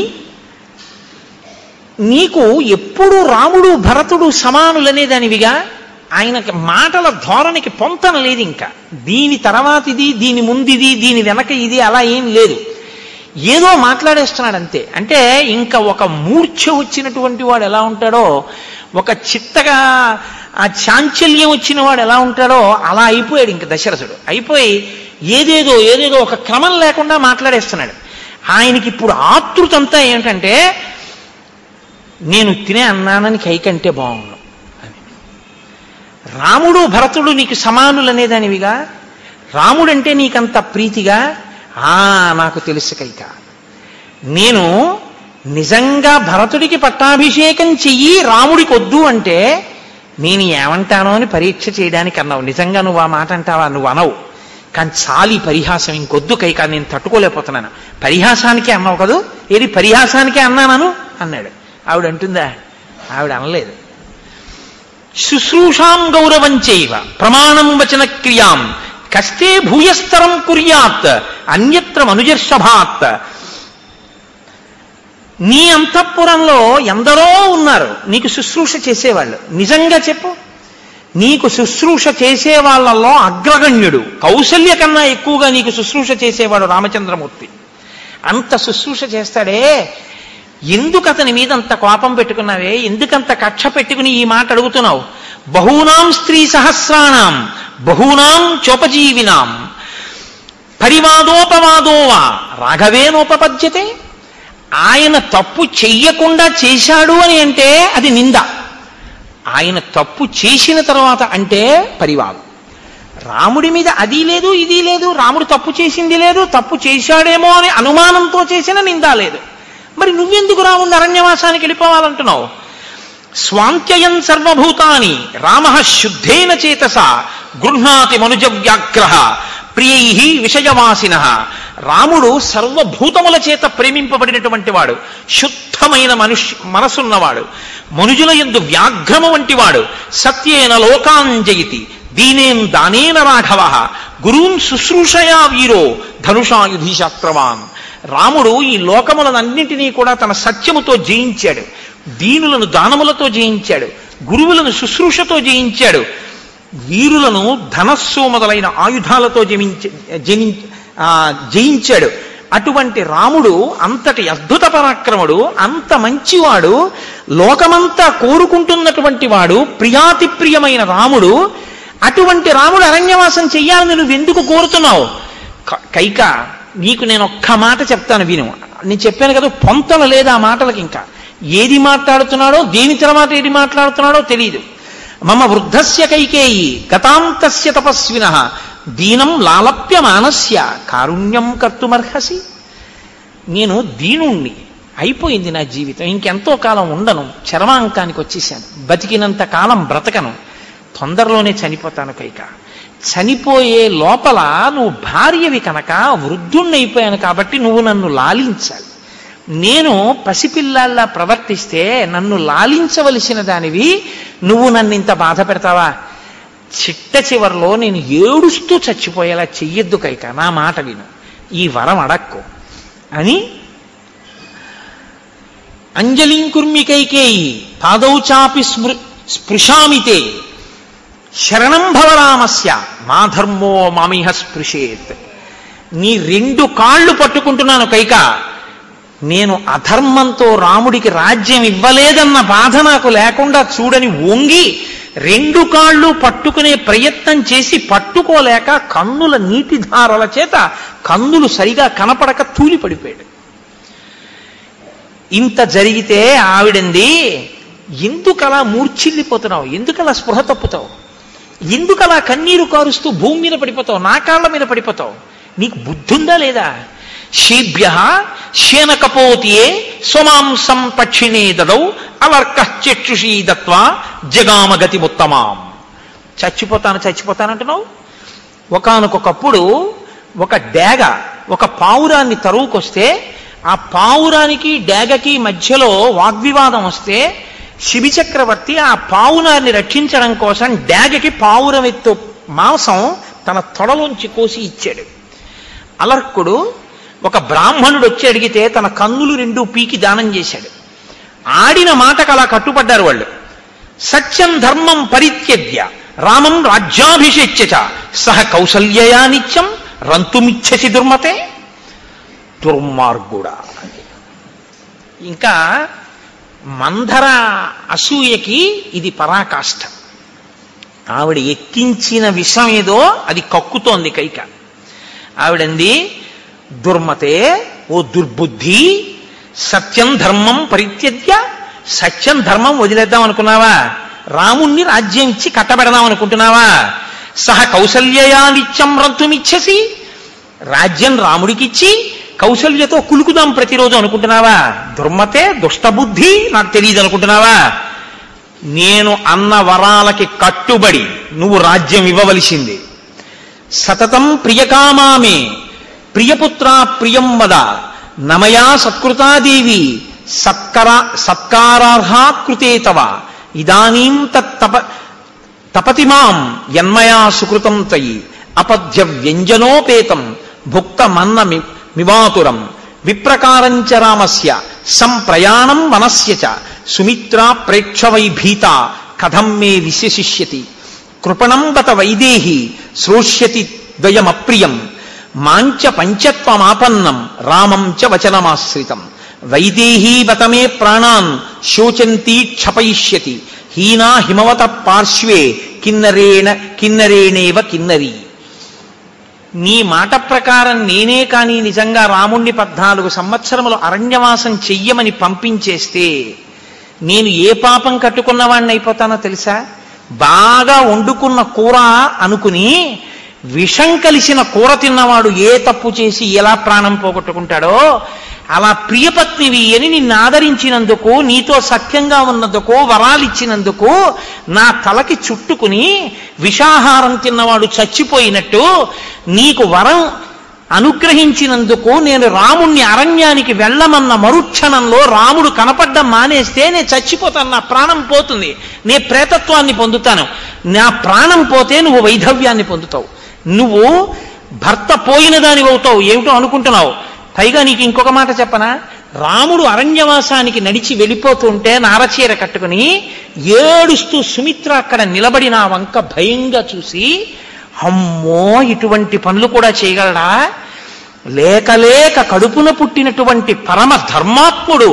నీకు ఎప్పుడు రాముడు భరతుడు సమానులనే దానివిగా ఆయనకి మాటల ధోరణికి పొంతన లేదు ఇంకా దీని తర్వాత ఇది దీని ముందిది దీని వెనక ఇది అలా ఏం లేదు ఏదో మాట్లాడేస్తున్నాడు అంతే అంటే ఇంకా ఒక మూర్ఛ వచ్చినటువంటి వాడు ఎలా ఉంటాడో ఒక చిత్తగా ఆ చాంచల్యం వచ్చిన వాడు ఎలా ఉంటాడో అలా అయిపోయాడు ఇంక దశరథుడు అయిపోయి ఏదేదో ఏదేదో ఒక క్రమం లేకుండా మాట్లాడేస్తున్నాడు ఆయనకి ఇప్పుడు ఆతృత అంతా ఏమిటంటే నేను తినే అన్నానని కైకంటే బాగుండు అని రాముడు భరతుడు నీకు సమానులనేదానివిగా రాముడంటే నీకంత ప్రీతిగా ఆ నాకు తెలుసు కైక నేను నిజంగా భరతుడికి పట్టాభిషేకం చెయ్యి రాముడికి వద్దు అంటే నేను ఏమంటానో అని పరీక్ష చేయడానికి అన్నావు నిజంగా నువ్వు ఆ మాట అంటావా నువ్వు అనవు కానీ చాలి పరిహాసం ఇంకొద్దు కైక నేను తట్టుకోలేకపోతున్నాను పరిహాసానికే అన్నావు కదూ ఏది పరిహాసానికే అన్నానను అన్నాడు ఆవిడ అంటుందా ఆవిడ అనలేదు శుశ్రూషాం గౌరవం చేయవ ప్రమాణం వచన క్రియాం కస్తే భూయస్తరం కుర్యాత్ అన్యత్ర మనుజర్షభాత్ నీ అంతఃపురంలో ఎందరో ఉన్నారు నీకు శుశ్రూష చేసేవాళ్ళు నిజంగా చెప్పు నీకు శుశ్రూష చేసే వాళ్ళల్లో అగ్రగణ్యుడు కౌశల్య కన్నా ఎక్కువగా నీకు శుశ్రూష చేసేవాడు రామచంద్రమూర్తి అంత శుశ్రూష చేస్తాడే ఎందుకు అతని మీద అంత కోపం పెట్టుకున్నావే ఎందుకంత కక్ష పెట్టుకుని ఈ మాట అడుగుతున్నావు బహూనాం స్త్రీ సహస్రాణం బహూనాం చోపజీవినాం పరివాదోపవాదోవా రాఘవేనోపపద్యతే ఆయన తప్పు చెయ్యకుండా చేశాడు అని అంటే అది నింద ఆయన తప్పు చేసిన తర్వాత అంటే పరివాదం రాముడి మీద అది లేదు ఇది లేదు రాముడు తప్పు చేసింది లేదు తప్పు చేశాడేమో అని అనుమానంతో చేసిన నింద లేదు మరి నువ్వెందుకు రాముడిని అరణ్యవాసానికి వెళ్ళిపోవాలంటున్నావు స్వాంత్యయం సర్వభూతాని రామ శుద్ధేన చేతస గృహ్ణాతి మనుజ వ్యాగ్రహ ప్రియై విషయవాసిన రాముడు సర్వభూతముల చేత ప్రేమింపబడినటువంటి వాడు శుద్ధమైన మనుష్య మనసున్నవాడు మనుజుల ఎందు వ్యాఘ్రమ వంటి వాడు సత్యేన లోకాంజయితి దీనేం దానేన రాఘవ గురూన్ శుశ్రూషయా వీరో ధనుషాయుధి శాస్త్రవాన్ రాముడు ఈ లోకములనన్నింటినీ కూడా తన సత్యముతో జయించాడు దీనులను దానములతో జయించాడు గురువులను శుశ్రూషతో జయించాడు వీరులను ధనస్సు మొదలైన ఆయుధాలతో జయించ జని ఆ, జయించాడు అటువంటి రాముడు అంతటి అద్భుత పరాక్రముడు అంత మంచివాడు లోకమంతా కోరుకుంటున్నటువంటి వాడు ప్రియాతి ప్రియమైన రాముడు అటువంటి రాముడు అరణ్యవాసం చెయ్యాలని నువ్వు ఎందుకు కోరుతున్నావు క- కైక నీకు నేను ఒక్క మాట చెప్తాను విను నేను చెప్పాను కదా పొంతన లేదు ఆ మాటలకి ఇంకా ఏది మాట్లాడుతున్నాడో దేని తర్వాత ఏది మాట్లాడుతున్నాడో తెలియదు మమ వృద్ధస్య కైకేయి గతాంతస్య తపస్విన దీనం లాలప్య మానస్య కారుణ్యం కర్తుమర్హసి నేను దీనుణ్ణి అయిపోయింది నా జీవితం ఇంకెంతో కాలం ఉండను చరమాంకానికి వచ్చేసాను బతికినంత కాలం బ్రతకను తొందరలోనే చనిపోతాను కైక చనిపోయే లోపల నువ్వు భార్యవి కనుక వృద్ధుణ్ణి అయిపోయాను కాబట్టి నువ్వు నన్ను లాలించాలి నేను పసిపిల్లాల్లా ప్రవర్తిస్తే నన్ను లాలించవలసిన దానివి నువ్వు నన్ను ఇంత బాధ పెడతావా చిట్ట చివరిలో నేను ఏడుస్తూ చచ్చిపోయేలా చెయ్యొద్దు కైక నా మాట విను ఈ వరం అడక్కు అని అంజలిం కుర్మి కైకేయి పాదౌ చాపి స్మృ స్పృశామితే శరణం భవరామస్య మా ధర్మో మామిహ స్పృశేత్ నీ రెండు కాళ్ళు పట్టుకుంటున్నాను కైక నేను అధర్మంతో రాముడికి రాజ్యం ఇవ్వలేదన్న బాధ నాకు లేకుండా చూడని వంగి రెండు కాళ్ళు పట్టుకునే ప్రయత్నం చేసి పట్టుకోలేక కన్నుల నీటి ధారల చేత కన్నులు సరిగా కనపడక తూలి పడిపోయాడు ఇంత జరిగితే ఆవిడంది ఎందుకలా మూర్ఛిల్లిపోతున్నావు ఎందుకలా స్పృహ తప్పుతావు ఎందుకలా కన్నీరు కారుస్తూ భూమి మీద పడిపోతావు నా కాళ్ళ మీద పడిపోతావు నీకు బుద్ధుందా లేదా శీభ్య శేనకపోతియే స్వమాంసం పక్షిణే దదౌ అలర్క చక్షుషీ దత్వా జగామగతి ఉత్తమాం చచ్చిపోతాను చచ్చిపోతానంటున్నావు ఒకానొకప్పుడు ఒక డేగ ఒక పావురాన్ని తరువుకొస్తే ఆ పావురానికి డేగకి మధ్యలో వాగ్వివాదం వస్తే శిబి చక్రవర్తి ఆ పావురాన్ని రక్షించడం కోసం డేగకి పావురం ఎత్తు మాంసం తన తొడలోంచి కోసి ఇచ్చాడు అలర్కుడు ఒక బ్రాహ్మణుడు వచ్చి అడిగితే తన కన్నులు రెండు పీకి దానం చేశాడు ఆడిన మాటకు అలా కట్టుపడ్డారు వాళ్ళు సత్యం ధర్మం పరిత్యజ్య రామం రాజ్యాభిషేచ్య చ సహ కౌసల్యయా నిత్యం రంతుమిచ్చసి దుర్మతే దుర్మార్గుడా ఇంకా మంధర అసూయకి ఇది పరాకాష్ఠ ఆవిడ ఎక్కించిన విషం ఏదో అది కక్కుతోంది కైక ఆవిడంది దుర్మతే ఓ దుర్బుద్ధి సత్యం ధర్మం పరిత్యజ్య సత్యం ధర్మం వదిలేద్దాం అనుకున్నావా రాముణ్ణి రాజ్యం ఇచ్చి కట్టబెడదాం అనుకుంటున్నావా సహ కౌసల్యయా నిత్యం రంతుమిచ్చసి రాజ్యం రాముడికిచ్చి కౌశల్యతో కులుకుదాం ప్రతిరోజు అనుకుంటున్నావా దుర్మతే దుష్టబుద్ధి నాకు తెలియదు అనుకుంటున్నావా నేను అన్న వరాలకి కట్టుబడి నువ్వు రాజ్యం ఇవ్వవలసింది సతతం ప్రియకామామే ప్రియపుత్ర ప్రియం వద నమయా సత్కృతాదేవి సత్కర సత్కారార్హా కృతే తవ ఇదానీం తప్ప తపతి మాం యన్మయా సుకృతం తయి అపద్య వ్యంజనోపేతం భుక్త మన్న మి- మివాతురం విప్రకారంచ రామస్య సంప్రయాణం వనస్య చ సుమిత్రా ప్రేక్షవై భీత కథం మే విశేషిష్యతి కృపణం బత వైదేహి శ్రోష్యతి ద్వయమప్రియం మాంచ పంచత్వమాపన్నం రామం చ వచనమాశ్రితం వైదేహీ బత మే ప్రాణాన్ శోచంతి క్షపయిష్యతి హీనా హిమవత పార్శ్వే కిన్నరేణ కిన్నరేణేవ కిన్నరీ నీ మాట ప్రకారం నేనే కానీ నిజంగా రాముణ్ణి పద్నాలుగు సంవత్సరములు అరణ్యవాసం చెయ్యమని పంపించేస్తే నేను ఏ పాపం కట్టుకున్నవాణ్ణి అయిపోతానో తెలుసా బాగా వండుకున్న కూర అనుకుని విషం కలిసిన కూర తిన్నవాడు ఏ తప్పు చేసి ఎలా ప్రాణం పోగొట్టుకుంటాడో అలా ప్రియపత్నివి అని నిన్ను ఆదరించినందుకు నీతో సఖ్యంగా ఉన్నందుకు వరాలిచ్చినందుకు నా తలకి చుట్టుకుని విషాహారం తిన్నవాడు చచ్చిపోయినట్టు నీకు వరం అనుగ్రహించినందుకు నేను రాముణ్ణి అరణ్యానికి వెళ్ళమన్న మరుక్షణంలో రాముడు కనపడ్డం మానేస్తే నేను చచ్చిపోతాను నా ప్రాణం పోతుంది నే ప్రేతత్వాన్ని పొందుతాను నా ప్రాణం పోతే నువ్వు వైధవ్యాన్ని పొందుతావు నువ్వు భర్త పోయిన దాని అవుతావు ఏమిటో అనుకుంటున్నావు పైగా నీకు ఇంకొక మాట చెప్పనా రాముడు అరణ్యవాసానికి నడిచి వెళ్ళిపోతుంటే నారచీర కట్టుకుని ఏడుస్తూ సుమిత్ర అక్కడ నిలబడి నా వంక భయంగా చూసి అమ్మో ఇటువంటి పనులు కూడా చేయగలడా లేక లేక కడుపున పుట్టినటువంటి పరమ ధర్మాత్ముడు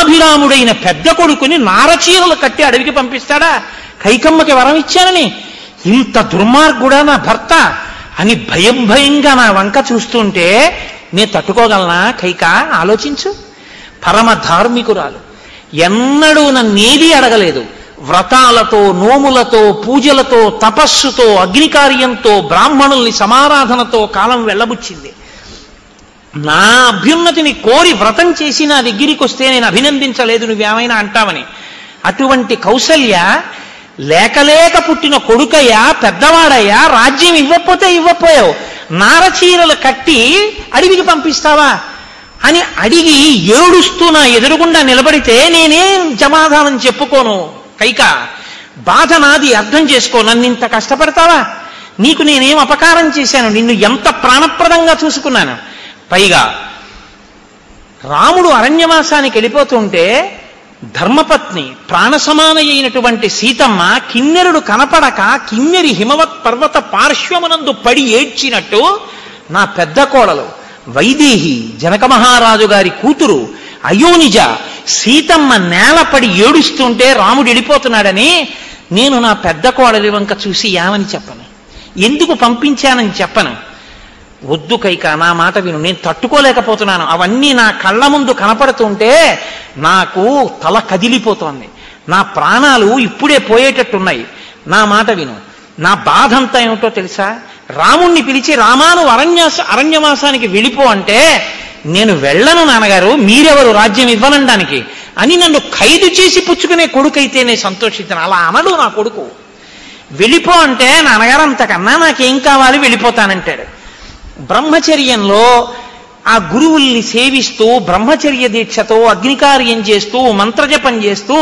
సుగుణాభిరాముడైన పెద్ద కొడుకుని నారచీరలు కట్టి అడవికి పంపిస్తాడా కైకమ్మకి వరం ఇచ్చానని ఇంత దుర్మార్గుడా నా భర్త అని భయం భయంగా నా వంక చూస్తుంటే నేను తట్టుకోగలనా కైక ఆలోచించు పరమ ధార్మికురాలు ఎన్నడూ నన్నేది అడగలేదు వ్రతాలతో నోములతో పూజలతో తపస్సుతో అగ్నికార్యంతో బ్రాహ్మణుల్ని సమారాధనతో కాలం వెళ్ళబుచ్చింది నా అభ్యున్నతిని కోరి వ్రతం చేసి నా దగ్గరికి వస్తే నేను అభినందించలేదు నువ్వేమైనా అంటావని అటువంటి కౌసల్య లేకలేక పుట్టిన కొడుకయ్యా పెద్దవాడయ్యా రాజ్యం ఇవ్వకపోతే ఇవ్వపోయావు నారచీరలు కట్టి అడవికి పంపిస్తావా అని అడిగి ఏడుస్తూ నా ఎదురుగుండా నిలబడితే నేనేం సమాధానం చెప్పుకోను కైక బాధ నాది అర్థం చేసుకో నన్ను ఇంత కష్టపడతావా నీకు నేనేం అపకారం చేశాను నిన్ను ఎంత ప్రాణప్రదంగా చూసుకున్నాను పైగా రాముడు అరణ్యవాసానికి వెళ్ళిపోతుంటే ధర్మపత్ని ప్రాణసమాన అయినటువంటి సీతమ్మ కిన్నెరుడు కనపడక కిన్నెరి హిమవత్ పర్వత పార్శ్వమునందు పడి ఏడ్చినట్టు నా పెద్ద కోడలు వైదేహి జనక మహారాజు గారి కూతురు అయోనిజ సీతమ్మ నేలపడి ఏడుస్తుంటే రాముడు వెళ్ళిపోతున్నాడని నేను నా పెద్ద కోడలి వంక చూసి ఏమని చెప్పను ఎందుకు పంపించానని చెప్పను వద్దు కైక నా మాట విను నేను తట్టుకోలేకపోతున్నాను అవన్నీ నా కళ్ళ ముందు కనపడుతుంటే నాకు తల కదిలిపోతోంది నా ప్రాణాలు ఇప్పుడే పోయేటట్టున్నాయి నా మాట విను నా బాధ అంతా ఏమిటో తెలుసా రాముణ్ణి పిలిచి రామాను అరణ్యాస అరణ్యవాసానికి వెళ్ళిపో అంటే నేను వెళ్ళను నాన్నగారు మీరెవరు రాజ్యం ఇవ్వనడానికి అని నన్ను ఖైదు చేసి పుచ్చుకునే కొడుకైతే నేను సంతోషించాను అలా అనడు నా కొడుకు వెళ్ళిపో అంటే నాన్నగారు అంతకన్నా నాకేం కావాలి వెళ్ళిపోతానంటాడు బ్రహ్మచర్యంలో ఆ గురువుల్ని సేవిస్తూ బ్రహ్మచర్య దీక్షతో అగ్నికార్యం చేస్తూ మంత్రజపం చేస్తూ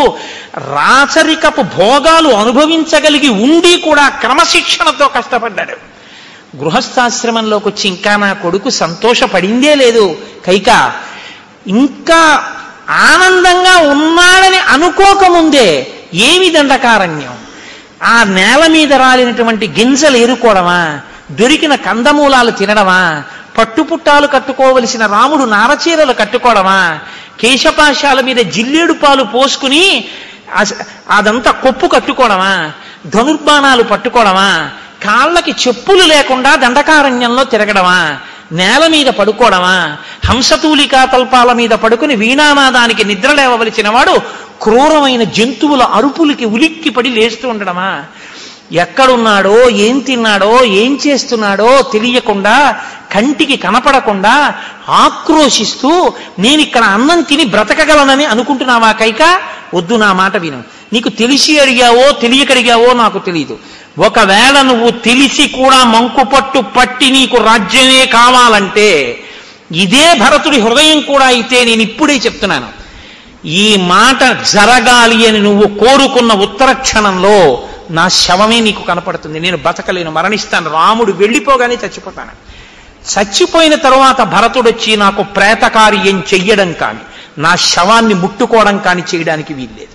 రాచరికపు భోగాలు అనుభవించగలిగి ఉండి కూడా క్రమశిక్షణతో కష్టపడ్డాడు గృహస్థాశ్రమంలోకి వచ్చి ఇంకా నా కొడుకు సంతోషపడిందే లేదు కైక ఇంకా ఆనందంగా ఉన్నాడని అనుకోకముందే ఏమి దండకారణ్యం ఆ నేల మీద రాలినటువంటి గింజలు ఏరుకోవడమా దొరికిన కందమూలాలు తినడమా పట్టుపుట్టాలు కట్టుకోవలసిన రాముడు నారచీరలు కట్టుకోవడమా కేశపాశాల మీద జిల్లేడు పాలు పోసుకుని అస- అదంతా కొప్పు కట్టుకోవడమా ధనుర్బాణాలు పట్టుకోవడమా కాళ్ళకి చెప్పులు లేకుండా దండకారణ్యంలో తిరగడమా నేల మీద పడుకోవడమా హంసతూలికా తల్పాల మీద పడుకుని వీణానాదానికి నిద్ర లేవవలసిన వాడు క్రూరమైన జంతువుల అరుపులకి ఉలిక్కి పడి లేస్తూ ఉండడమా ఎక్కడున్నాడో ఏం తిన్నాడో ఏం చేస్తున్నాడో తెలియకుండా కంటికి కనపడకుండా ఆక్రోశిస్తూ నేను ఇక్కడ అన్నం తిని బ్రతకగలనని అనుకుంటున్నావా కైక వద్దు నా మాట విను నీకు తెలిసి అడిగావో తెలియక అడిగావో నాకు తెలియదు ఒకవేళ నువ్వు తెలిసి కూడా మంకు పట్టు పట్టి నీకు రాజ్యమే కావాలంటే ఇదే భరతుడి హృదయం కూడా అయితే నేను ఇప్పుడే చెప్తున్నాను ఈ మాట జరగాలి అని నువ్వు కోరుకున్న ఉత్తర క్షణంలో నా శవమే నీకు కనపడుతుంది నేను బతకలేను మరణిస్తాను రాముడు వెళ్ళిపోగానే చచ్చిపోతాను చచ్చిపోయిన తరువాత భరతుడు వచ్చి నాకు ప్రేతకార్యం చెయ్యడం కానీ నా శవాన్ని ముట్టుకోవడం కానీ చేయడానికి వీల్లేదు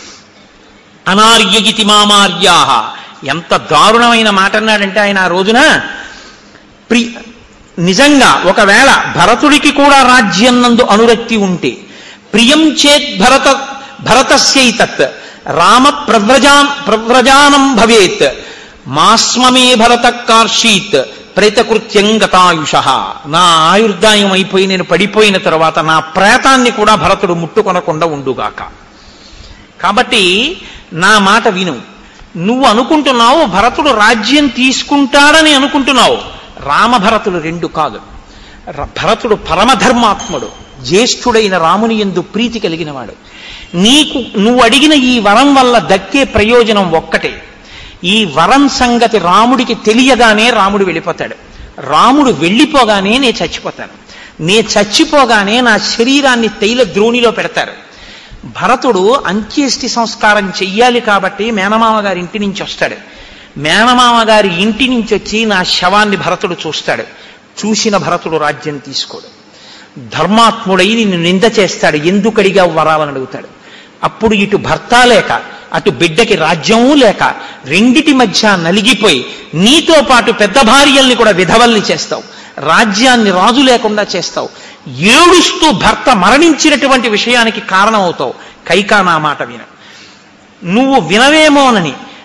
అనార్యగితి మామార్యాహ ఎంత దారుణమైన మాట అన్నాడంటే ఆయన ఆ రోజున ప్రి నిజంగా ఒకవేళ భరతుడికి కూడా రాజ్యం నందు అనురక్తి ఉంటే ప్రియం చేత్ భరత భరతస్యైతత్ రామ ప్రవ్రజా ప్రవ్రజానం భవేత్ మాస్మమే భరత కార్షీత్ ప్రేతకృత్యం గతాయుష నా ఆయుర్దాయం అయిపోయి నేను పడిపోయిన తర్వాత నా ప్రేతాన్ని కూడా భరతుడు ముట్టుకొనకుండా ఉండుగాక కాబట్టి నా మాట విను నువ్వు అనుకుంటున్నావు భరతుడు రాజ్యం తీసుకుంటాడని అనుకుంటున్నావు రామభరతుడు రెండు కాదు ర- భరతుడు పరమధర్మాత్ముడు జ్యేష్ఠుడైన రాముని ఎందు ప్రీతి కలిగినవాడు నీకు నువ్వు అడిగిన ఈ వరం వల్ల దక్కే ప్రయోజనం ఒక్కటే ఈ వరం సంగతి రాముడికి తెలియగానే రాముడు వెళ్ళిపోతాడు రాముడు వెళ్ళిపోగానే నేను చచ్చిపోతాను నే చచ్చిపోగానే నా శరీరాన్ని తైల ద్రోణిలో పెడతారు భరతుడు అంత్యేష్టి సంస్కారం చెయ్యాలి కాబట్టి మేనమామ గారి ఇంటి నుంచి వస్తాడు మేనమామ గారి ఇంటి నుంచి వచ్చి నా శవాన్ని భరతుడు చూస్తాడు చూసిన భరతుడు రాజ్యం తీసుకోడు ధర్మాత్ముడై నిన్ను నింద చేస్తాడు ఎందుకు అడిగావు వరాలని అడుగుతాడు అప్పుడు ఇటు భర్త లేక అటు బిడ్డకి రాజ్యమూ లేక రెండిటి మధ్య నలిగిపోయి నీతో పాటు పెద్ద భార్యల్ని కూడా విధవల్ని చేస్తావు రాజ్యాన్ని రాజు లేకుండా చేస్తావు ఏడుస్తూ భర్త మరణించినటువంటి విషయానికి కారణమవుతావు కైకా నా మాట విన నువ్వు వినవేమోనని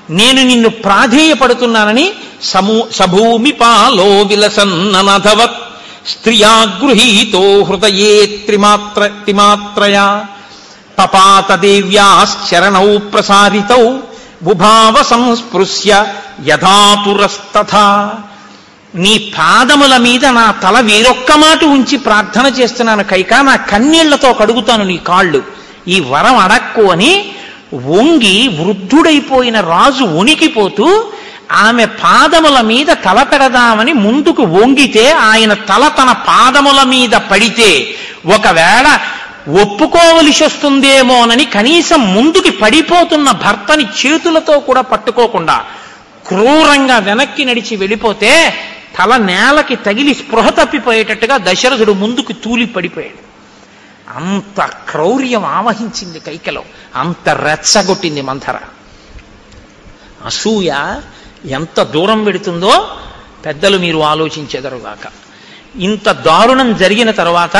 నేను నిన్ను ప్రాధేయపడుతున్నానని సమూ సభూమి పాలో విలసన్ననధవత్ స్త్రియా గృహీతో హృదయే త్రిమాత్ర త్రిమాత్రయా పపాత దేవ్యాశ్చరణౌ ప్రసారితౌ బుభావ సంస్పృశ్య యథాతురస్తథా నీ పాదముల మీద నా తల వేరొక్క మాట ఉంచి ప్రార్థన చేస్తున్నాను కైక నా కన్నీళ్లతో కడుగుతాను నీ కాళ్ళు ఈ వరం అడక్కు అని వంగి వృద్ధుడైపోయిన రాజు వణికిపోతూ ఆమె పాదముల మీద తల పెడదామని ముందుకు వంగితే ఆయన తల తన పాదముల మీద పడితే ఒకవేళ ఒప్పుకోవలసి వస్తుందేమోనని కనీసం ముందుకి పడిపోతున్న భర్తని చేతులతో కూడా పట్టుకోకుండా క్రూరంగా వెనక్కి నడిచి వెళ్ళిపోతే తల నేలకి తగిలి స్పృహ తప్పిపోయేటట్టుగా దశరథుడు ముందుకు తూలి పడిపోయాడు అంత క్రౌర్యం ఆవహించింది కైకలో అంత రెచ్చగొట్టింది మంథర అసూయ ఎంత దూరం వెడుతుందో పెద్దలు మీరు ఆలోచించెదరుగాక ఇంత దారుణం జరిగిన తర్వాత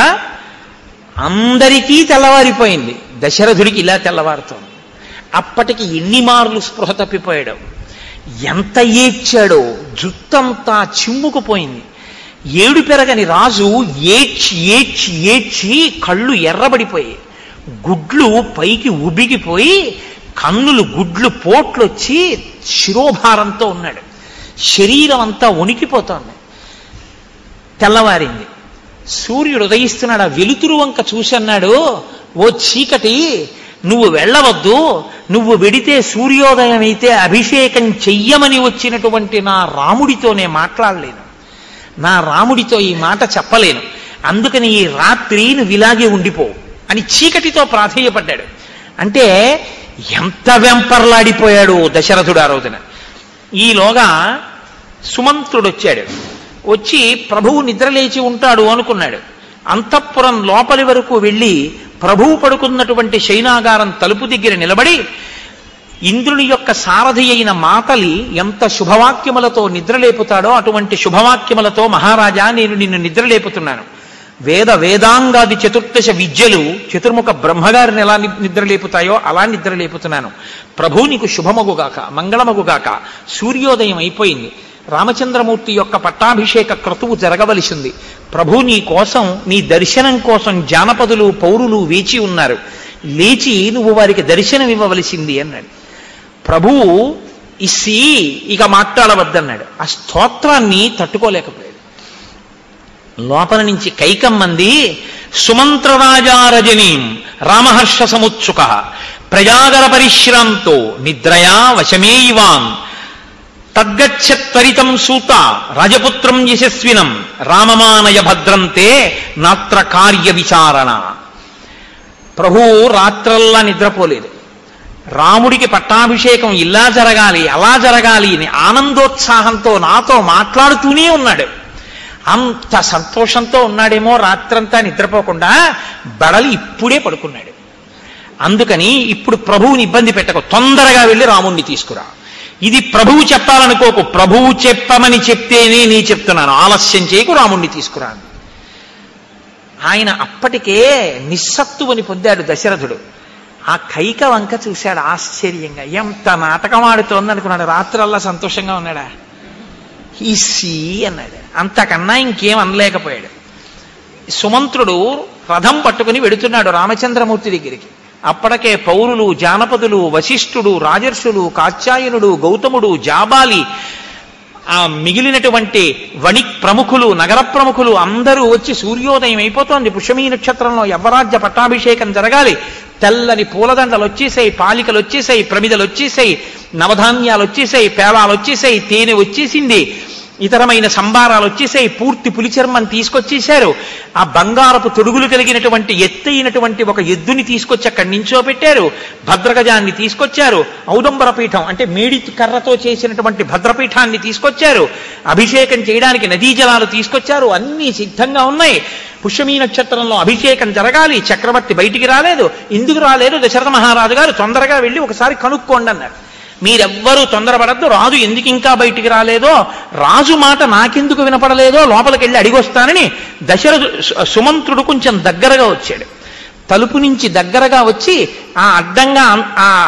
అందరికీ తెల్లవారిపోయింది దశరథుడికి ఇలా తెల్లవారుతోంది అప్పటికి ఎన్ని మార్లు స్పృహ తప్పిపోయాడు ఎంత ఏడ్చాడో జుత్తంతా చిమ్ముకుపోయింది ఏడు పెరగని రాజు ఏడ్చి ఏడ్చి ఏడ్చి కళ్ళు ఎర్రబడిపోయాయి గుడ్లు పైకి ఉబిగిపోయి కన్నులు గుడ్లు పోట్లొచ్చి శిరోభారంతో ఉన్నాడు శరీరం అంతా వణికిపోతోంది తెల్లవారింది సూర్యుడు ఉదయిస్తున్నాడు ఆ వెలుతురు వంక చూసన్నాడు ఓ చీకటి నువ్వు వెళ్ళవద్దు నువ్వు వెడితే సూర్యోదయం అయితే అభిషేకం చెయ్యమని వచ్చినటువంటి నా రాముడితో నేను మాట్లాడలేను నా రాముడితో ఈ మాట చెప్పలేను అందుకని ఈ రాత్రి నువ్వు ఇలాగే ఉండిపో అని చీకటితో ప్రాధేయపడ్డాడు అంటే ఎంత వెంపర్లాడిపోయాడు దశరథుడు ఆ రోజున ఈలోగా సుమంత్రుడు వచ్చాడు వచ్చి ప్రభువు నిద్రలేచి ఉంటాడు అనుకున్నాడు అంతఃపురం లోపలి వరకు వెళ్ళి ప్రభువు పడుకున్నటువంటి శైనాగారం తలుపు దగ్గర నిలబడి ఇంద్రుని యొక్క సారథి అయిన మాతలి ఎంత శుభవాక్యములతో నిద్రలేపుతాడో అటువంటి శుభవాక్యములతో మహారాజా నేను నిన్ను నిద్రలేపుతున్నాను వేద వేదాంగాది చతుర్దశ విద్యలు చతుర్ముఖ బ్రహ్మగారిని ఎలా ని- నిద్రలేపుతాయో అలా నిద్రలేపుతున్నాను ప్రభు నీకు శుభమగుగాక మంగళమగుగాక సూర్యోదయం అయిపోయింది రామచంద్రమూర్తి యొక్క పట్టాభిషేక క్రతువు జరగవలసింది ప్రభు నీ కోసం నీ దర్శనం కోసం జానపదులు పౌరులు వేచి ఉన్నారు లేచి నువ్వు వారికి దర్శనం ఇవ్వవలసింది అన్నాడు ప్రభువు ఇసి ఇక మాట్లాడవద్దన్నాడు ఆ స్తోత్రాన్ని తట్టుకోలేకపోయాడు లోపల నుంచి కైకమ్మంది సుమంత్రరాజారజనీం రామహర్ష సముత్సుక ప్రజాగర పరిశ్రాంతో నిద్రయా వశమేయివాన్ తద్గచ్చత్వరితం సూత రాజపుత్రం యశస్వినం రామమానయ భద్రంతే నాత్ర కార్య విచారణ ప్రభు రాత్రల్లా నిద్రపోలేదు రాముడికి పట్టాభిషేకం ఇలా జరగాలి అలా జరగాలి అని ఆనందోత్సాహంతో నాతో మాట్లాడుతూనే ఉన్నాడు అంత సంతోషంతో ఉన్నాడేమో రాత్రంతా నిద్రపోకుండా బడలి ఇప్పుడే పడుకున్నాడు అందుకని ఇప్పుడు ప్రభువుని ఇబ్బంది పెట్టకు తొందరగా వెళ్ళి రాముణ్ణి తీసుకురా ఇది ప్రభువు చెప్పాలనుకోకు ప్రభువు చెప్పమని చెప్తేనే నీ చెప్తున్నాను ఆలస్యం చేయకు రాముణ్ణి తీసుకురా అని. ఆయన అప్పటికే నిస్సత్తువని పొందాడు దశరథుడు ఆ కైక వంక చూశాడు ఆశ్చర్యంగా ఎంత నాటకం ఆడుతోంది అనుకున్నాడు రాత్రల్లా సంతోషంగా ఉన్నాడా ఈసీ అన్నాడు అంతకన్నా ఇంకేం అనలేకపోయాడు సుమంత్రుడు రథం పట్టుకుని వెడుతున్నాడు రామచంద్రమూర్తి దగ్గరికి అప్పటికే పౌరులు జానపదులు వశిష్ఠుడు రాజర్షులు కాత్యాయనుడు గౌతముడు జాబాలి ఆ మిగిలినటువంటి వణి ప్రముఖులు నగర ప్రముఖులు అందరూ వచ్చి సూర్యోదయం అయిపోతోంది పుష్యమీ నక్షత్రంలో యవ్వరాజ్య పట్టాభిషేకం జరగాలి తెల్లని పూలదండలు వచ్చేసాయి పాలికలు వచ్చేసాయి ప్రమిదలు వచ్చేసాయి నవధాన్యాలు వచ్చేసాయి పేలాలు వచ్చేసాయి తేనె వచ్చేసింది ఇతరమైన సంబారాలు వచ్చేసాయి పూర్తి పులిచర్మం తీసుకొచ్చేశారు ఆ బంగారపు తొడుగులు కలిగినటువంటి ఎత్తైనటువంటి ఒక ఎద్దుని తీసుకొచ్చి అక్కడి నించో పెట్టారు భద్రగజాన్ని తీసుకొచ్చారు ఔదంబర పీఠం అంటే మేడి కర్రతో చేసినటువంటి భద్రపీఠాన్ని తీసుకొచ్చారు అభిషేకం చేయడానికి నదీ జలాలు తీసుకొచ్చారు అన్నీ సిద్ధంగా ఉన్నాయి పుష్యమీ నక్షత్రంలో అభిషేకం జరగాలి చక్రవర్తి బయటికి రాలేదు ఎందుకు రాలేదు దశరథ మహారాజు గారు తొందరగా వెళ్ళి ఒకసారి కనుక్కోండి అన్నారు మీరెవ్వరూ తొందరపడద్దు రాజు ఎందుకు ఇంకా బయటికి రాలేదో రాజు మాట నాకెందుకు వినపడలేదో లోపలికి వెళ్ళి అడిగొస్తానని దశరథు సు- సుమంత్రుడు కొంచెం దగ్గరగా వచ్చాడు తలుపు నుంచి దగ్గరగా వచ్చి ఆ అడ్డంగా అం- ఆ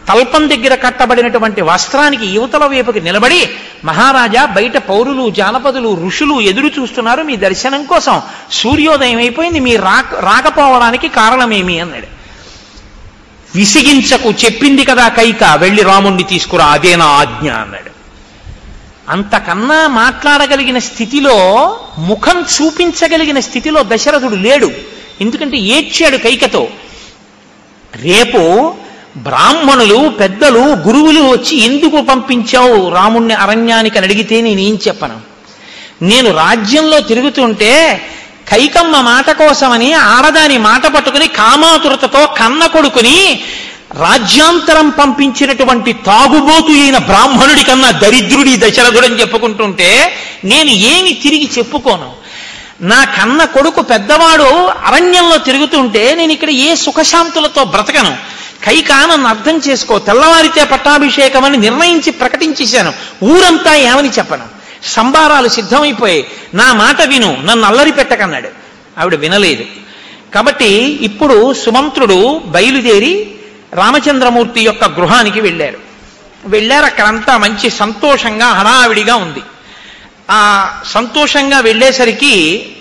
తల్పం దగ్గర కట్టబడినటువంటి వస్త్రానికి యువతల వైపుకి నిలబడి మహారాజా బయట పౌరులు జానపదులు ఋషులు ఎదురు చూస్తున్నారు మీ దర్శనం కోసం సూర్యోదయం అయిపోయింది మీ రాక రాకపోవడానికి కారణమేమి అన్నాడు విసిగించకు చెప్పింది కదా కైక వెళ్ళి రాముణ్ణి తీసుకురా అదే నా ఆజ్ఞ అన్నాడు అంతకన్నా మాట్లాడగలిగిన స్థితిలో ముఖం చూపించగలిగిన స్థితిలో దశరథుడు లేడు ఎందుకంటే ఏడ్చాడు కైకతో రేపు బ్రాహ్మణులు పెద్దలు గురువులు వచ్చి ఎందుకు పంపించావు రాముణ్ణి అరణ్యానికి అని అడిగితే నేనేం చెప్పను నేను రాజ్యంలో తిరుగుతుంటే కైకమ్మ మాట కోసమని ఆడదాని మాట పట్టుకుని కామాతురతతో కన్న కొడుకుని రాజ్యాంతరం పంపించినటువంటి తాగుబోతు అయిన బ్రాహ్మణుడి కన్నా దరిద్రుడి దశరథుడని చెప్పుకుంటుంటే నేను ఏమి తిరిగి చెప్పుకోను నా కన్న కొడుకు పెద్దవాడు అరణ్యంలో తిరుగుతుంటే నేను ఇక్కడ ఏ సుఖశాంతులతో బ్రతకను కైకా నన్ను అర్థం చేసుకో తెల్లవారితే పట్టాభిషేకం అని నిర్ణయించి ప్రకటించేశాను ఊరంతా ఏమని చెప్పను సంబారాలు సిద్ధమైపోయాయి నా మాట విను నన్ను అల్లరి పెట్టకన్నాడు ఆవిడ వినలేదు కాబట్టి ఇప్పుడు సుమంత్రుడు బయలుదేరి రామచంద్రమూర్తి యొక్క గృహానికి వెళ్ళారు వెళ్ళారు అక్కడంతా మంచి సంతోషంగా హడావిడిగా ఉంది ఆ సంతోషంగా వెళ్ళేసరికి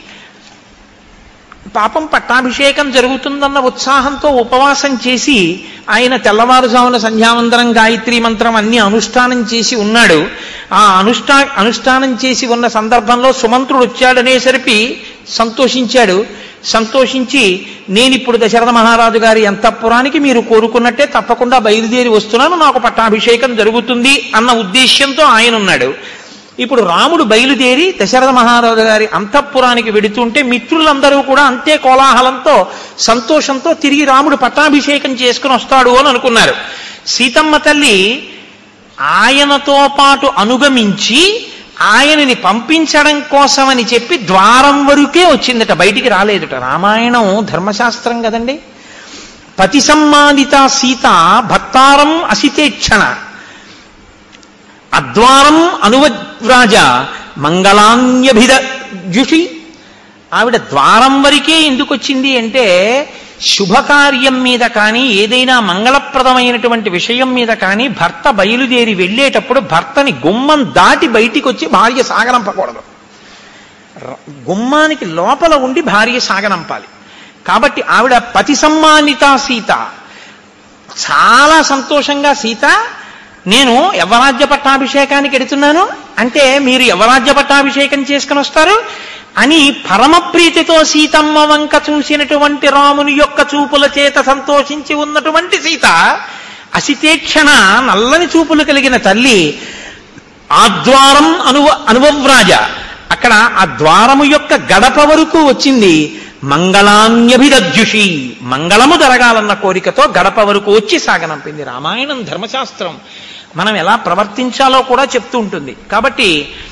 పాపం పట్టాభిషేకం జరుగుతుందన్న ఉత్సాహంతో ఉపవాసం చేసి ఆయన తెల్లవారుజామున సంధ్యావందనం గాయత్రి మంత్రం అన్ని అనుష్ఠానం చేసి ఉన్నాడు ఆ అనుష్ఠా అనుష్ఠానం చేసి ఉన్న సందర్భంలో సుమంత్రుడు వచ్చాడనేసరికి సంతోషించాడు సంతోషించి నేనిప్పుడు దశరథ మహారాజు గారి అంతఃపురానికి మీరు కోరుకున్నట్టే తప్పకుండా బయలుదేరి వస్తున్నాను నాకు పట్టాభిషేకం జరుగుతుంది అన్న ఉద్దేశ్యంతో ఆయన ఉన్నాడు ఇప్పుడు రాముడు బయలుదేరి దశరథ మహారాజు గారి అంతఃపురానికి వెడుతుంటే మిత్రులందరూ కూడా అంతే కోలాహలంతో సంతోషంతో తిరిగి రాముడు పట్టాభిషేకం చేసుకుని వస్తాడు అని అనుకున్నారు సీతమ్మ తల్లి ఆయనతో పాటు అనుగమించి ఆయనని పంపించడం కోసమని చెప్పి ద్వారం వరకే వచ్చిందట బయటికి రాలేదుట రామాయణం ధర్మశాస్త్రం కదండి పతి సమ్మానిత సీత భక్తారం అసితేక్షణ అద్వారం అనువరాజ మంగళాన్యభిద జుషి ఆవిడ ద్వారం వరకే ఎందుకు వచ్చింది అంటే శుభకార్యం మీద కానీ ఏదైనా మంగళప్రదమైనటువంటి విషయం మీద కానీ భర్త బయలుదేరి వెళ్ళేటప్పుడు భర్తని గుమ్మం దాటి బయటికి వచ్చి భార్య సాగనంపకూడదు ర- గుమ్మానికి లోపల ఉండి భార్య సాగనంపాలి కాబట్టి ఆవిడ పతి సమ్మానిత సీత చాలా సంతోషంగా సీత నేను యవరాజ్య పట్టాభిషేకానికి ఎడుతున్నాను అంటే మీరు యవరాజ్య పట్టాభిషేకం చేసుకుని వస్తారు అని పరమప్రీతితో సీతమ్మ వంక చూసినటువంటి రాముని యొక్క చూపుల చేత సంతోషించి ఉన్నటువంటి సీత అసితేక్షణ నల్లని చూపులు కలిగిన తల్లి ఆ ద్వారం అనువ అనుభవ్రాజ అక్కడ ఆ ద్వారము యొక్క గడప వరకు వచ్చింది మంగళాన్యభిదద్యుషి మంగళము జరగాలన్న కోరికతో గడప వరకు వచ్చి సాగనంపింది రామాయణం ధర్మశాస్త్రం మనం ఎలా ప్రవర్తించాలో కూడా చెప్తూ ఉంటుంది కాబట్టి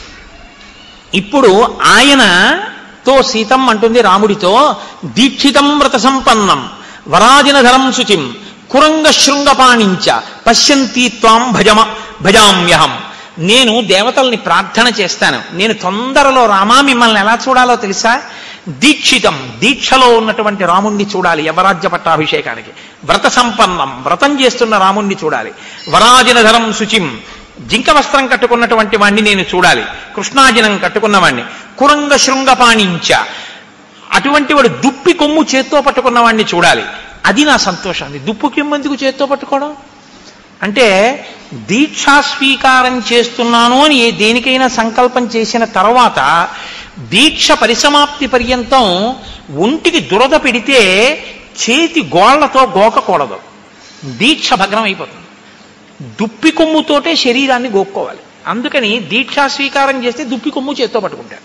ఇప్పుడు ఆయనతో సీతం అంటుంది రాముడితో దీక్షితం వ్రత సంపన్నం వరాజినధరం శుచిం కురంగ శృంగపాణించ పశ్యంతి త్వాం భజమ భజామ్యహం నేను దేవతల్ని ప్రార్థన చేస్తాను నేను తొందరలో రామా మిమ్మల్ని ఎలా చూడాలో తెలుసా దీక్షితం దీక్షలో ఉన్నటువంటి రాముణ్ణి చూడాలి యవరాజ్య పట్టాభిషేకానికి వ్రత సంపన్నం వ్రతం చేస్తున్న రాముణ్ణి చూడాలి వరాజినధరం శుచిం జింక వస్త్రం కట్టుకున్నటువంటి వాణ్ణి నేను చూడాలి కృష్ణాజినం కట్టుకున్నవాణ్ణి కురంగ శృంగపాణించ అటువంటి వాడు దుప్పి కొమ్ము చేత్తో పట్టుకున్న వాడిని చూడాలి అది నా సంతోషం దుప్పు కొమ్ము ఎందుకు చేత్తో పట్టుకోవడం అంటే దీక్షా స్వీకారం చేస్తున్నాను అని ఏ దేనికైనా సంకల్పం చేసిన తర్వాత దీక్ష పరిసమాప్తి పర్యంతం ఒంటికి దురద పెడితే చేతి గోళ్లతో గోకకూడదు దీక్ష భగ్నం అయిపోతుంది దుప్పి కొమ్ముతోటే శరీరాన్ని గోక్కోవాలి అందుకని దీక్షా స్వీకారం చేస్తే దుప్పి కొమ్ము చేత్తో పట్టుకుంటారు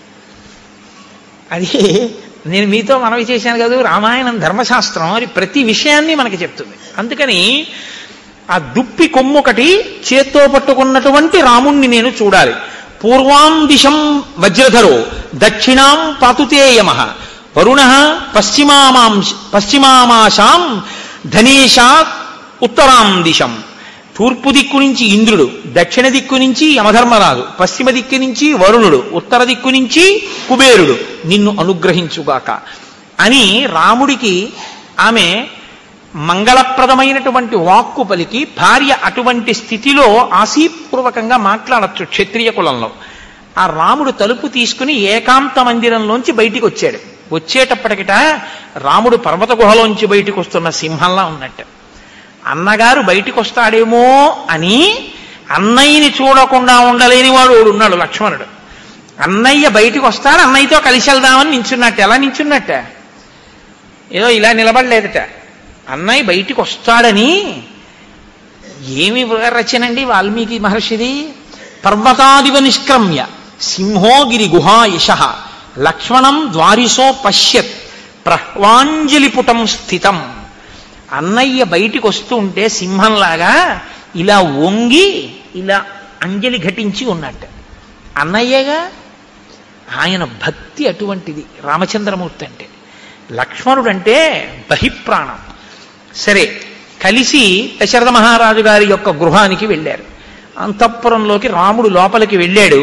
అది నేను మీతో మనవి చేశాను కదా రామాయణం ధర్మశాస్త్రం అది ప్రతి విషయాన్ని మనకి చెప్తుంది అందుకని ఆ దుప్పి కొమ్ము ఒకటి చేత్తో పట్టుకున్నటువంటి రాముణ్ణి నేను చూడాలి పూర్వాం దిశం వజ్రధరో దక్షిణాం పాతుతే యమ వరుణ పశ్చిమామాం పశ్చిమామాశాం ధనేశా ఉత్తరాం దిశం తూర్పు దిక్కు నుంచి ఇంద్రుడు దక్షిణ దిక్కు నుంచి యమధర్మరాజు పశ్చిమ దిక్కు నుంచి వరుణుడు ఉత్తర దిక్కు నుంచి కుబేరుడు నిన్ను అనుగ్రహించుగాక అని రాముడికి ఆమె మంగళప్రదమైనటువంటి వాక్కు పలికి భార్య అటువంటి స్థితిలో ఆశీపూర్వకంగా మాట్లాడచ్చు క్షత్రియ కులంలో ఆ రాముడు తలుపు తీసుకుని ఏకాంత మందిరంలోంచి బయటికి వచ్చాడు వచ్చేటప్పటికిట రాముడు పర్వత గుహలోంచి బయటికి వస్తున్న సింహంలా ఉన్నట్టు అన్నగారు బయటికి వస్తాడేమో అని అన్నయ్యని చూడకుండా ఉండలేని వాడు ఒకడు ఉన్నాడు లక్ష్మణుడు అన్నయ్య బయటికి వస్తాడు అన్నయ్యతో కలిసి వెళ్దామని నించున్నట్టు ఎలా నించున్నట్ట ఏదో ఇలా నిలబడలేదట అన్నయ్య బయటికి వస్తాడని ఏమి రచనండి వాల్మీకి మహర్షిది పర్వతాదివ నిష్క్రమ్య సింహోగిరి గుహా యశ లక్ష్మణం ద్వారిసో పశ్యత్ ప్రహ్వాంజలిపుటం స్థితం అన్నయ్య బయటికి వస్తూ ఉంటే సింహంలాగా ఇలా వంగి ఇలా అంజలి ఘటించి ఉన్నట్టు అన్నయ్యగా ఆయన భక్తి అటువంటిది రామచంద్రమూర్తి అంటే లక్ష్మణుడంటే బహిప్రాణం సరే కలిసి దశరథ మహారాజు గారి యొక్క గృహానికి వెళ్ళారు అంతఃపురంలోకి రాముడు లోపలికి వెళ్ళాడు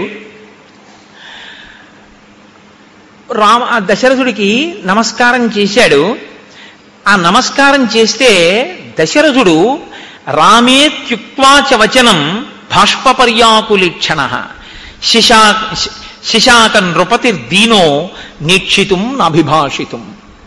రామ ఆ దశరథుడికి నమస్కారం చేశాడు ఆ నమస్కారం చేస్తే దశరథుడు రామేత్యుక్వాచ వచనం బాష్పర్యాకులీక్షణ శిశా శిశాక నృపతి దీనో నిక్షితుం నభిభాషితుం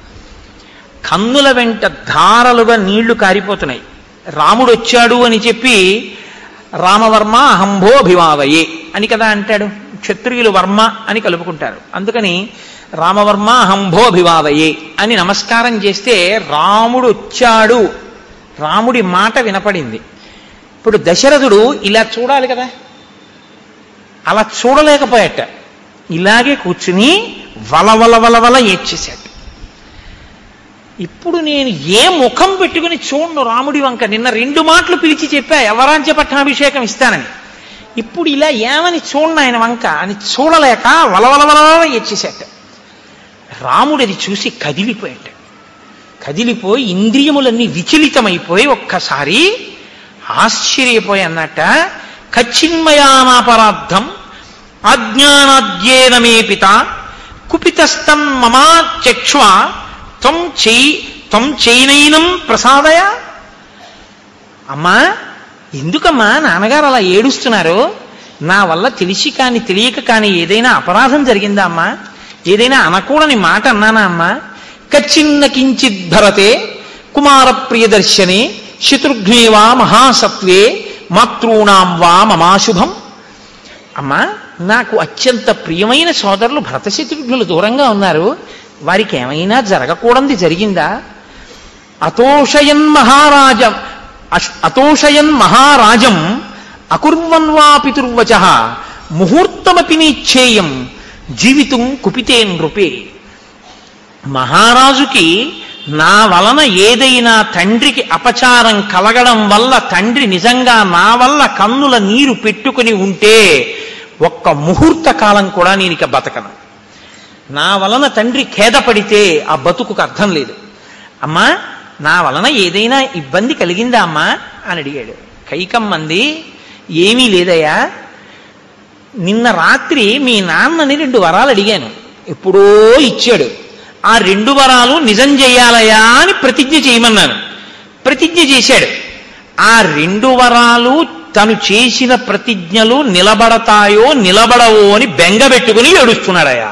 కన్నుల వెంట ధారలుగా నీళ్లు కారిపోతున్నాయి రాముడు వచ్చాడు అని చెప్పి రామవర్మ అహంభో అభివావయే అని కదా అంటాడు క్షత్రియులు వర్మ అని కలుపుకుంటారు అందుకని రామవర్మ అహంభో అభివావయే అని నమస్కారం చేస్తే రాముడు వచ్చాడు రాముడి మాట వినపడింది ఇప్పుడు దశరథుడు ఇలా చూడాలి కదా అలా చూడలేకపోయాట ఇలాగే కూర్చుని వలవల వలవల ఏడ్చేశాడు ఇప్పుడు నేను ఏ ముఖం పెట్టుకుని చూడను రాముడి వంక నిన్న రెండు మాటలు పిలిచి చెప్పా యవరాజ్య పట్టాభిషేకం ఇస్తానని ఇప్పుడు ఇలా ఏమని చూడను ఆయన వంక అని చూడలేక వలవలవల ఏడ్చేశాట రాముడిది చూసి కదిలిపోయాట కదిలిపోయి ఇంద్రియములన్నీ విచలితమైపోయి ఒక్కసారి ఆశ్చర్యపోయి అన్నట్ట కచ్చిన్మయానాపరాధం అజ్ఞానాద్యేన మే పిత కుపితస్తం మమా చక్ష్వ త్వం చెయ్యి త్వం చైనైనం ప్రసాదయ అమ్మా ఎందుకమ్మా నాన్నగారు అలా ఏడుస్తున్నారు నా వల్ల తెలిసి కాని తెలియక కాని ఏదైనా అపరాధం జరిగిందా అమ్మా ఏదైనా అనకూడని మాట అన్నానా అమ్మా కచ్చిన్న కించిత్ భరతే కుమార ప్రియదర్శనే శత్రుఘ్నే వా మహాసత్వే మాతృణాం వా మమాశుభం అమ్మా నాకు అత్యంత ప్రియమైన సోదరులు భరతశత్రుఘ్నులు దూరంగా ఉన్నారు వారికి ఏమైనా జరగకూడంది జరిగిందా అతోషయన్ మహారాజం అతోషయన్ మహారాజం అకుర్వన్వా పితుర్వచ ముహూర్తమపి నీచ్ఛేయం జీవితం కుపితే నృపే మహారాజుకి నా వలన ఏదైనా తండ్రికి అపచారం కలగడం వల్ల తండ్రి నిజంగా నా వల్ల కన్నుల నీరు పెట్టుకుని ఉంటే ఒక్క ముహూర్త కాలం కూడా నేను ఇక బతకను నా వలన తండ్రి ఖేదపడితే ఆ బతుకుకు అర్థం లేదు అమ్మా నా వలన ఏదైనా ఇబ్బంది కలిగిందా అమ్మా అని అడిగాడు కైకమ్మంది ఏమీ లేదయ్యా నిన్న రాత్రి మీ నాన్నని రెండు వరాలు అడిగాను ఎప్పుడో ఇచ్చాడు ఆ రెండు వరాలు నిజం చేయాలయా అని ప్రతిజ్ఞ చేయమన్నాను ప్రతిజ్ఞ చేశాడు ఆ రెండు వరాలు తను చేసిన ప్రతిజ్ఞలు నిలబడతాయో నిలబడవో అని బెంగబెట్టుకుని ఏడుస్తున్నాడయా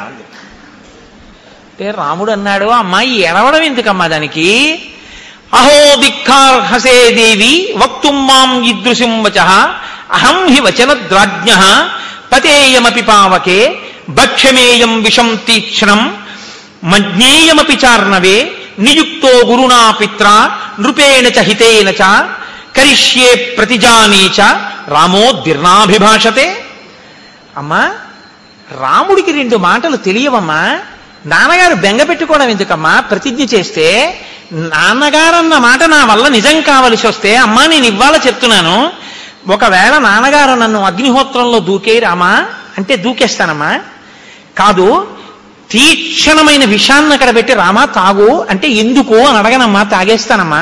అంటే రాముడు అన్నాడు అమ్మాయి ఎడవడం ఎందుకమ్మా దానికి అహో దిక్కార్హసే దేవి వక్తుం మాం ఈదృశం వచ అహం హి వచనద్రాజ్ఞ పతేయమపి పావకే భక్ష్యమేయం విషం తీక్ష్ణం మజ్ఞేయమపి చార్ణవే నియుక్తో గురునా పిత్ర నృపేణ చ హితేన చ కరిష్యే ప్రతిజానే చ రామో దీర్ణాభిభాషతే అమ్మా రాముడికి రెండు మాటలు తెలియవమ్మా నాన్నగారు బెంగ పెట్టుకోవడం ఎందుకమ్మా ప్రతిజ్ఞ చేస్తే నాన్నగారన్న మాట నా వల్ల నిజం కావలసి వస్తే అమ్మా నేను ఇవ్వాల చెప్తున్నాను ఒకవేళ నాన్నగారు నన్ను అగ్నిహోత్రంలో దూకే రామా అంటే దూకేస్తానమ్మా కాదు తీక్షణమైన విషాన్ని అక్కడ పెట్టి రామా తాగు అంటే ఎందుకు అని అడగనమ్మా తాగేస్తానమ్మా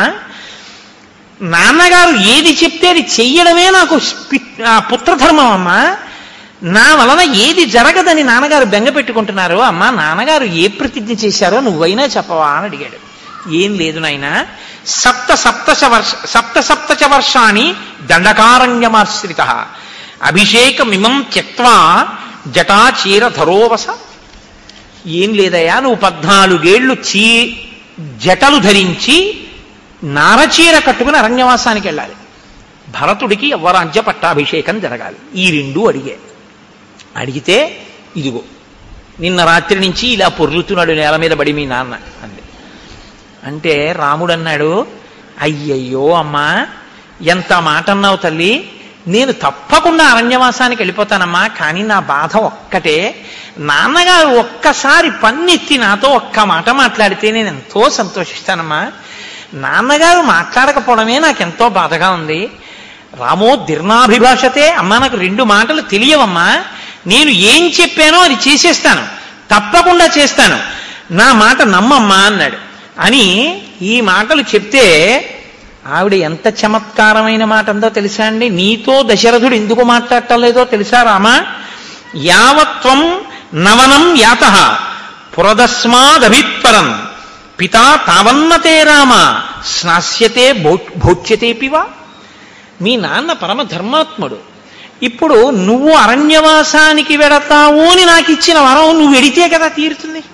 నాన్నగారు ఏది చెప్తే అది చెయ్యడమే నాకు పుత్రధర్మం అమ్మా నా వలన ఏది జరగదని నాన్నగారు బెంగ పెట్టుకుంటున్నారు అమ్మా నాన్నగారు ఏ ప్రతిజ్ఞ చేశారో నువ్వైనా చెప్పవా అని అడిగాడు ఏం లేదు నాయన సప్త సప్తశ వర్ష సప్త సప్తచ వర్షాన్ని దండకారణ్యమాశ్రిత అభిషేకమిమం త్యక్వా జటాచీర ధరోవస ఏం లేదయ్యా నువ్వు పద్నాలుగేళ్లు చీ జటలు ధరించి నారచీర కట్టుకుని అరణ్యవాసానికి వెళ్ళాలి భరతుడికి యవ్వరాజ్య పట్టాభిషేకం జరగాలి ఈ రెండు అడిగే అడిగితే ఇదిగో నిన్న రాత్రి నుంచి ఇలా పొర్లుతున్నాడు నేల మీద పడి మీ నాన్న అంది అంటే రాముడు అన్నాడు అయ్యయ్యో అమ్మా ఎంత మాట అన్నావు తల్లి నేను తప్పకుండా అరణ్యవాసానికి వెళ్ళిపోతానమ్మా కానీ నా బాధ ఒక్కటే నాన్నగారు ఒక్కసారి పన్నెత్తి నాతో ఒక్క మాట మాట్లాడితే నేను ఎంతో సంతోషిస్తానమ్మా నాన్నగారు మాట్లాడకపోవడమే నాకెంతో బాధగా ఉంది రామో దీర్ణాభిభాషతే అమ్మా నాకు రెండు మాటలు తెలియవమ్మా నేను ఏం చెప్పానో అది చేసేస్తాను తప్పకుండా చేస్తాను నా మాట నమ్మమ్మా అన్నాడు అని ఈ మాటలు చెప్తే ఆవిడ ఎంత చమత్కారమైన మాట అందో తెలుసా అండి నీతో దశరథుడు ఎందుకు మాట్లాడటం లేదో తెలుసా రామా యావత్వం నవనం యాత పురదస్మాదభిత్పరం పితా తావన్నతే రామ స్నాస్యతే భో భోచ్యతే పివా మీ నాన్న పరమ ధర్మాత్ముడు ఇప్పుడు నువ్వు అరణ్యవాసానికి వెడతావు అని నాకు ఇచ్చిన వరం నువ్వు వెడితే కదా తీరుతుంది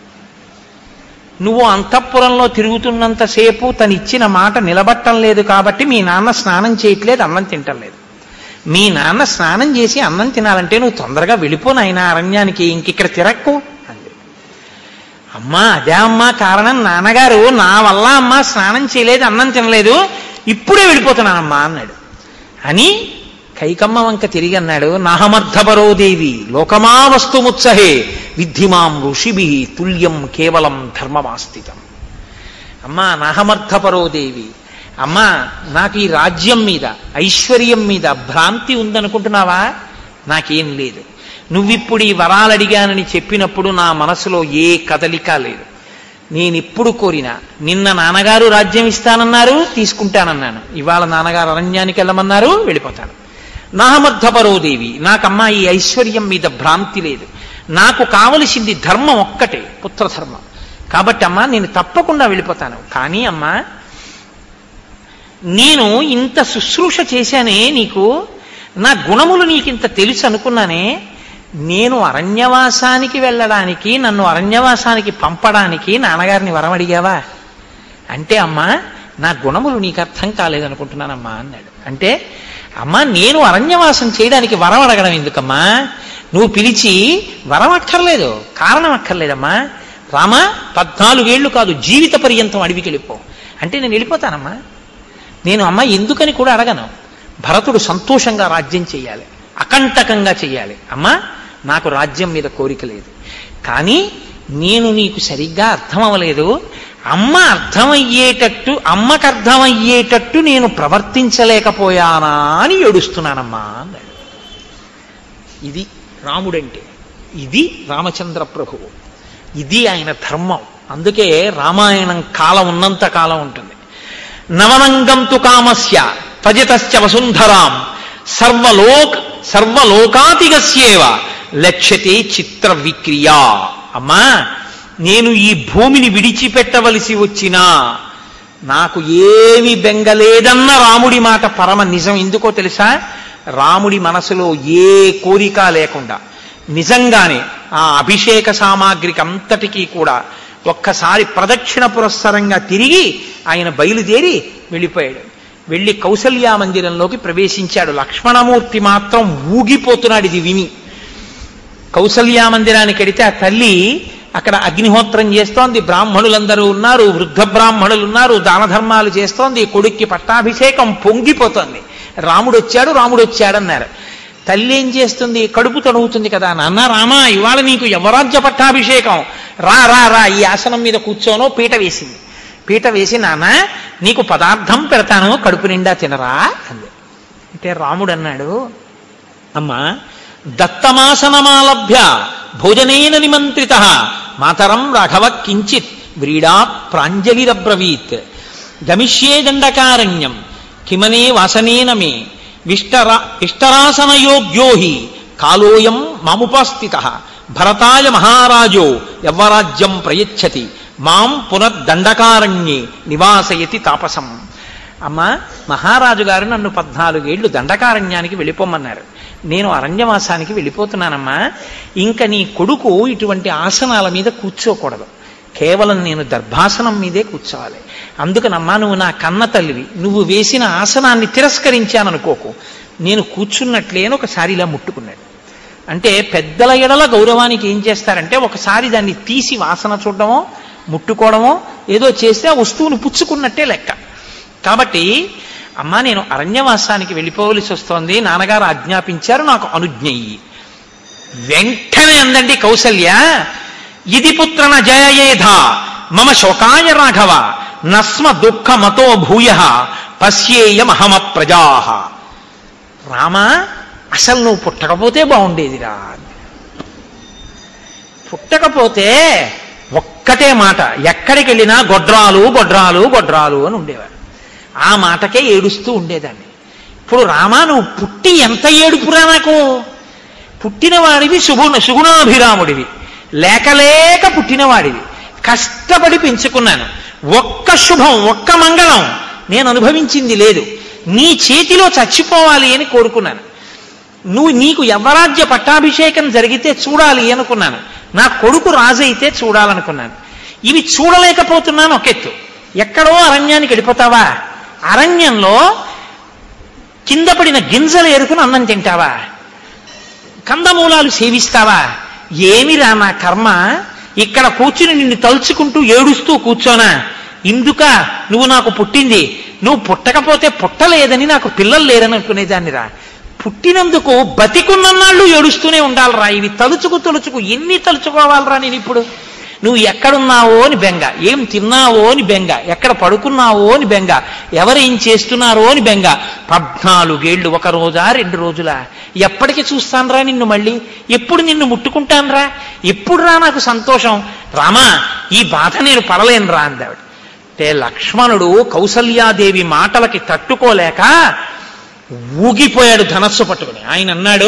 నువ్వు అంతఃపురంలో తిరుగుతున్నంతసేపు తను ఇచ్చిన మాట నిలబట్టం లేదు కాబట్టి మీ నాన్న స్నానం చేయట్లేదు అన్నం తింటం లేదు మీ నాన్న స్నానం చేసి అన్నం తినాలంటే నువ్వు తొందరగా వెళ్ళిపోనాయన అరణ్యానికి ఇంకిక్కడ తిరక్కు అంది అమ్మా అదే అమ్మా కారణం నాన్నగారు నా వల్ల అమ్మ స్నానం చేయలేదు అన్నం తినలేదు ఇప్పుడే వెళ్ళిపోతున్నానమ్మా అన్నాడు అని కైకమ్మ వంక తిరిగి అన్నాడు నాహమర్థపరోదేవి లోకమా వస్తుముత్సహే విద్ధిమాం ఋషిభి తుల్యం కేవలం ధర్మమాస్థితం అమ్మా నాహమర్థపరోదేవి అమ్మా నాకు ఈ రాజ్యం మీద ఐశ్వర్యం మీద భ్రాంతి ఉందనుకుంటున్నావా నాకేం లేదు నువ్విప్పుడు ఈ వరాలు అడిగానని చెప్పినప్పుడు నా మనసులో ఏ కదలిక లేదు నేనిప్పుడు కోరినా నిన్న నాన్నగారు రాజ్యం ఇస్తానన్నారు తీసుకుంటానన్నాను ఇవాళ నాన్నగారు అరణ్యానికి వెళ్ళమన్నారు వెళ్ళిపోతాను నాహమర్థపరోదేవి నాకమ్మా ఈ ఐశ్వర్యం మీద భ్రాంతి లేదు నాకు కావలసింది ధర్మం ఒక్కటే పుత్రధర్మం కాబట్టి అమ్మా నేను తప్పకుండా వెళ్ళిపోతాను కానీ అమ్మా నేను ఇంత శుశ్రూష చేశానే నీకు నా గుణములు నీకింత తెలుసు అనుకున్నానే నేను అరణ్యవాసానికి వెళ్ళడానికి నన్ను అరణ్యవాసానికి పంపడానికి నాన్నగారిని వరం అడిగావా అంటే అమ్మా నా గుణములు నీకు అర్థం కాలేదనుకుంటున్నానమ్మా అన్నాడు అంటే అమ్మా నేను అరణ్యవాసం చేయడానికి వరం అడగడం ఎందుకమ్మా నువ్వు పిలిచి వరం అక్కర్లేదు కారణం అక్కర్లేదమ్మా రామా పద్నాలుగేళ్లు కాదు జీవిత పర్యంతం అడవికి వెళ్ళిపో అంటే నేను వెళ్ళిపోతానమ్మా నేను అమ్మ ఎందుకని కూడా అడగను భరతుడు సంతోషంగా రాజ్యం చేయాలి అకంటకంగా చేయాలి అమ్మా నాకు రాజ్యం మీద కోరిక లేదు కానీ నేను నీకు సరిగ్గా అర్థం అవ్వలేదు అమ్మ అర్థమయ్యేటట్టు అమ్మకు అర్థమయ్యేటట్టు నేను ప్రవర్తించలేకపోయానా అని ఏడుస్తున్నానమ్మా అన్నాడు ఇది రాముడంటే ఇది రామచంద్ర ప్రభువు ఇది ఆయన ధర్మం అందుకే రామాయణం కాలం ఉన్నంత కాలం ఉంటుంది నవనంగం తు కామస్య త్వజితశ్చ వసుంధరాం సర్వలోక్ సర్వలోకాతిగస్యేవ లక్ష్యతే చిత్ర విక్రియా అమ్మా నేను ఈ భూమిని విడిచిపెట్టవలసి వచ్చినా నాకు ఏమి బెంగలేదన్న రాముడి మాట పరమ నిజం ఎందుకో తెలుసా రాముడి మనసులో ఏ కోరిక లేకుండా నిజంగానే ఆ అభిషేక సామాగ్రికి అంతటికీ కూడా ఒక్కసారి ప్రదక్షిణ పురస్సరంగా తిరిగి ఆయన బయలుదేరి వెళ్ళిపోయాడు వెళ్ళి కౌసల్యా మందిరంలోకి ప్రవేశించాడు లక్ష్మణమూర్తి మాత్రం ఊగిపోతున్నాడు ఇది విని కౌసల్యా మందిరానికి వెడితే ఆ తల్లి అక్కడ అగ్నిహోత్రం చేస్తోంది బ్రాహ్మణులందరూ ఉన్నారు వృద్ధ బ్రాహ్మణులు ఉన్నారు దాన ధర్మాలు చేస్తోంది కొడుక్కి పట్టాభిషేకం పొంగిపోతోంది రాముడు వచ్చాడు రాముడు వచ్చాడన్నారు తల్లి ఏం చేస్తుంది కడుపు తడుగుతుంది కదా నాన్న రామా ఇవాళ నీకు యవరాజ్య పట్టాభిషేకం రా రా రా ఈ ఆసనం మీద కూర్చోనో పీట వేసింది పీట వేసి నాన్న నీకు పదార్థం పెడతాను కడుపు నిండా తినరా అంది అంటే రాముడు అన్నాడు అమ్మా దత్తమాసనమాలభ్య భోజనేన నిమంత్రిత మాతరం రాఘవ కించిత్ వ్రీడా ప్రాంజలిరబ్రవీత్ గమిష్యే దండకారణ్యం కిమనే వాసనేన మే విష్టరా ఇష్టరాసనయోగ్యో హి కాలోయం మాముపాస్థిత భరతాయ మహారాజో యవ్వరాజ్యం ప్రయచ్చతి మాం పునర్దండకారణ్యే నివాసయతి తాపసం అమ్మ మహారాజు గారు నన్ను పద్నాలుగేళ్లు దండకారణ్యానికి వెళ్ళిపోమన్నారు నేను అరణ్యవాసానికి వెళ్ళిపోతున్నానమ్మా ఇంకా నీ కొడుకు ఇటువంటి ఆసనాల మీద కూర్చోకూడదు కేవలం నేను దర్భాసనం మీదే కూర్చోవాలి అందుకనమ్మా నువ్వు నా కన్న తల్లివి నువ్వు వేసిన ఆసనాన్ని తిరస్కరించాననుకోకు నేను కూర్చున్నట్లే అని ఒకసారి ఇలా ముట్టుకున్నాడు అంటే పెద్దల ఎడల గౌరవానికి ఏం చేస్తారంటే ఒకసారి దాన్ని తీసి వాసన చూడడమో ముట్టుకోవడమో ఏదో చేస్తే ఆ వస్తువును పుచ్చుకున్నట్టే లెక్క కాబట్టి అమ్మా నేను అరణ్యవాసానికి వెళ్ళిపోవలసి వస్తోంది నాన్నగారు ఆజ్ఞాపించారు నాకు అనుజ్ఞయి వెంటనే అందండి కౌసల్య ఇది పుత్రన జయయేధ మమ శోకాయ రాఘవ నస్మ దుఃఖ మతో భూయ పశ్యేయమహమ ప్రజా రామా అసలు నువ్వు పుట్టకపోతే బాగుండేదిరా పుట్టకపోతే ఒక్కటే మాట ఎక్కడికి వెళ్ళినా గొడ్రాలు గొడ్రాలు గొడ్రాలు అని ఉండేవారు ఆ మాటకే ఏడుస్తూ ఉండేదాన్ని ఇప్పుడు రామా నువ్వు పుట్టి ఎంత ఏడుపురా నాకు పుట్టినవాడివి శుభు సుగుణాభిరాముడివి లేకలేక పుట్టినవాడివి కష్టపడి పెంచుకున్నాను ఒక్క శుభం ఒక్క మంగళం నేను అనుభవించింది లేదు నీ చేతిలో చచ్చిపోవాలి అని కోరుకున్నాను నువ్వు నీకు యవరాజ్య పట్టాభిషేకం జరిగితే చూడాలి అనుకున్నాను నా కొడుకు రాజైతే చూడాలనుకున్నాను ఇవి చూడలేకపోతున్నాను ఒకెత్తు ఎక్కడో అరణ్యానికి వెళ్ళిపోతావా అరణ్యంలో కింద పడిన గింజలు ఏరుకుని అన్నం తింటావా కందమూలాలు సేవిస్తావా ఏమిరా నా కర్మ ఇక్కడ కూర్చుని నిన్ను తలుచుకుంటూ ఏడుస్తూ కూర్చోనా ఇందుక నువ్వు నాకు పుట్టింది నువ్వు పుట్టకపోతే పుట్టలేదని నాకు పిల్లలు లేరని అనుకునేదాన్నిరా పుట్టినందుకు బతికున్నన్నాళ్ళు ఏడుస్తూనే ఉండాలిరా ఇవి తలుచుకు తలుచుకు ఎన్ని తలుచుకోవాలరా నేను ఇప్పుడు నువ్వు ఎక్కడున్నావో అని బెంగ ఏం తిన్నావో అని బెంగ ఎక్కడ పడుకున్నావో అని బెంగ ఎవరేం చేస్తున్నారో అని బెంగ పద్నాలుగేళ్లు ఒక రోజా రెండు రోజులా ఎప్పటికి చూస్తానరా నిన్ను మళ్ళీ ఎప్పుడు నిన్ను ముట్టుకుంటానరా ఎప్పుడు రా నాకు సంతోషం రామా ఈ బాధ నేను పడలేనురా అందావిడ అంటే లక్ష్మణుడు కౌసల్యాదేవి మాటలకి తట్టుకోలేక ఊగిపోయాడు ధనస్సు పట్టుకుని ఆయన అన్నాడు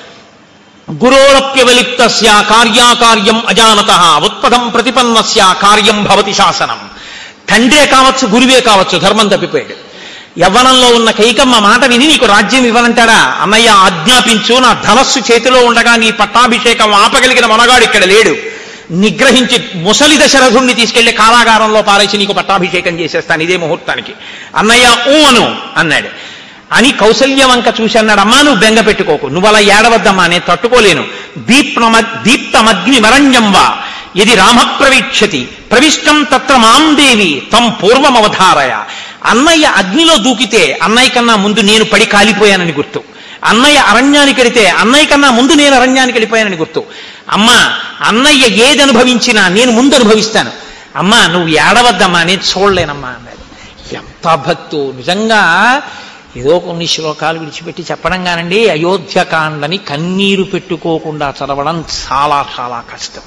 గురోరప్యవలిప్తస్య కార్యాకార్యం అజానత ఉత్పదం ప్రతిపన్నస్య కార్యం భవతి శాసనం తండ్రే కావచ్చు గురువే కావచ్చు ధర్మం తప్పిపోయాడు యవ్వనంలో ఉన్న కైకమ్మ మాట విని నీకు రాజ్యం ఇవ్వనంటాడా అన్నయ్య ఆజ్ఞాపించు నా ధనస్సు చేతిలో ఉండగా నీ పట్టాభిషేకం ఆపగలిగిన మనగాడు ఇక్కడ లేడు నిగ్రహించి ముసలి దశరథుణ్ణి తీసుకెళ్లి కారాగారంలో పారేసి నీకు పట్టాభిషేకం చేసేస్తాను ఇదే ముహూర్తానికి అన్నయ్య ఊ అను అన్నాడు అని కౌసల్య వంక చూసి అన్నాడు అమ్మా నువ్వు బెంగ పెట్టుకోకు నువ్వు అలా ఏడవద్దమ్మా నేను తట్టుకోలేను దీప్నమ దీప్తమగ్ని మరణ్యం వా ఇది రామ ప్రవీక్షతి ప్రవిష్టం తత్ర మాం దేవి తం పూర్వమవధారయ అన్నయ్య అగ్నిలో దూకితే అన్నయ్య కన్నా ముందు నేను పడి కాలిపోయానని గుర్తు అన్నయ్య అరణ్యానికి వెళితే అన్నయ్య కన్నా ముందు నేను అరణ్యానికి వెళ్ళిపోయానని గుర్తు అమ్మా అన్నయ్య ఏది అనుభవించినా నేను ముందు అనుభవిస్తాను అమ్మా నువ్వు ఏడవద్దమ్మా నేను చూడలేనమ్మా అన్నాడు ఎంత భక్తు నిజంగా ఏదో కొన్ని శ్లోకాలు విడిచిపెట్టి చెప్పడం కానండి అయోధ్యకాండని కన్నీరు పెట్టుకోకుండా చదవడం చాలా చాలా కష్టం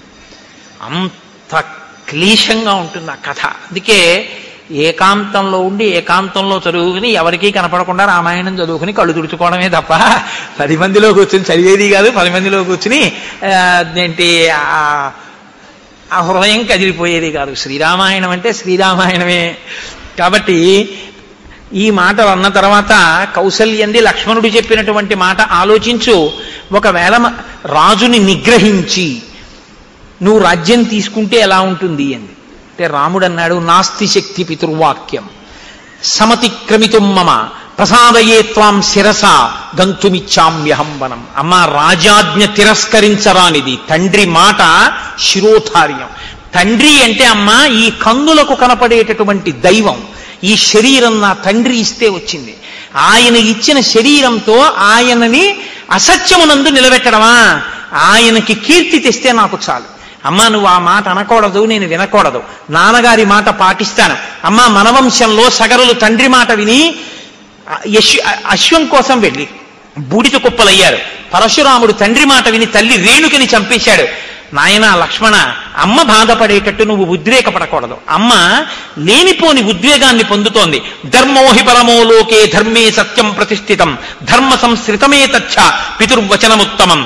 అంత క్లీశంగా ఉంటుంది ఆ కథ అందుకే ఏకాంతంలో ఉండి ఏకాంతంలో చదువుకుని ఎవరికీ కనపడకుండా రామాయణం చదువుకుని కళ్ళు తుడుచుకోవడమే తప్ప పది మందిలో కూర్చుని చదివేది కాదు పది మందిలో కూర్చుని ఆ, ఏంటి ఆ- ఆ హృదయం కదిలిపోయేది కాదు శ్రీరామాయణం అంటే శ్రీరామాయణమే కాబట్టి ఈ మాటలు అన్న తర్వాత కౌసల్యంది లక్ష్మణుడు చెప్పినటువంటి మాట ఆలోచించు ఒకవేళ మ- రాజుని నిగ్రహించి నువ్వు రాజ్యం తీసుకుంటే ఎలా ఉంటుంది అంది అంటే రాముడు అన్నాడు నాస్తి శక్తి పితృవాక్యం సమతిక్రమితుం మమ ప్రసాదయే త్వాం శిరస గంతుమిచ్చామ్యహం వనం అమ్మ రాజాజ్ఞ తిరస్కరించరానిది తండ్రి మాట శిరోధార్యం తండ్రి అంటే అమ్మ ఈ కన్నులకు కనపడేటటువంటి దైవం ఈ శరీరం నా తండ్రి ఇస్తే వచ్చింది ఆయన ఇచ్చిన శరీరంతో ఆయనని అసత్యమునందు నిలబెట్టడమా ఆయనకి కీర్తి తెస్తే నాకు చాలు అమ్మా నువ్వు ఆ మాట అనకూడదు నేను వినకూడదు నాన్నగారి మాట పాటిస్తాను అమ్మా మన వంశంలో సగరులు తండ్రి మాట విని యశ్ అశ్వం కోసం వెళ్ళి బూడిద కుప్పలయ్యారు పరశురాముడు తండ్రి మాట విని తల్లి రేణుకని చంపేశాడు నాయన లక్ష్మణ అమ్మ బాధపడేటట్టు నువ్వు ఉద్రేకపడకూడదు అమ్మ లేనిపోని ఉద్వేగాన్ని పొందుతోంది ధర్మోహి పరమో లోకే ధర్మే సత్యం ప్రతిష్ఠితం ధర్మ సంస్కృతమే తచ్చ పితుర్వచనముత్తమం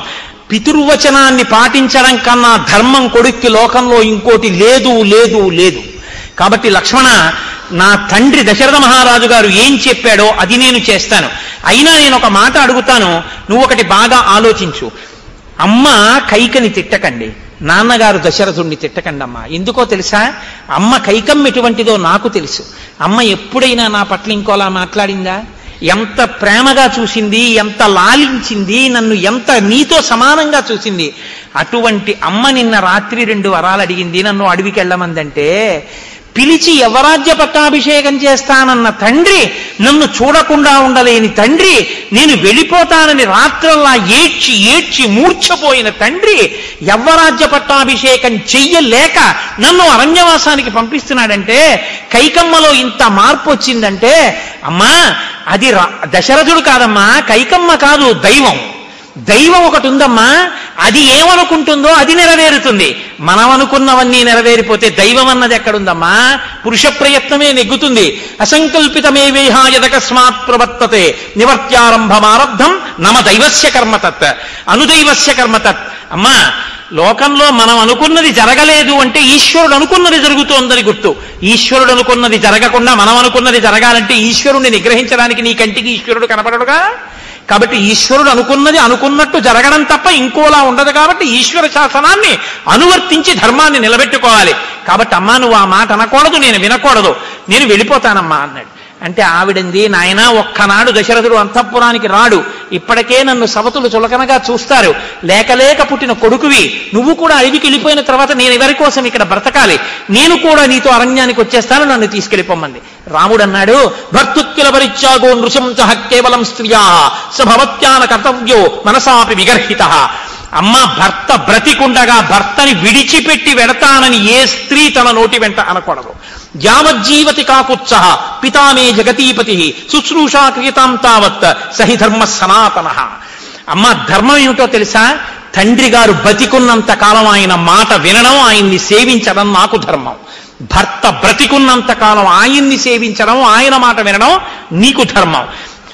పితుర్వచనాన్ని పాటించడం కన్నా ధర్మం కొడుక్కి లోకంలో ఇంకోటి లేదు లేదు లేదు కాబట్టి లక్ష్మణ నా తండ్రి దశరథ మహారాజు గారు ఏం చెప్పాడో అది నేను చేస్తాను అయినా నేను ఒక మాట అడుగుతాను నువ్వు ఒకటి బాగా ఆలోచించు అమ్మ కైకని తిట్టకండి నాన్నగారు దశరథుణ్ణి తిట్టకండి అమ్మ ఎందుకో తెలుసా అమ్మ కైకం ఎటువంటిదో నాకు తెలుసు అమ్మ ఎప్పుడైనా నా పట్ల ఇంకోలా మాట్లాడిందా ఎంత ప్రేమగా చూసింది ఎంత లాలించింది నన్ను ఎంత నీతో సమానంగా చూసింది అటువంటి అమ్మ నిన్న రాత్రి రెండు వరాలు అడిగింది నన్ను అడవికి వెళ్ళమందంటే పిలిచి యవరాజ్య పట్టాభిషేకం చేస్తానన్న తండ్రి నన్ను చూడకుండా ఉండలేని తండ్రి నేను వెళ్ళిపోతానని రాత్రల్లా ఏడ్చి ఏడ్చి మూర్ఛపోయిన తండ్రి యవ్వరాజ్య పట్టాభిషేకం చెయ్యలేక నన్ను అరణ్యవాసానికి పంపిస్తున్నాడంటే కైకమ్మలో ఇంత మార్పు వచ్చిందంటే అమ్మా అది రా- దశరథుడు కాదమ్మా కైకమ్మ కాదు దైవం దైవం ఒకటి ఉందమ్మా అది ఏమనుకుంటుందో అది నెరవేరుతుంది మనం అనుకున్నవన్నీ నెరవేరిపోతే దైవం అన్నది ఎక్కడుందమ్మా పురుష ప్రయత్నమే నెగ్గుతుంది అసంకల్పితమే వేహాయదకస్మాత్ ప్రవర్తతే నివర్త్యారంభమారబ్ధం నమ దైవస్య కర్మతత్ అనుదైవస్య కర్మతత్ అమ్మా లోకంలో మనం అనుకున్నది జరగలేదు అంటే ఈశ్వరుడు అనుకున్నది జరుగుతోందని గుర్తు ఈశ్వరుడు అనుకున్నది జరగకుండా మనం అనుకున్నది జరగాలంటే ఈశ్వరుణ్ణి నిగ్రహించడానికి నీ కంటికి ఈశ్వరుడు కనపడడుగా కాబట్టి ఈశ్వరుడు అనుకున్నది అనుకున్నట్టు జరగడం తప్ప ఇంకోలా ఉండదు కాబట్టి ఈశ్వర శాసనాన్ని అనువర్తించి ధర్మాన్ని నిలబెట్టుకోవాలి కాబట్టి అమ్మా నువ్వు ఆ మాట అనకూడదు నేను వినకూడదు నేను వెళ్ళిపోతానమ్మా అన్నాడు అంటే ఆవిడంది నాయన ఒక్కనాడు దశరథుడు అంతఃపురానికి రాడు ఇప్పటికే నన్ను సవతులు చులకనగా చూస్తారు లేక లేక పుట్టిన కొడుకువి నువ్వు కూడా అడవికి వెళ్ళిపోయిన తర్వాత నేను ఎవరి కోసం ఇక్కడ బ్రతకాలి నేను కూడా నీతో అరణ్యానికి వచ్చేస్తాను నన్ను తీసుకెళ్ళిపోమంది రాముడు అన్నాడు భర్తుత్యుల పరిత్యాగో నృశంస కేవలం స్త్రియా సభవత్యాన కర్తవ్యో మనసాపి విగర్హిత అమ్మ భర్త బ్రతికుండగా భర్తని విడిచిపెట్టి వెడతానని ఏ స్త్రీ తన నోటి వెంట అనకూడదు యావజ్జీవతి కాకుత్స పితామే జగతీపతి శుశ్రూషా క్రియతాం తావత్ సహి ధర్మ సనాతన అమ్మ ధర్మం ఏమిటో తెలుసా తండ్రి గారు బతికున్నంత కాలం ఆయన మాట వినడం ఆయన్ని సేవించడం నాకు ధర్మం భర్త బ్రతికున్నంత కాలం ఆయన్ని సేవించడం ఆయన మాట వినడం నీకు ధర్మం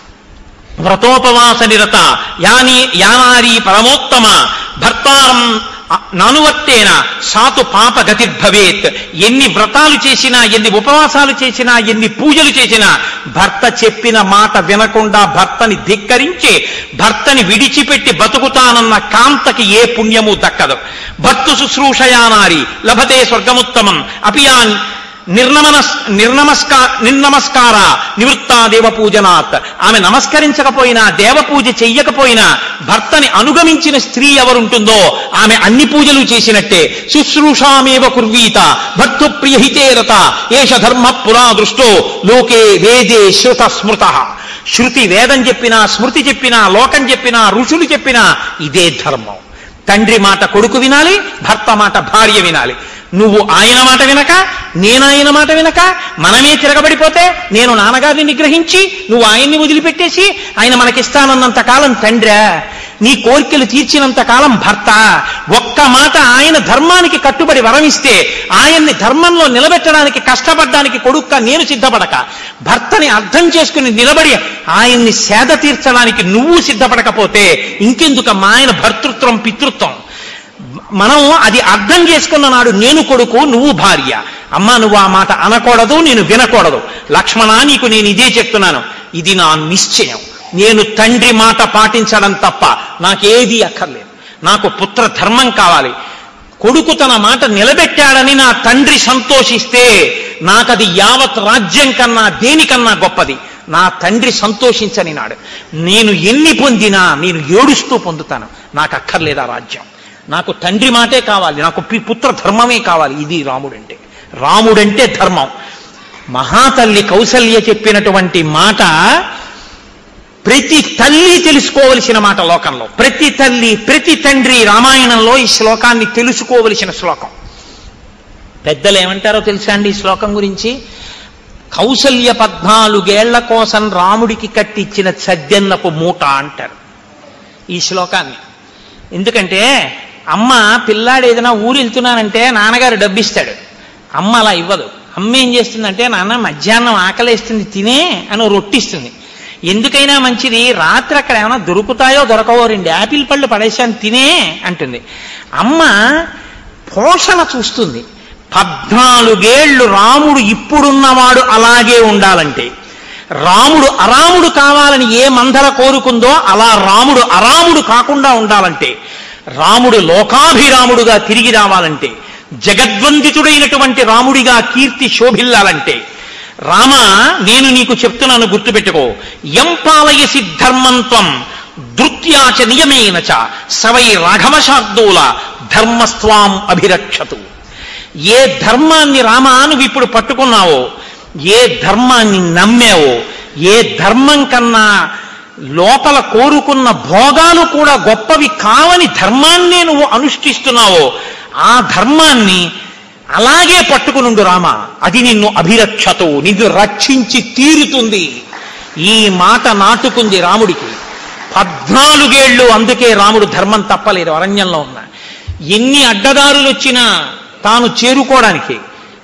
వ్రతోపవాస నిరత యాని యానారీ పరమోత్తమ భర్తారం నానువర్తేన సాతు పాప గతిర్భవేత్ ఎన్ని వ్రతాలు చేసినా ఎన్ని ఉపవాసాలు చేసినా ఎన్ని పూజలు చేసినా భర్త చెప్పిన మాట వినకుండా భర్తని ధిక్కరించి భర్తని విడిచిపెట్టి బతుకుతానన్న కాంతకి ఏ పుణ్యము దక్కదు భర్తు శుశ్రూషయానారి లభతే స్వర్గముత్తమం అపియాన్ నిర్నమనస్ నిర్నమస్కా నిర్నమస్కార నివృత్తా దేవ పూజనాత్ ఆమె నమస్కరించకపోయినా దేవ పూజ చెయ్యకపోయినా భర్తని అనుగమించిన స్త్రీ ఎవరుంటుందో ఆమె అన్ని పూజలు చేసినట్టే శుశ్రూషామేవ కుర్వీత భర్తు ప్రియహితే రత ఏష ధర్మ పురా దృష్టో లోకే వేదే శృత స్మృత శృతి వేదం చెప్పినా స్మృతి చెప్పినా లోకం చెప్పినా ఋషులు చెప్పినా ఇదే ధర్మం తండ్రి మాట కొడుకు వినాలి భర్త మాట భార్య వినాలి నువ్వు ఆయన మాట వినక నేను ఆయన మాట వినక మనమే తిరగబడిపోతే నేను నాన్నగారిని నిగ్రహించి నువ్వు ఆయన్ని వదిలిపెట్టేసి ఆయన మనకిస్తానన్నంత కాలం తండ్రా నీ కోరికలు తీర్చినంత కాలం భర్త ఒక్క మాట ఆయన ధర్మానికి కట్టుబడి వరమిస్తే ఆయన్ని ధర్మంలో నిలబెట్టడానికి కష్టపడ్డానికి కొడుక్క నేను సిద్ధపడక భర్తని అర్థం చేసుకుని నిలబడి ఆయన్ని సేద తీర్చడానికి నువ్వు సిద్ధపడకపోతే ఇంకెందుకమ్మా ఆయన భర్తృత్వం పితృత్వం మనం అది అర్థం చేసుకున్న నాడు నేను కొడుకు నువ్వు భార్య అమ్మా నువ్వు ఆ మాట అనకూడదు నేను వినకూడదు లక్ష్మణ నీకు నేను ఇదే చెప్తున్నాను ఇది నా నిశ్చయం నేను తండ్రి మాట పాటించడం తప్ప నాకేది అక్కర్లేదు నాకు పుత్ర ధర్మం కావాలి కొడుకు తన మాట నిలబెట్టాడని నా తండ్రి సంతోషిస్తే నాకది యావత్ రాజ్యం కన్నా దేనికన్నా గొప్పది నా తండ్రి సంతోషించని నాడు నేను ఎన్ని పొందినా నేను ఏడుస్తూ పొందుతాను నాకు అక్కర్లేదు ఆ రాజ్యం నాకు తండ్రి మాటే కావాలి నాకు పి- పుత్ర ధర్మమే కావాలి ఇది రాముడంటే రాముడంటే ధర్మం మహాతల్లి కౌసల్య చెప్పినటువంటి మాట ప్రతి తల్లి తెలుసుకోవలసిన మాట లోకంలో ప్రతి తల్లి ప్రతి తండ్రి రామాయణంలో ఈ శ్లోకాన్ని తెలుసుకోవలసిన శ్లోకం పెద్దలు ఏమంటారో తెలుసా అండి ఈ శ్లోకం గురించి కౌసల్య పద్నాలుగేళ్ల కోసం రాముడికి కట్టించిన సద్యన్నపు మూట అంటారు ఈ శ్లోకాన్ని ఎందుకంటే అమ్మ పిల్లాడు ఏదైనా ఊరు వెళ్తున్నానంటే నాన్నగారు డబ్బిస్తాడు అమ్మ అలా ఇవ్వదు అమ్మ ఏం చేస్తుందంటే నాన్న మధ్యాహ్నం ఆకలేస్తుంది తినే అని రొట్టిస్తుంది ఎందుకైనా మంచిది రాత్రి అక్కడ ఏమైనా దొరుకుతాయో దొరకవో రెండు యాపిల్ పళ్ళు పడేశాను తినే అంటుంది అమ్మ పోషణ చూస్తుంది పద్నాలుగేళ్లు రాముడు ఇప్పుడున్నవాడు అలాగే ఉండాలంటే రాముడు అరాముడు కావాలని ఏ మందర కోరుకుందో అలా రాముడు అరాముడు కాకుండా ఉండాలంటే రాముడు లోకాభిరాముడుగా తిరిగి రావాలంటే జగద్వందితుడైనటువంటి రాముడిగా కీర్తి శోభిల్లాలంటే రామ నేను నీకు చెప్తున్నాను గుర్తుపెట్టుకో ఎం పాలయసి ధర్మంత్వం దృత్యాచ నియమేన చ సవై రాఘవశార్దూల ధర్మస్వాం అభిరక్షతు ఏ ధర్మాన్ని రామా నువ్వు ఇప్పుడు పట్టుకున్నావో ఏ ధర్మాన్ని నమ్మావో ఏ ధర్మం కన్నా లోపల కోరుకున్న భోగాలు కూడా గొప్పవి కావని ధర్మాన్నే నువ్వు అనుష్ఠిస్తున్నావో ఆ ధర్మాన్ని అలాగే పట్టుకునుండు రామ అది నిన్ను అభిరక్షతు నిన్ను రక్షించి తీరుతుంది ఈ మాట నాటుకుంది రాముడికి పద్నాలుగేళ్లు అందుకే రాముడు ధర్మం తప్పలేదు అరణ్యంలో ఉన్న ఎన్ని అడ్డదారులు వచ్చినా తాను చేరుకోవడానికి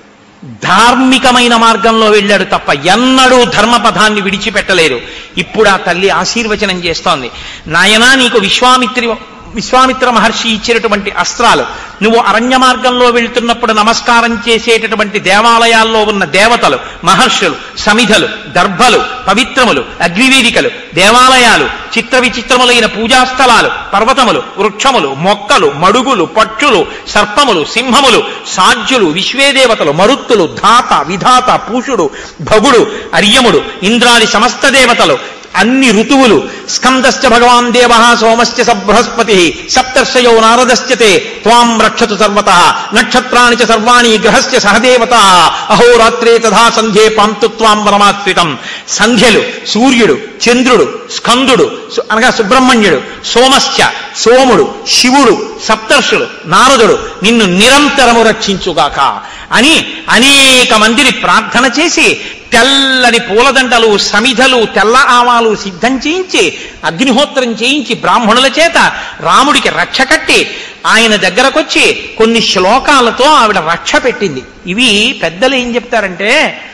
ధార్మికమైన మార్గంలో వెళ్ళాడు తప్ప ఎన్నడూ ధర్మపథాన్ని విడిచిపెట్టలేదు ఇప్పుడు ఆ తల్లి ఆశీర్వచనం చేస్తోంది నాయనా నీకు విశ్వామిత్రి విశ్వామిత్ర మహర్షి ఇచ్చినటువంటి అస్త్రాలు నువ్వు అరణ్య మార్గంలో వెళ్తున్నప్పుడు నమస్కారం చేసేటటువంటి దేవాలయాల్లో ఉన్న దేవతలు మహర్షులు సమిధలు దర్భలు పవిత్రములు అగ్నివేదికలు దేవాలయాలు చిత్ర విచిత్రములైన పూజాస్థలాలు పర్వతములు వృక్షములు మొక్కలు మడుగులు పక్షులు సర్పములు సింహములు సాధ్యులు విశ్వేదేవతలు మరుత్తులు ధాత విధాత పూషుడు భగుడు అర్యముడు ఇంద్రాది సమస్త దేవతలు అన్ని ఋతువులు స్కందశ్చ భగవాన్ దేవ సోమశ్చ స బృహస్పతి సప్తర్షయో నారదశ్చతే త్వాం రక్షతు సర్వత నక్షత్రాణి చ సర్వాణి గ్రహశ్చ సహదేవత అహోరాత్రే తథా సంధ్యే పాంతు త్వాం పరమాశ్రితం సంధ్యలు సూర్యుడు చంద్రుడు స్కందుడు సు- అనగా సుబ్రహ్మణ్యుడు సోమశ్చ సోముడు శివుడు సప్తర్షులు నారదుడు నిన్ను నిరంతరము రక్షించుగాక అని అనేక మందిని ప్రార్థన చేసి తెల్లని పూలదండలు సమిధలు తెల్ల ఆవాలు సిద్ధం చేయించి అగ్నిహోత్రం చేయించి బ్రాహ్మణుల చేత రాముడికి రక్ష కట్టి ఆయన దగ్గరకొచ్చి కొన్ని శ్లోకాలతో ఆవిడ రక్ష పెట్టింది ఇవి పెద్దలు ఏం చెప్తారంటే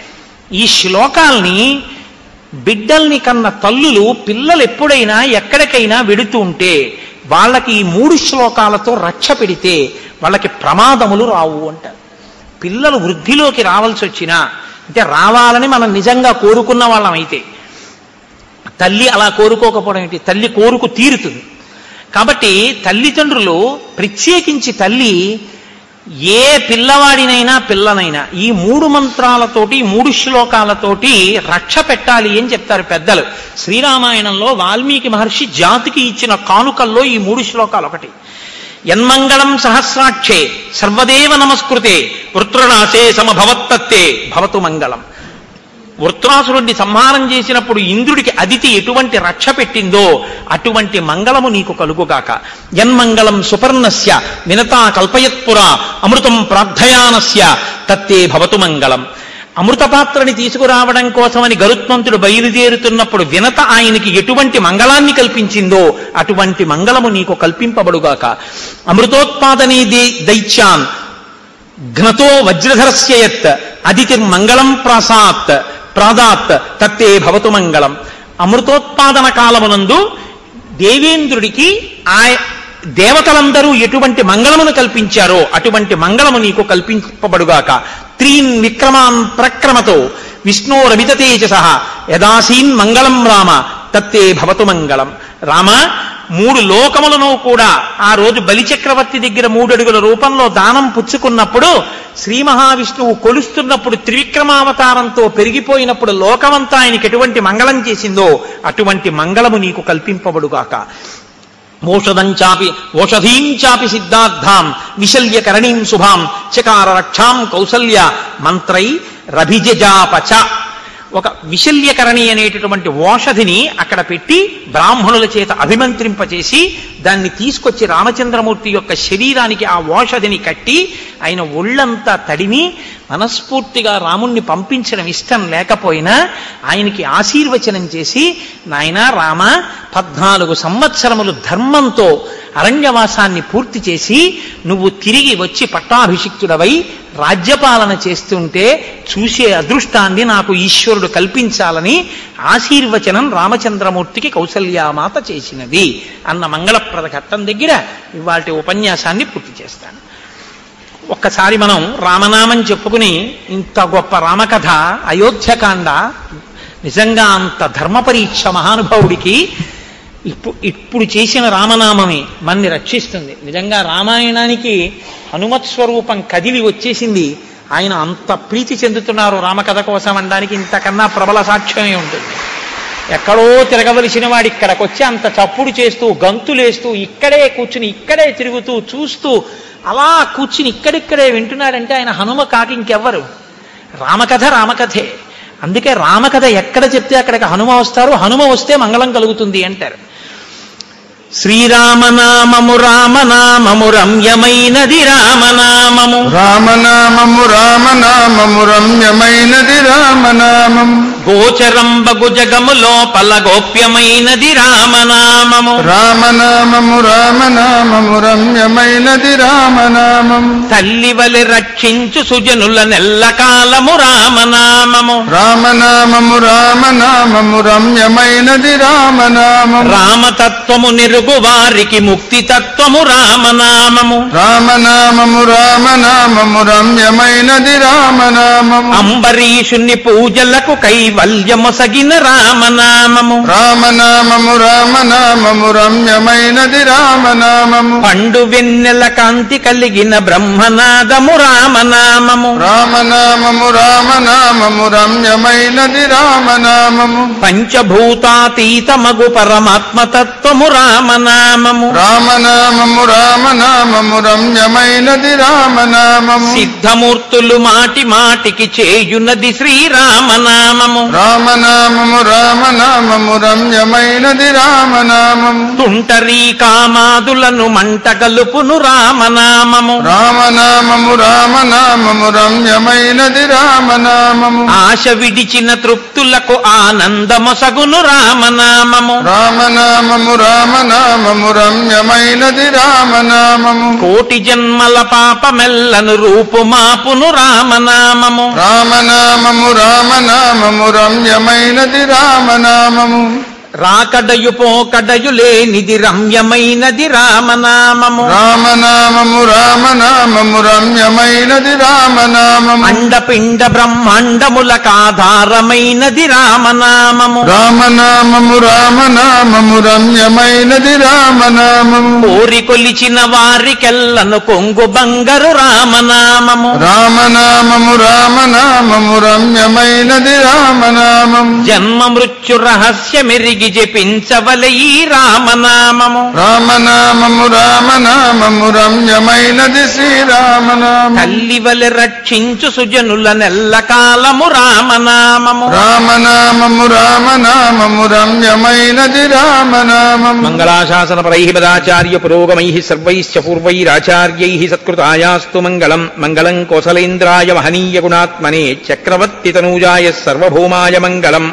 ఈ శ్లోకాల్ని బిడ్డల్ని కన్న తల్లులు పిల్లలు ఎప్పుడైనా ఎక్కడికైనా వెడుతూ ఉంటే వాళ్ళకి ఈ మూడు శ్లోకాలతో రక్ష పెడితే వాళ్ళకి ప్రమాదములు రావు అంటారు పిల్లలు వృద్ధిలోకి రావాల్సి వచ్చినా అంటే రావాలని మనం నిజంగా కోరుకున్న వాళ్ళం అయితే తల్లి అలా కోరుకోకపోవడం ఏంటి తల్లి కోరుకు తీరుతుంది కాబట్టి తల్లిదండ్రులు ప్రత్యేకించి తల్లి ఏ పిల్లవాడినైనా పిల్లనైనా ఈ మూడు మంత్రాలతోటి ఈ మూడు శ్లోకాలతోటి రక్ష పెట్టాలి అని చెప్తారు పెద్దలు శ్రీరామాయణంలో వాల్మీకి మహర్షి జాతికి ఇచ్చిన కానుకల్లో ఈ మూడు శ్లోకాలు ఒకటి యన్మంగళం సహస్రాక్షే సర్వదేవ నమస్కృతే వృత్రనాశే సమభవత్తత్తే భవతు మంగళం వృత్రాసురుణ్ణి సంహారం చేసినప్పుడు ఇంద్రుడికి అదితి ఎటువంటి రక్ష పెట్టిందో అటువంటి మంగళము నీకు కలుగుగాక యన్మంగళం సుపర్ణస్య వినతా కల్పయత్పురా అమృతం ప్రార్థయానస్య తత్తే భవతు మంగళం అమృతపాత్రని తీసుకురావడం కోసమని గరుత్మంతుడు బయలుదేరుతున్నప్పుడు వినత ఆయనకి ఎటువంటి మంగళాన్ని కల్పించిందో అటువంటి మంగళము నీకు కల్పింపబడుగాక అమృతోత్పాదనే దే- దైత్యాన్ ఘ్నతో వజ్రధరస్య యత్ అదితిర్మంగళం ప్రాసాత్ ప్రాదాత్ తత్తే భవతు మంగళం అమృతోత్పాదన కాలమునందు దేవేంద్రుడికి ఆ దేవతలందరూ ఎటువంటి మంగళమును కల్పించారో అటువంటి మంగళము నీకు కల్పింపబడుగాక త్రీన్ విక్రమాన్ ప్రక్రమతో విష్ణోరమిత తేజస యదాసీన్ మంగళం రామ తత్తే భవతు మంగళం రామ మూడు లోకములను కూడా ఆ రోజు బలిచక్రవర్తి దగ్గర మూడు అడుగుల రూపంలో దానం పుచ్చుకున్నప్పుడు శ్రీ మహావిష్ణువు కొలుస్తున్నప్పుడు త్రివిక్రమావతారంతో పెరిగిపోయినప్పుడు లోకమంతా ఆయనకి ఎటువంటి మంగళం చేసిందో అటువంటి మంగళము నీకు కల్పింపబడుగాక ఓషధం చాపి ఓషధీం చాపి సిద్ధార్థాం విశల్య కరణీం శుభాం చకార రక్షాం కౌసల్య మంత్రై రభిజాపచ ఒక విశల్యకరణి అనేటటువంటి ఓషధిని అక్కడ పెట్టి బ్రాహ్మణుల చేత అభిమంత్రింపచేసి దాన్ని తీసుకొచ్చి రామచంద్రమూర్తి యొక్క శరీరానికి ఆ ఓషధిని కట్టి ఆయన ఒళ్ళంతా తడిమి మనస్ఫూర్తిగా రాముణ్ణి పంపించడం ఇష్టం లేకపోయినా ఆయనకి ఆశీర్వచనం చేసి నాయన రామ పద్నాలుగు సంవత్సరములు ధర్మంతో అరణ్యవాసాన్ని పూర్తి చేసి నువ్వు తిరిగి వచ్చి పట్టాభిషిక్తుడవై రాజ్యపాలన చేస్తుంటే చూసే అదృష్టాన్ని నాకు ఈశ్వరుడు కల్పించాలని ఆశీర్వచనం రామచంద్రమూర్తికి కౌసల్యామాత చేసినది అన్న మంగళప్రద ఘట్టం దగ్గర ఇవాటి ఉపన్యాసాన్ని పూర్తి చేస్తాను ఒక్కసారి మనం రామనామం చెప్పుకుని ఇంత గొప్ప రామకథ అయోధ్యకాండ నిజంగా అంత ధర్మ పరీక్ష మహానుభావుడికి ఇప్పుడు ఇప్పుడు చేసిన రామనామమే మన్ని రక్షిస్తుంది నిజంగా రామాయణానికి హనుమత్ స్వరూపం కదిలి వచ్చేసింది ఆయన అంత ప్రీతి చెందుతున్నారు రామకథ కోసం అనడానికి ఇంతకన్నా ప్రబల సాక్ష్యమే ఉంటుంది ఎక్కడో తిరగవలసిన వాడు ఇక్కడికి వచ్చి అంత చప్పుడు చేస్తూ గంతులేస్తూ ఇక్కడే కూర్చుని ఇక్కడే తిరుగుతూ చూస్తూ అలా కూర్చుని ఇక్కడిక్కడే వింటున్నాడంటే ఆయన హనుమ కాకి ఇంకెవ్వరు రామకథ రామకథే అందుకే రామకథ ఎక్కడ చెప్తే అక్కడికి హనుమ వస్తారు హనుమ వస్తే మంగళం కలుగుతుంది అంటారు శ్రీరామనామము రామనామము రమ్యమైనది రామనామము రామనామము రామనామము రమ్యమైనది రామనామము గోచరంబగు జగము లోపల గోప్యమైనది రామనామము రామనామము రామనామము రమ్యమైనది రామనామము తల్లి వలె రక్షించు సుజనుల నెల్లకాలము రామనామము రామనామము రామనామము రమ్యమైనది రామనామము రామతత్వము నిరుగు వారికి ముక్తి తత్వము రామనామము రామనామము రామనామము రమ్యమైనది రామనామము అంబరీషుని పూజలకు కైవల్యమొసగిన రామనామము రామనామము రామనామము రమ్యమైనది రామనామము పండు వెన్నెల కాంతి కలిగిన బ్రహ్మనాదము రామనామము రామనామము రామనామము రమ్యమైనది రామనామము పంచభూతాతీతమగు పరమాత్మతత్వము రామనామము రామనామము రామనామము రమ్యమైనది రామనామము సిద్ధమూర్తులు మాటి మాటికి చేయునది శ్రీరామనామము రామనామము రామనామము రమ్యమైనది రామనామము తుంటరీ కామాదులను మంట కలుపును రామనామము రామనామము రామనామము రమ్యమైనది రామనామము ఆశ విడిచిన తృప్తులకు ఆనందమొసగును రామనామము రామనామము రామనామము రమ్యమైనది రామనామము కోటి జన్మల పాపమెల్లను రూపుమాపును రామనామము రామనామము రామనామము రమ్యమైనది రామనామము రాకడయు పోకడయు లేనిది రమ్యమైనది రామనామము రామనామము రామనామము రమ్యమైనది రామనామము అండపిండ బ్రహ్మాండములకు ఆధారమైనది రామనామము రామనామము రామనామము రమ్యమైనది రామనామము కోరి కొలిచిన వారికెల్లను కొంగు బంగరు రామనామము రామనామము రామనామము రమ్యమైనది రామనామము జన్మ మృత్యు రహస్యమెరిగి జపించవల ఈ రామనామము రామనామము రామనామము రమ్యమైనది శ్రీరామనామము తల్లి వలె రక్షించు సుజనుల నెల్ల కాలము రామనామము రామనామము రామనామము రమ్యమైనది రామనామము మంగళాశాసన పరై పదాచార్య పురోగమై సర్వైశ్చ పూర్వైరాచార్యై సత్కృతాయాస్తు మంగళం మంగళం కోసలేంద్రాయ మహనీయ గుణాత్మనే చక్రవర్తి తనూజాయ సర్వభౌమాయ మంగళం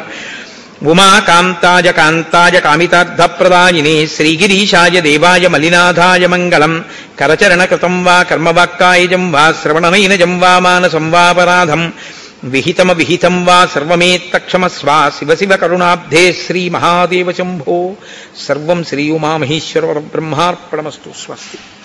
ఉమాకాంతాయ కాంతాయ కామితార్థప్రదాయినే శ్రీగిరీశాయ దేవాయ మలినాథాయ మంగళం కరచరణకృతం వా కర్మవాక్కాయజం వా శ్రవణనైనజం వా మానసం వాపరాధం విహితమ విహితం వా సర్వమేత్తక్షమస్వ శివ శివ కరుణాబ్ధే శ్రీ మహాదేవ శంభో సర్వం శ్రీ ఉమామహేశ్వర బ్రహ్మార్పణమస్తు స్వస్తి